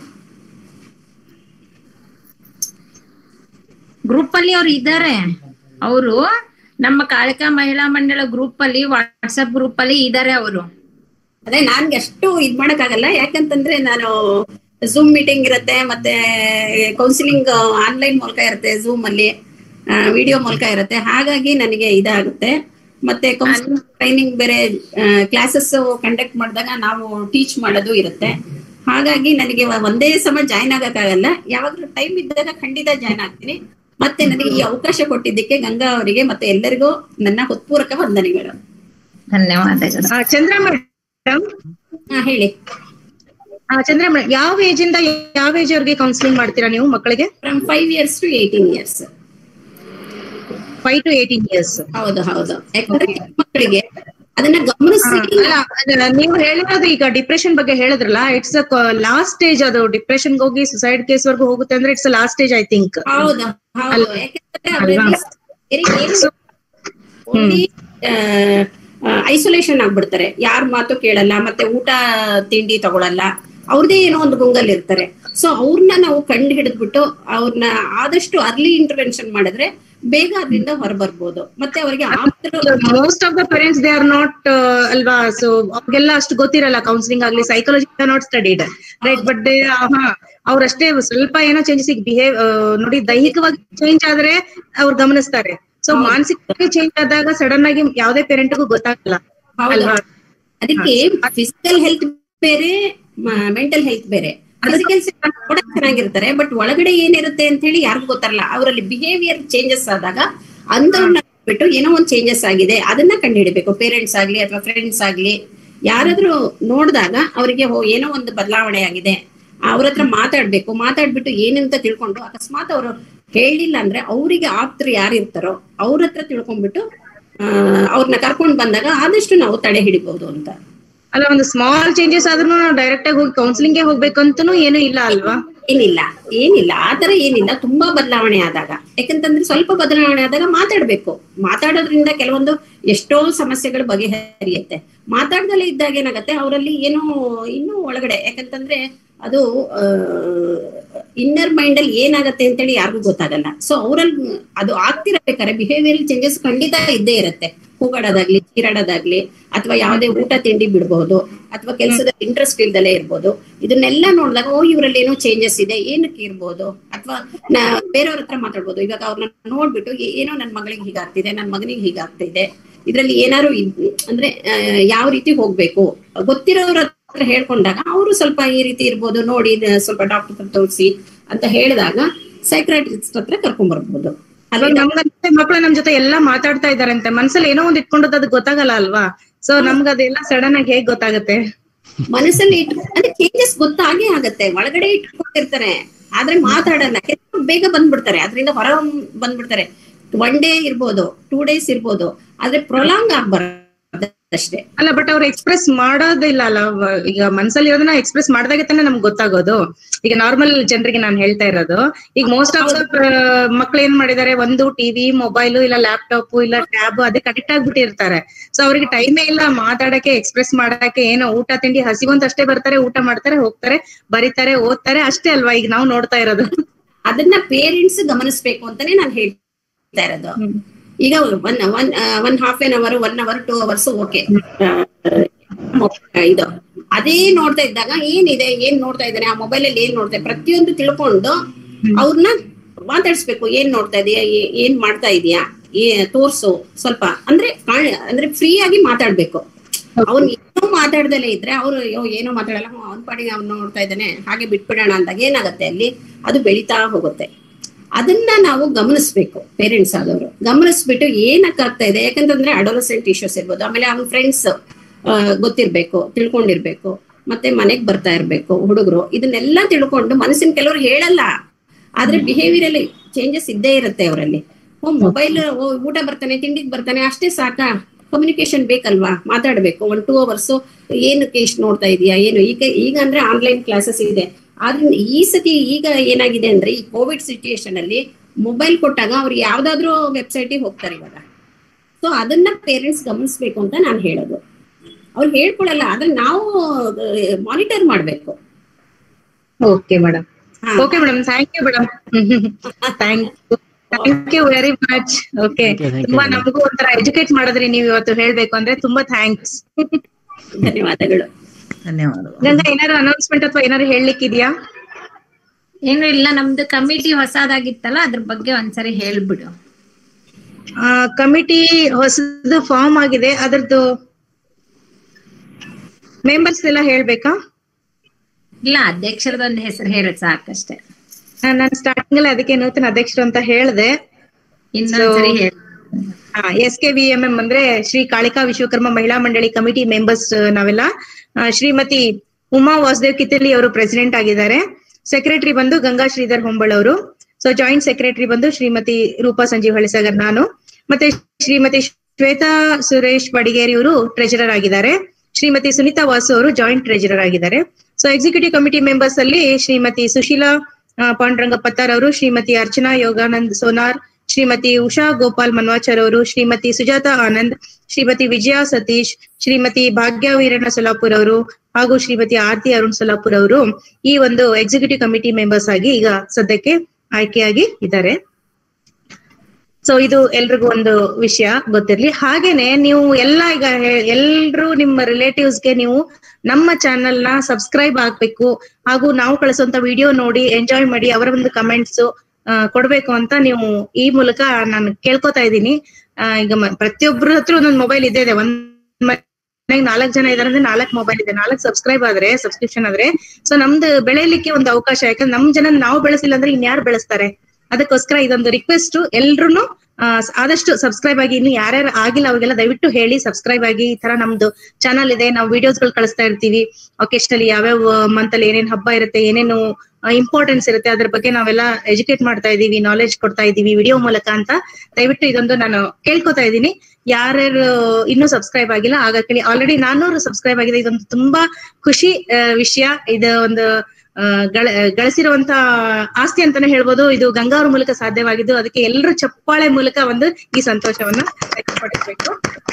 group ಅಲ್ಲಿ ಅವ್ರು ಇದ್ದಾರೆ ಅವರು ನಮ್ಮ ಕಾಳಿಕಾ ಮಹಿಳಾ ಮಂಡಳ ಗ್ರೂಪ್ ಅಲ್ಲಿ ವಾಟ್ಸ್ಆಪ್ ಗ್ರೂಪ್ ಅಲ್ಲಿ ಇದ್ದಾರೆ ಅವರು ಅದೇ ನನ್ಗೆ ಅಷ್ಟು ಇದ್ ಮಾಡಕ್ಕಾಗಲ್ಲ ಯಾಕಂತಂದ್ರೆ ನಾನು ಝೂಮ್ ಮೀಟಿಂಗ್ ಇರುತ್ತೆ ಮತ್ತೆ ಕೌನ್ಸಿಲಿಂಗ್ ಆನ್ಲೈನ್ ಮೂಲಕ ಇರುತ್ತೆ ಝೂಮ್ ಅಲ್ಲಿ ವಿಡಿಯೋ ಮೂಲಕ ಇರುತ್ತೆ ಹಾಗಾಗಿ ನನಗೆ ಇದಾಗುತ್ತೆ ಮತ್ತೆ ಕೌನ್ಸಿಲಿಂಗ್ ಟ್ರೈನಿಂಗ್ ಬೇರೆ ಕ್ಲಾಸಸ್ ಕಂಡಕ್ಟ್ ಮಾಡಿದಾಗ ನಾವು ಟೀಚ್ ಮಾಡೋದು ಇರುತ್ತೆ ಹಾಗಾಗಿ ನನಗೆ ವ- ಒಂದೇ ಸಮ ಜಾಯ್ನ್ ಆಗಕ್ಕಾಗಲ್ಲ ಯಾವಾಗ್ಲೂ ಟೈಮ್ ಇದ್ದಾಗ ಖಂಡಿತ ಜಾಯ್ನ್ ಆಗ್ತೀನಿ ಮತ್ತೆ ನನಗೆ ಈ ಅವಕಾಶ ಕೊಟ್ಟಿದ್ದಕ್ಕೆ ಗಂಗಾ ಅವರಿಗೆ ಮತ್ತೆ ಎಲ್ಲರಿಗೂ ನನ್ನ ಹೃತ್ಪೂರ್ವಕ ವಂದನೆಗಳು ಧನ್ಯವಾದಗಳು ಆ, ಚಂದ್ರ ಮೇಡಮ್ ಹಾ ಹೇಳಿ ಚಂದ್ರ ಮೇಡಮ್ ಯಾವ ಏಜ್ ಇಂದ ಯಾವ ಏಜ್ ಅವ್ರಿಗೆ ಕೌನ್ಸಿಲಿಂಗ್ ಮಾಡ್ತೀರಾ ನೀವು ಮಕ್ಕಳಿಗೆ from five years to eighteen years five to eighteen years ಹೌದು ಹೌದು ಯಾಕಂದ್ರೆ ಚಿಕ್ಕ ಮಕ್ಕಳಿಗೆ ಅದನ್ನ ಗಮನಿಸಿ ಅಲ್ಲ ಅಲ್ಲ, ನೀವು ಹೇಳಿರೋದು ಈಗ ಡಿಪ್ರೆಷನ್ ಬಗ್ಗೆ ಹೇಳಿದ್ರಲ್ಲ ಇಟ್ಸ್ ಲಾಸ್ಟ್ ಸ್ಟೇಜ್ ಅದು ಡಿಪ್ರೆಷನ್ ಹೋಗಿ ಸುಸೈಡ್ ಕೇಸ್ ವರ್ಗು ಹೋಗುತ್ತೆ ಅಂದ್ರೆ it's last stage I think ಹೌದು ಹೌದು ಯಾಕಂದ್ರೆ ಅವರಲ್ಲಿ ಓನ್ಲಿ ಐಸೋಲೇಷನ್ ಆಗ್ಬಿಡ್ತಾರೆ ಯಾರ ಮಾತು ಕೇಳಲ್ಲ ಮತ್ತೆ ಊಟ ತಿಂಡಿ ತಗೊಳಲ್ಲ ಅವ್ರದೇ ಏನೋ ಒಂದು ಗುಂಗಲ್ ಇರ್ತಾರೆ ಸೊ ಅವ್ರನ್ನ ನಾವು ಕಂಡು ಹಿಡಿದ್ಬಿಟ್ಟು ಅವ್ರನ್ನ ಆದಷ್ಟು ಅರ್ಲಿ ಇಂಟರ್ವೆನ್ಷನ್ ಮಾಡಿದ್ರೆ ಬೇಗ ಅದರಿಂದ ಹೊರಬರ್ಬೋದು ಮತ್ತೆ ಅವರಿಗೆ ಆಪ್ತರು most of the parents they are not ಅಲ್ವಾ ಸೊ ಅವ್ರಿಗೆಲ್ಲ ಅಷ್ಟು ಗೊತ್ತಿರಲ್ಲ ಕೌನ್ಸಿಲಿಂಗ್ ಆಗ್ಲಿ psychology not studied right but they ಹಾ ಅವ್ರಷ್ಟೇ ಸ್ವಲ್ಪ ಏನೋ ಚೇಂಜಸ್ ಈಗ ಬಿಹೇವ್ ನೋಡಿ ದೈಹಿಕವಾಗಿ ಚೇಂಜ್ ಆದ್ರೆ ಅವ್ರು ಗಮನಿಸ್ತಾರೆ ಸೊ ಮಾನಸಿಕವಾಗಿ ಚೇಂಜ್ ಆದಾಗ ಸಡನ್ ಆಗಿ ಯಾವ್ದೇ ಪೇರೆಂಟ್ಗೂ ಗೊತ್ತಾಗಲ್ಲ ಹೌದು ಅಲ್ವಾ ಅದಕ್ಕೆ ಫಿಸಿಕಲ್ ಹೆಲ್ತ್ ಬೇರೆ ಮೆಂಟಲ್ ಹೆಲ್ತ್ ಬೇರೆ ಫಿಸಿಕಲ್ ಕೂಡ ಚೆನ್ನಾಗಿರ್ತಾರೆ ಬಟ್ ಒಳಗಡೆ ಏನಿರುತ್ತೆ ಅಂತ ಹೇಳಿ ಯಾರಿಗೂ ಗೊತ್ತಾರಲ್ಲ ಅವರಲ್ಲಿ ಬಿಹೇವಿಯರ್ ಚೇಂಜಸ್ ಆದಾಗ ಅಂತವ್ರನ್ನ ಬಿಟ್ಟು ಏನೋ ಒಂದು ಚೇಂಜಸ್ ಆಗಿದೆ ಅದನ್ನ ಕಂಡುಹಿಡಿಬೇಕು ಪೇರೆಂಟ್ಸ್ ಆಗ್ಲಿ ಅಥವಾ ಫ್ರೆಂಡ್ಸ್ ಆಗ್ಲಿ ಯಾರಾದ್ರೂ ನೋಡಿದಾಗ ಅವರಿಗೆ ಓ ಏನೋ ಒಂದು ಬದಲಾವಣೆ ಆಗಿದೆ ಅವ್ರ ಹತ್ರ ಮಾತಾಡ್ಬೇಕು ಮಾತಾಡ್ಬಿಟ್ಟು ಏನಂತ ತಿಳ್ಕೊಂಡು ಅಕಸ್ಮಾತ್ ಅವರು ಹೇಳಿಲ್ಲ ಅಂದ್ರೆ ಅವರಿಗೆ ಆಪ್ತರು ಯಾರು ಇರ್ತಾರೋ ಅವ್ರ ಹತ್ರ ತಿಳ್ಕೊಂಡ್ಬಿಟ್ಟು ಆ, ಅವ್ರನ್ನ ಕರ್ಕೊಂಡ್ ಬಂದಾಗ ಆದಷ್ಟು ನಾವು ತಡೆ ಹಿಡಿಬಹುದು ಅಂತ ಅಲ್ಲ ಒಂದು ಸ್ಮಾಲ್ ಚೇಂಜಸ್ ಆದ್ರೂ ನಾವು ಡೈರೆಕ್ಟ್ ಆಗಿ ಹೋಗಿ ಕೌನ್ಸಿಲಿಂಗ್ ಗೆ ಹೋಗ್ಬೇಕು ಅಂತನೂ ಏನು ಇಲ್ಲ ಅಲ್ವಾ ಏನಿಲ್ಲ ಏನಿಲ್ಲ ಆತರ ಏನಿಲ್ಲ ತುಂಬಾ ಬದಲಾವಣೆ ಆದಾಗ ಯಾಕಂತಂದ್ರೆ ಸ್ವಲ್ಪ ಬದಲಾವಣೆ ಆದಾಗ ಮಾತಾಡ್ಬೇಕು ಮಾತಾಡೋದ್ರಿಂದ ಕೆಲವೊಂದು ಎಷ್ಟೋ ಸಮಸ್ಯೆಗಳು ಬಗೆಹರಿಯುತ್ತೆ ಮಾತಾಡ್ದಲೇ ಇದ್ದಾಗ ಏನಾಗತ್ತೆ ಅವರಲ್ಲಿ ಏನೋ ಇನ್ನೂ ಒಳಗಡೆ ಯಾಕಂತಂದ್ರೆ ಅದು ಇನ್ನರ್ ಮೈಂಡ್ ಅಲ್ಲಿ ಏನಾಗತ್ತೆ ಅಂತೇಳಿ ಯಾರಿಗೂ ಗೊತ್ತಾಗಲ್ಲ ಸೊ ಅವರಲ್ಲಿ ಅದು ಆಗ್ತಿರಬೇಕಾದ್ರೆ ಬಿಹೇವಿಯರ್ ಚೇಂಜಸ್ ಖಂಡಿತ ಇದ್ದೇ ಇರುತ್ತೆ ಕೂಗಾಡೋದಾಗ್ಲಿ ಚೀರಾಡೋದಾಗ್ಲಿ ಅಥವಾ ಯಾವುದೇ ಊಟ ತಿಂಡಿ ಬಿಡ್ಬಹುದು ಅಥವಾ ಕೆಲಸದ ಇಂಟ್ರೆಸ್ಟ್ ಇಲ್ದಲೇ ಇರ್ಬೋದು ಇದನ್ನೆಲ್ಲ ನೋಡಿದಾಗ ಓ ಇವರಲ್ಲಿ ಏನೋ ಚೇಂಜಸ್ ಇದೆ ಏನಕ್ಕೆ ಇರ್ಬೋದು ಅಥವಾ ಬೇರೆಯವ್ರ ಹತ್ರ ಮಾತಾಡ್ಬೋದು ಇವಾಗ ಅವ್ರನ್ನ ನೋಡ್ಬಿಟ್ಟು ಏ- ಏನೋ ನನ್ನ ಮಗಳಿಗೆ ಹೀಗಾಗ್ತಿದೆ ನನ್ನ ಮಗನಿಗೆ ಹೀಗಾಗ್ತಿದೆ ಇದ್ರಲ್ಲಿ ಏನಾದ್ರು ಇದ್- ಅಂದ್ರೆ ಆ, ಯಾವ ರೀತಿ ಹೋಗ್ಬೇಕು ಗೊತ್ತಿರೋರ ಹತ್ರ ಹೇಳ್ಕೊಂಡಾಗ ಅವರು ಸ್ವಲ್ಪ ಈ ರೀತಿ ಇರ್ಬೋದು ನೋಡಿ ಇದ್ ಸ್ವಲ್ಪ ಡಾಕ್ಟರ್ ಹತ್ರ ತೋರಿಸಿ ಅಂತ ಹೇಳಿದಾಗ ಸೈಕ್ರಾಟಿಸ್ಟ್ ಹತ್ರ ಕರ್ಕೊಂಡ್ ಬರ್ಬೋದು ಅಲ್ವಾ ನಮ್ಗಂತೆ ಮಕ್ಳು ನಮ್ ಜೊತೆ ಎಲ್ಲಾ ಮಾತಾಡ್ತಾ ಇದಾರಂತೆ ಮನ್ಸಲ್ಲಿ ಏನೋ ಒಂದ್ ಇಟ್ಕೊಂಡದ್ದು ಅದು ಗೊತ್ತಾಗಲ್ಲ ಅಲ್ವಾ ಸೊ ನಮ್ಗ್ ಅದೆಲ್ಲ ಸಡನ್ ಆಗಿ ಹೇಗ್ ಗೊತ್ತಾಗತ್ತೆ ಮನಸ್ಸಲ್ಲಿ ಇಟ್ಟು ಅಂದ್ರೆ ಚೇಂಜಸ್ ಗೊತ್ತಾಗೇ ಆಗತ್ತೆ ಒಳಗಡೆ ಇಟ್ಕೊಂಡಿರ್ತಾರೆ ಆದ್ರೆ ಮಾತಾಡಲ್ಲ ಕೆಲವ್ರು ಬೇಗ ಬಂದ್ಬಿಡ್ತಾರೆ ಅದರಿಂದ ಹೊರ ಬಂದ್ಬಿಡ್ತಾರೆ ಒನ್ ಡೇ ಇರ್ಬೋದು ಟೂ ಡೇಸ್ ಇರ್ಬೋದು ಆದ್ರೆ ಪ್ರೊಲಾಂಗ್ ಆಗ್ಬಾರ್ದು ಅಷ್ಟೇ ಅಲ್ಲ ಬಟ್ ಅವ್ರು ಎಕ್ಸ್ಪ್ರೆಸ್ ಮಾಡೋದಿಲ್ಲ ಅಲ್ಲ ವ- ಈಗ ಮನ್ಸಲ್ಲಿ ಇರೋದನ್ನ ಎಕ್ಸ್ಪ್ರೆಸ್ ಮಾಡಿದಾಗೆ ತಾನೇ ನಮ್ಗೆ ಗೊತ್ತಾಗೋದು ಈಗ ನಾರ್ಮಲ್ ಜನರಿಗೆ ನಾನು ಹೇಳ್ತಾ ಇರೋದು ಈಗ ಮೋಸ್ಟ್ ಆಫ್ ಮಕ್ಳು ಏನ್ ಮಾಡಿದಾರೆ ಒಂದು ಟಿವಿ ಮೊಬೈಲ್ ಇಲ್ಲ ಲ್ಯಾಪ್ಟಾಪ್ ಇಲ್ಲ ಟ್ಯಾಬ್ ಅದಕ್ಕೆ ಅಡಿಕ್ಟ್ ಆಗ್ಬಿಟ್ಟಿರ್ತಾರೆ ಸೊ ಅವ್ರಿಗೆ ಟೈಮೇ ಇಲ್ಲ ಮಾತಾಡಕ್ಕೆ ಎಕ್ಸ್ಪ್ರೆಸ್ ಮಾಡಕ್ಕೆ ಏನೋ ಊಟ ತಿಂಡಿ ಹಸಿವಂತ ಅಷ್ಟೇ ಬರ್ತಾರೆ ಊಟ ಮಾಡ್ತಾರೆ ಹೋಗ್ತಾರೆ ಬರೀತಾರೆ ಓದ್ತಾರೆ ಅಷ್ಟೇ ಅಲ್ವಾ ಈಗ ನಾವು ನೋಡ್ತಾ ಇರೋದು ಅದನ್ನ ಪೇರೆಂಟ್ಸ್ ಗಮನಿಸ್ಬೇಕು ಅಂತಾನೆ ನಾನು ಹೇಳ್ತಾ ಇರೋದು ಈಗ one one one half an hour one hour two hours okay ಇದು ಅದೇ ನೋಡ್ತಾ ಇದ್ದಾಗ ಏನಿದೆ ಏನ್ ನೋಡ್ತಾ ಇದ್ದಾನೆ ಆ ಮೊಬೈಲ್ ಅಲ್ಲಿ ಏನ್ ನೋಡ್ತಾ ಪ್ರತಿಯೊಂದು ತಿಳ್ಕೊಂಡು ಅವ್ರನ್ನ ಮಾತಾಡ್ಸ್ಬೇಕು ಏನ್ ನೋಡ್ತಾ ಇದೀಯಾ ಏ- ಏನ್ ಮಾಡ್ತಾ ಇದೀಯಾ ಏ ತೋರ್ಸು ಸ್ವಲ್ಪ ಅಂದ್ರೆ ಕಾಣ್- ಅಂದ್ರೆ ಫ್ರೀ ಆಗಿ ಮಾತಾಡ್ಬೇಕು ಅವ್ನ್ ಏನೋ ಮಾತಾಡ್ದಲೇ ಇದ್ರೆ ಅವ್ರು ಅಯ್ಯೋ ಏನೋ ಮಾತಾಡಲ್ಲ ಹ್ಮ್, ಅವ್ನ್ ಪಾಡಿಗೆ ಅವ್ನು ನೋಡ್ತಾ ಇದ್ದಾನೆ ಹಾಗೆ ಬಿಟ್ಬಿಡೋಣ ಅಂದಾಗ ಏನಾಗುತ್ತೆ ಅಲ್ಲಿ ಅದು ಬೆಳೀತಾ ಹೋಗುತ್ತೆ ಅದನ್ನ ನಾವು ಗಮನಿಸ್ಬೇಕು ಪೇರೆಂಟ್ಸ್ ಆದವರು ಗಮನಿಸ್ಬಿಟ್ಟು ಏನಕ್ಕೆ ಆಗ್ತಾ ಇದೆ ಯಾಕಂತಂದ್ರೆ ಅಡೋಲಸೆಂಟ್ ಇಶ್ಯೂಸ್ ಇರ್ಬೋದು ಆಮೇಲೆ ಅವ್ನ ಫ್ರೆಂಡ್ಸ್ ಗೊತ್ತಿರ್ಬೇಕು ತಿಳ್ಕೊಂಡಿರ್ಬೇಕು ಮತ್ತೆ ಮನೆಗ್ ಬರ್ತಾ ಇರ್ಬೇಕು ಹುಡುಗರು ಇದನ್ನೆಲ್ಲ ತಿಳ್ಕೊಂಡು ಮನಸ್ಸಿನ ಕೆಲವರು ಹೇಳಲ್ಲ ಆದ್ರೆ ಬಿಹೇವಿಯರ್ ಚೇಂಜಸ್ ಇದ್ದೇ ಇರುತ್ತೆ ಅವರಲ್ಲಿ ಓ ಮೊಬೈಲ್ ಓ ಊಟ ಬರ್ತಾನೆ ತಿಂಡಿಗೆ ಬರ್ತಾನೆ ಅಷ್ಟೇ ಸಾಕಾ ಕಮ್ಯುನಿಕೇಶನ್ ಬೇಕಲ್ವಾ ಮಾತಾಡ್ಬೇಕು ಒನ್ ಟೂ ಅವರ್ಸ್ ಏನಕ್ಕೆ ಇಷ್ಟು ನೋಡ್ತಾ ಇದೀಯಾ ಏನು ಈಗ ಈಗ ಅಂದ್ರೆ ಆನ್ಲೈನ್ ಕ್ಲಾಸಸ್ ಇದೆ ಆದ್ರಿಂದ ಈ ಸತಿ ಈಗ ಏನಾಗಿದೆ ಅಂದ್ರೆ ಈ ಕೋವಿಡ್ ಸಿಚುಯೇಷನ್ ಅಲ್ಲಿ ಮೊಬೈಲ್ ಕೊಟ್ಟಾಗ ಅವ್ರು ಯಾವ್ದಾದ್ರು ವೆಬ್ಸೈಟ್ ಹೋಗ್ತಾರೆ ಇವಾಗ ಸೊ ಅದನ್ನ ಪೇರೆಂಟ್ಸ್ ಗಮನಿಸ್ಬೇಕು ಅಂತ ನಾನು ಹೇಳೋದು ಅವ್ರು ಹೇಳ್ಕೊಳಲ್ಲ ಆದ್ರೆ ನಾವು ಮಾನಿಟರ್ ಮಾಡ್ಬೇಕು okay madam okay madam thank you madam thank you thank you very much okay Thank you, thank you, ತುಂಬಾ madam. ನಮಗೂ ಒಂಥರ ಎಜುಕೇಟ್ ಮಾಡಿದ್ರಿ ನೀವು ಇವತ್ತು ಹೇಳ್ಬೇಕು ಅಂದ್ರೆ ತುಂಬಾ ಥ್ಯಾಂಕ್ಸ್ ಧನ್ಯವಾದಗಳು ಧನ್ಯವಾದಗಳು ಗಂಗಾ ಏನಾದ್ರು ಅನೌನ್ಸ್ಮೆಂಟ್ ಅಥವಾ ಏನಾದ್ರು ಹೇಳಲಿಕ್ಕಿದ್ಯಾ ಏನು ಇಲ್ಲ ನಮ್ದು ಕಮಿಟಿ ಹೊಸದಾಗಿತ್ತಲ್ಲ ಅದ್ರ ಬಗ್ಗೆ ಒಂದ್ಸರಿ ಹೇಳ್ಬಿಡು ಕಮಿಟಿ ಹೊಸದು ಫಾರ್ಮ್ ಆಗಿದೆ ಅದರದ್ದು ಮೆಂಬರ್ಸ್ ಎಲ್ಲ ಹೇಳ್ಬೇಕಾ ಇಲ್ಲ ಅಧ್ಯಕ್ಷರದೊಂದು ಹೆಸರು ಹೇಳಿ ಸಾಕಷ್ಟೇ ನಾನು ಸ್ಟಾರ್ಟಿಂಗ್ ಅಲ್ಲಿ ಅದಕ್ಕೆ ನೂತನ ಅಧ್ಯಕ್ಷರು ಅಂತ ಹೇಳ್ದೆ ಇನ್ನೊಂದ್ಸರಿ ಹೇಳಿ S K V M M ಅಂದ್ರೆ ಶ್ರೀ ಕಾಳಿಕಾ ವಿಶ್ವಕರ್ಮ ಮಹಿಳಾ ಮಂಡಳಿ ಕಮಿಟಿ ಮೆಂಬರ್ಸ್ ನಾವೆಲ್ಲ ಆ, ಶ್ರೀಮತಿ ಉಮಾ ವಾಸುದೇವ್ ಕಿತ್ತಲಿ ಅವರು ಪ್ರೆಸಿಡೆಂಟ್ ಆಗಿದ್ದಾರೆ ಸೆಕ್ರೆಟರಿ ಬಂದು ಗಂಗಾ ಶ್ರೀಧರ್ ಹೊಂಬಳ್ ಅವರು ಸೊ ಜಾಯಿಂಟ್ ಸೆಕ್ರೆಟರಿ ಬಂದು ಶ್ರೀಮತಿ ರೂಪಾ ಸಂಜೀವ್ ಹಳಿಸಾಗರ್ ನಾನು ಮತ್ತೆ ಶ್ರೀಮತಿ ಶ್ವೇತಾ ಸುರೇಶ್ ಬಡಿಗೇರಿ ಅವರು ಟ್ರೆಜರರ್ ಆಗಿದ್ದಾರೆ ಶ್ರೀಮತಿ ಸುನೀತಾ ವಾಸು ಅವರು ಜಾಯಿಂಟ್ ಟ್ರೆಜರರ್ ಆಗಿದ್ದಾರೆ ಸೊ ಎಕ್ಸಿಕ್ಯೂಟಿವ್ ಕಮಿಟಿ ಮೆಂಬರ್ಸ್ ಅಲ್ಲಿ ಶ್ರೀಮತಿ ಸುಶೀಲಾ ಆ, ಪಾಂಡುರಂಗ ಪತ್ತಾರ್ ಅವರು ಶ್ರೀಮತಿ ಅರ್ಚನಾ ಯೋಗಾನಂದ್ ಸೋನಾರ್ ಶ್ರೀಮತಿ ಉಷಾ ಗೋಪಾಲ್ ಮನ್ವಾಚರ್ ಅವರು ಶ್ರೀಮತಿ ಸುಜಾತಾ ಆನಂದ್ ಶ್ರೀಮತಿ ವಿಜಯಾ ಸತೀಶ್ ಶ್ರೀಮತಿ ಭಾಗ್ಯ ವೀರಣ್ಣ ಸೊಲಾಪುರ್ ಅವರು ಹಾಗೂ ಶ್ರೀಮತಿ ಆರತಿ ಅರುಣ್ ಸೊಲಾಪುರ್ ಅವರು ಈ ಒಂದು ಎಕ್ಸಿಕ್ಯೂಟಿವ್ ಕಮಿಟಿ ಮೆಂಬರ್ಸ್ ಆಗಿ ಈಗ ಸದ್ಯಕ್ಕೆ ಆಯ್ಕೆಯಾಗಿ ಇದ್ದಾರೆ ಸೊ ಇದು ಎಲ್ರಿಗೂ ಒಂದು ವಿಷಯ ಗೊತ್ತಿರ್ಲಿ ಹಾಗೇನೆ ನೀವು ಎಲ್ಲ ಈಗ ಹೇ- ಎಲ್ರು ನಿಮ್ಮ ರಿಲೇಟಿವ್ಸ್ಗೆ ನೀವು ನಮ್ಮ ಚಾನೆಲ್ ನ ಸಬ್ಸ್ಕ್ರೈಬ್ ಆಗ್ಬೇಕು ಹಾಗೂ ನಾವು ಕಳಿಸುವಂತ ವಿಡಿಯೋ ನೋಡಿ ಎಂಜಾಯ್ ಮಾಡಿ ಅವರ ಒಂದು ಕಮೆಂಟ್ಸ್ ಕೊಡ್ಬೇಕು ಅಂತ ನೀವು ಈ ಮೂಲಕ ನಾನು ಕೇಳ್ಕೊತಾ ಇದ್ದೀನಿ ಆ, ಈಗ ಮ- ಪ್ರತಿಯೊಬ್ಬರ ಹತ್ರ ಒಂದೊಂದು ಮೊಬೈಲ್ ಇದ್ದೇ ಇದೆ ಒಂದ್ ಮನೆಗ್ ನಾಲ್ಕು ಜನ ಇದಾರೆ ಅಂದ್ರೆ ನಾಲ್ಕು ಮೊಬೈಲ್ ಇದೆ ನಾಲ್ಕು ಸಬ್ಸ್ಕ್ರೈಬ್ ಆದ್ರೆ ಸಬ್ಸ್ಕ್ರಿಪ್ಷನ್ ಆದ್ರೆ ಸೊ ನಮ್ದು ಬೆಳೆಯಲಿಕ್ಕೆ ಒಂದು ಅವಕಾಶ ಯಾಕಂದ್ರೆ ನಮ್ ಜನ ನಾವು ಬೆಳೆಸಿಲ್ಲ ಅಂದ್ರೆ ಇನ್ಯಾರು ಬೆಳೆಸ್ತಾರೆ ಅದಕ್ಕೋಸ್ಕರ ಇದೊಂದು ರಿಕ್ವೆಸ್ಟ್ ಎಲ್ರು ಆದಷ್ಟು ಸಬ್ಸ್ಕ್ರೈಬ್ ಆಗಿ ಇನ್ನು ಯಾರ್ಯಾರು ಆಗಿಲ್ಲ ಅವ್ರಿಗೆಲ್ಲ ದಯವಿಟ್ಟು ಹೇಳಿ ಸಬ್ಸ್ಕ್ರೈಬ್ ಆಗಿ ಈ ತರ ನಮ್ದು ಚಾನಲ್ ಇದೆ ನಾವು ವಿಡಿಯೋಸ್ ಗಳು ಕಳಿಸ್ತಾ ಇರ್ತೀವಿ ಒಕೆಸ್ಟಲಿ ಯಾವ್ಯಾವ ಮಂತ್ ಅಲ್ಲಿ ಏನೇನ್ ಹಬ್ಬ ಇರುತ್ತೆ ಏನೇನು ಇಂಪಾರ್ಟೆನ್ಸ್ ಇರುತ್ತೆ ಅದ್ರ ಬಗ್ಗೆ ನಾವೆಲ್ಲ ಎಜುಕೇಟ್ ಮಾಡ್ತಾ ಇದೀವಿ ನಾಲೆಜ್ ಕೊಡ್ತಾ ಇದೀವಿ ವಿಡಿಯೋ ಮೂಲಕ ಅಂತ ದಯವಿಟ್ಟು ಇದೊಂದು ನಾನು ಕೇಳ್ಕೊತಾ ಇದ್ದೀನಿ ಯಾರ್ಯಾರು ಇನ್ನೂ ಸಬ್ಸ್ಕ್ರೈಬ್ ಆಗಿಲ್ಲ ಆಗಕ್ಕೆ ಆಲ್ರೆಡಿ ನಾನ್ನೂರು ಸಬ್ಸ್ಕ್ರೈಬ್ ಆಗಿದೆ ಇದೊಂದು ತುಂಬಾ ಖುಷಿ ಆ, ವಿಷಯ ಇದು ಒಂದು ಆ, ಗಳ ಗಳಿಸಿರುವಂತ ಆಸ್ತಿ ಅಂತಾನೆ ಹೇಳ್ಬೋದು ಇದು ಗಂಗಾವ್ರ ಮೂಲಕ ಸಾಧ್ಯವಾಗಿದ್ದು ಅದಕ್ಕೆ ಎಲ್ಲರೂ ಚಪ್ಪಾಳೆ ಮೂಲಕ ಒಂದು ಈ ಸಂತೋಷವನ್ನ ವ್ಯಕ್ತಪಡಿಸ್ಬೇಕು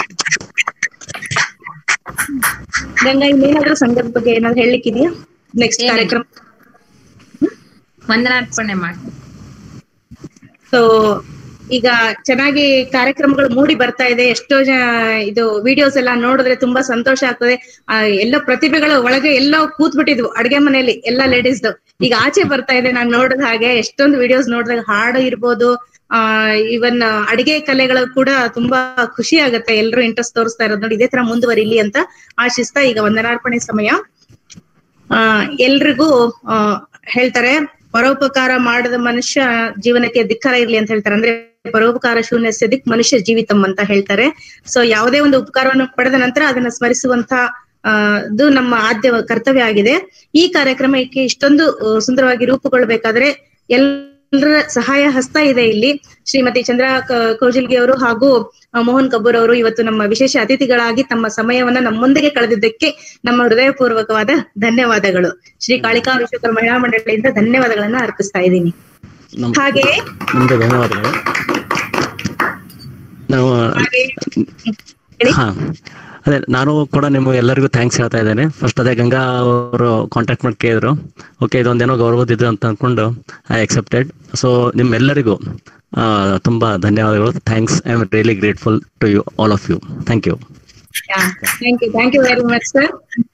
ಗಂಗಾ ಇನ್ನೇನಾದ್ರೂ ಸಂಘದ ಬಗ್ಗೆ ಏನಾದ್ರು ಹೇಳಲಿಕ್ಕಿದೆಯಾ ನೆಕ್ಸ್ಟ್ ಏನಿಲ್ಲ. ಕಾರ್ಯಕ್ರಮ ವಂದನಾರ್ಪಣೆ ಮಾಡಿ ಸೊ ಈಗ ಚೆನ್ನಾಗಿ ಕಾರ್ಯಕ್ರಮಗಳು ಮೂಡಿ ಬರ್ತಾ ಇದೆ ಎಷ್ಟೋ ಜನ ಇದು ವಿಡಿಯೋಸ್ ಎಲ್ಲ ನೋಡಿದ್ರೆ ತುಂಬಾ ಸಂತೋಷ ಆಗ್ತದೆ ಆ ಎಲ್ಲ ಪ್ರತಿಭೆಗಳು ಒಳಗೆ ಎಲ್ಲೋ ಕೂತ್ ಬಿಟ್ಟಿದ್ವು ಅಡ್ಗೆ ಮನೆಯಲ್ಲಿ ಎಲ್ಲ ಲೇಡೀಸ್ದು ಈಗ ಆಚೆ ಬರ್ತಾ ಇದೆ ನಾನು ನೋಡಿದ ಹಾಗೆ ಎಷ್ಟೊಂದು ವಿಡಿಯೋಸ್ ನೋಡಿದಾಗ ಹಾಡು ಇರ್ಬೋದು ಆ ಇವನ್ ಅಡಿಗೆ ಕಲೆಗಳು ಕೂಡ ತುಂಬಾ ಖುಷಿ ಆಗುತ್ತೆ ಎಲ್ಲರೂ ಇಂಟ್ರೆಸ್ಟ್ ತೋರಿಸ್ತಾ ಇರೋದು ನೋಡಿ ಇದೇ ತರ ಮುಂದುವರಿಲಿ ಅಂತ ಆಶಿಸ್ತಾ ಈಗ ವಂದನಾರ್ಪಣೆ ಸಮಯ ಆ ಎಲ್ರಿಗೂ ಆ ಹೇಳ್ತಾರೆ ಪರೋಪಕಾರ ಮಾಡದ ಮನುಷ್ಯ ಜೀವನಕ್ಕೆ ಧಿಕ್ಕಾರ ಇರ್ಲಿ ಅಂತ ಹೇಳ್ತಾರೆ ಅಂದ್ರೆ ಪರೋಪಕಾರ ಶೂನ್ಯ ದಿಕ್ ಮನುಷ್ಯ ಜೀವಿತಂ ಅಂತ ಹೇಳ್ತಾರೆ ಸೊ ಯಾವುದೇ ಒಂದು ಉಪಕಾರವನ್ನು ಪಡೆದ ನಂತರ ಅದನ್ನ ಸ್ಮರಿಸುವಂತ ಆ, ಇದು ನಮ್ಮ ಆದ್ಯ ಕರ್ತವ್ಯ ಆಗಿದೆ ಈ ಕಾರ್ಯಕ್ರಮಕ್ಕೆ ಇಷ್ಟೊಂದು ಆ, ಸುಂದರವಾಗಿ ರೂಪುಗೊಳ್ಬೇಕಾದ್ರೆ ಎಲ್ಲರ ಸಹಾಯ ಹಸ್ತ ಇದೆ ಇಲ್ಲಿ ಶ್ರೀಮತಿ ಚಂದ್ರ ಕ- ಕೌಜಿಲ್ಗಿ ಅವರು ಹಾಗೂ ಆ, ಮೋಹನ್ ಕಬ್ಬೂರ್ ಅವರು ಇವತ್ತು ನಮ್ಮ ವಿಶೇಷ ಅತಿಥಿಗಳಾಗಿ ತಮ್ಮ ಸಮಯವನ್ನ ನಮ್ಮೊಂದಿಗೆ ಕಳೆದಿದ್ದಕ್ಕೆ ನಮ್ಮ ಹೃದಯಪೂರ್ವಕವಾದ ಧನ್ಯವಾದಗಳು ಶ್ರೀ ಕಾಳಿಕಾ ವಿಶ್ವಕರ್ಮ ಮಹಿಳಾ ಮಂಡಳಿಯಿಂದ ಧನ್ಯವಾದಗಳನ್ನ ಅರ್ಪಿಸ್ತಾ ಇದ್ದೀನಿ ನಮ್ ಹಾಗೆ ನಿಮ್ಗೆ ಧನ್ಯವಾದಗಳು ನಾವು ಹಾಗೆ ಹಾ ಅದೇ ನಾನು ಕೂಡ ನಿಮ್ಗೆ ಎಲ್ಲರಿಗೂ ಥ್ಯಾಂಕ್ಸ್ ಹೇಳ್ತಾ ಇದ್ದೇನೆ ಫಸ್ಟ್ ಅದೇ ಗಂಗಾ ಅವರು ಕಾಂಟ್ಯಾಕ್ಟ್ ಮಾಡಿ ಕೇಳಿದ್ರು ಓಕೆ ಇದೊಂದೇನೋ ಗೌರವದಿದ್ದು ಅಂತ ಅನ್ಕೊಂಡು ಐ ಅಕ್ಸೆಪ್ಟೆಡ್ ಸೊ ನಿಮ್ಮೆಲ್ಲರಿಗೂ ಆ, ತುಂಬಾ ಧನ್ಯವಾದಗಳು thanks I am really grateful to you all of you thank you thank you thank you very much sir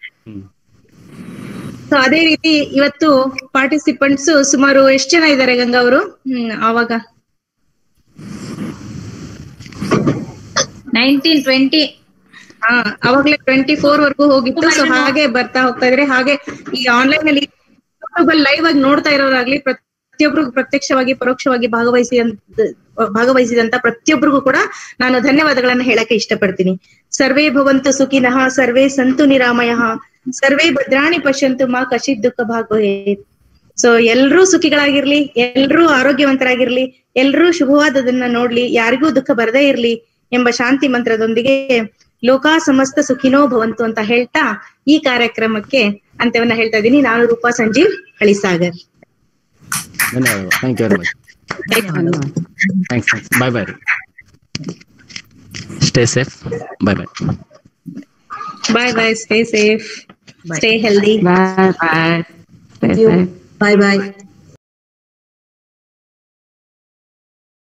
so ಅದೇ ರೀತಿ ಇವತ್ತು ಪಾರ್ಟಿಸಿಪೆಂಟ್ಸ್ ಸುಮಾರು ಎಷ್ಟು ಜನ ಇದ್ದಾರೆ ಗಂಗಾ ಅವರು ಹ್ಮ್ ಆವಾಗ ನೈನ್ಟೀನ್ ಟ್ವೆಂಟಿ ಹಾ ಅವಾಗ್ಲೇ ಟ್ವೆಂಟಿ ಫೋರ್ ವರ್ಗೂ ಹೋಗಿತ್ತು ಸೊ ಹಾಗೆ ಬರ್ತಾ ಹೋಗ್ತಾ ಇದ್ರೆ ಹಾಗೆ ಈ ಆನ್ಲೈನ್ ಅಲ್ಲಿ ಯೂಟ್ಯೂಬ್ ಅಲ್ಲಿ ಲೈವ್ ಆಗಿ ನೋಡ್ತಾ ಇರೋರಾಗ್ಲಿ ಪ್ರತಿಯೊಬ್ರಿಗೂ ಪ್ರತ್ಯಕ್ಷವಾಗಿ ಪರೋಕ್ಷವಾಗಿ ಭಾಗವಹಿಸಿದಂತ ಭಾಗವಹಿಸಿದಂತ ಪ್ರತಿಯೊಬ್ಬರಿಗೂ ಕೂಡ ನಾನು ಧನ್ಯವಾದಗಳನ್ನ ಹೇಳಕ್ಕೆ ಇಷ್ಟಪಡ್ತೀನಿ ಸರ್ವೇ ಭವಂತು ಸುಖಿನಃ ಸರ್ವೇ ಸಂತು ನಿರಾಮಯ ಸರ್ವೇ ಭದ್ರಾಣಿ ಪಶ್ಯಂತು ಮಾ ಕಶಿತ್ ದುಃಖ ಭಾಗವಹಿತ್ ಸೊ ಎಲ್ರೂ ಸುಖಿಗಳಾಗಿರ್ಲಿ ಎಲ್ರೂ ಆರೋಗ್ಯವಂತರಾಗಿರ್ಲಿ ಎಲ್ರೂ ಶುಭವಾದದನ್ನ ನೋಡ್ಲಿ ಯಾರಿಗೂ ದುಃಖ ಬರದೇ ಇರ್ಲಿ ಎಂಬ ಶಾಂತಿ ಮಂತ್ರದೊಂದಿಗೆ ಲೋಕ ಸಮಸ್ತ ಸುಖಿನೋ ಭವಂತು ಅಂತ ಹೇಳ್ತಾ ಈ ಕಾರ್ಯಕ್ರಮಕ್ಕೆ ಅಂತ್ಯವನ್ನ ಹೇಳ್ತಾ ಇದ್ದೀನಿ ನಾನು ರೂಪಾ ಸಂಜೀವ್ ಹಳಿಸಾಗರ್ ಧನ್ಯವಾದಗಳು thank you very much thanks bye bye stay safe bye bye bye bye stay safe stay healthy Bye bye. Stay you. safe. Bye bye.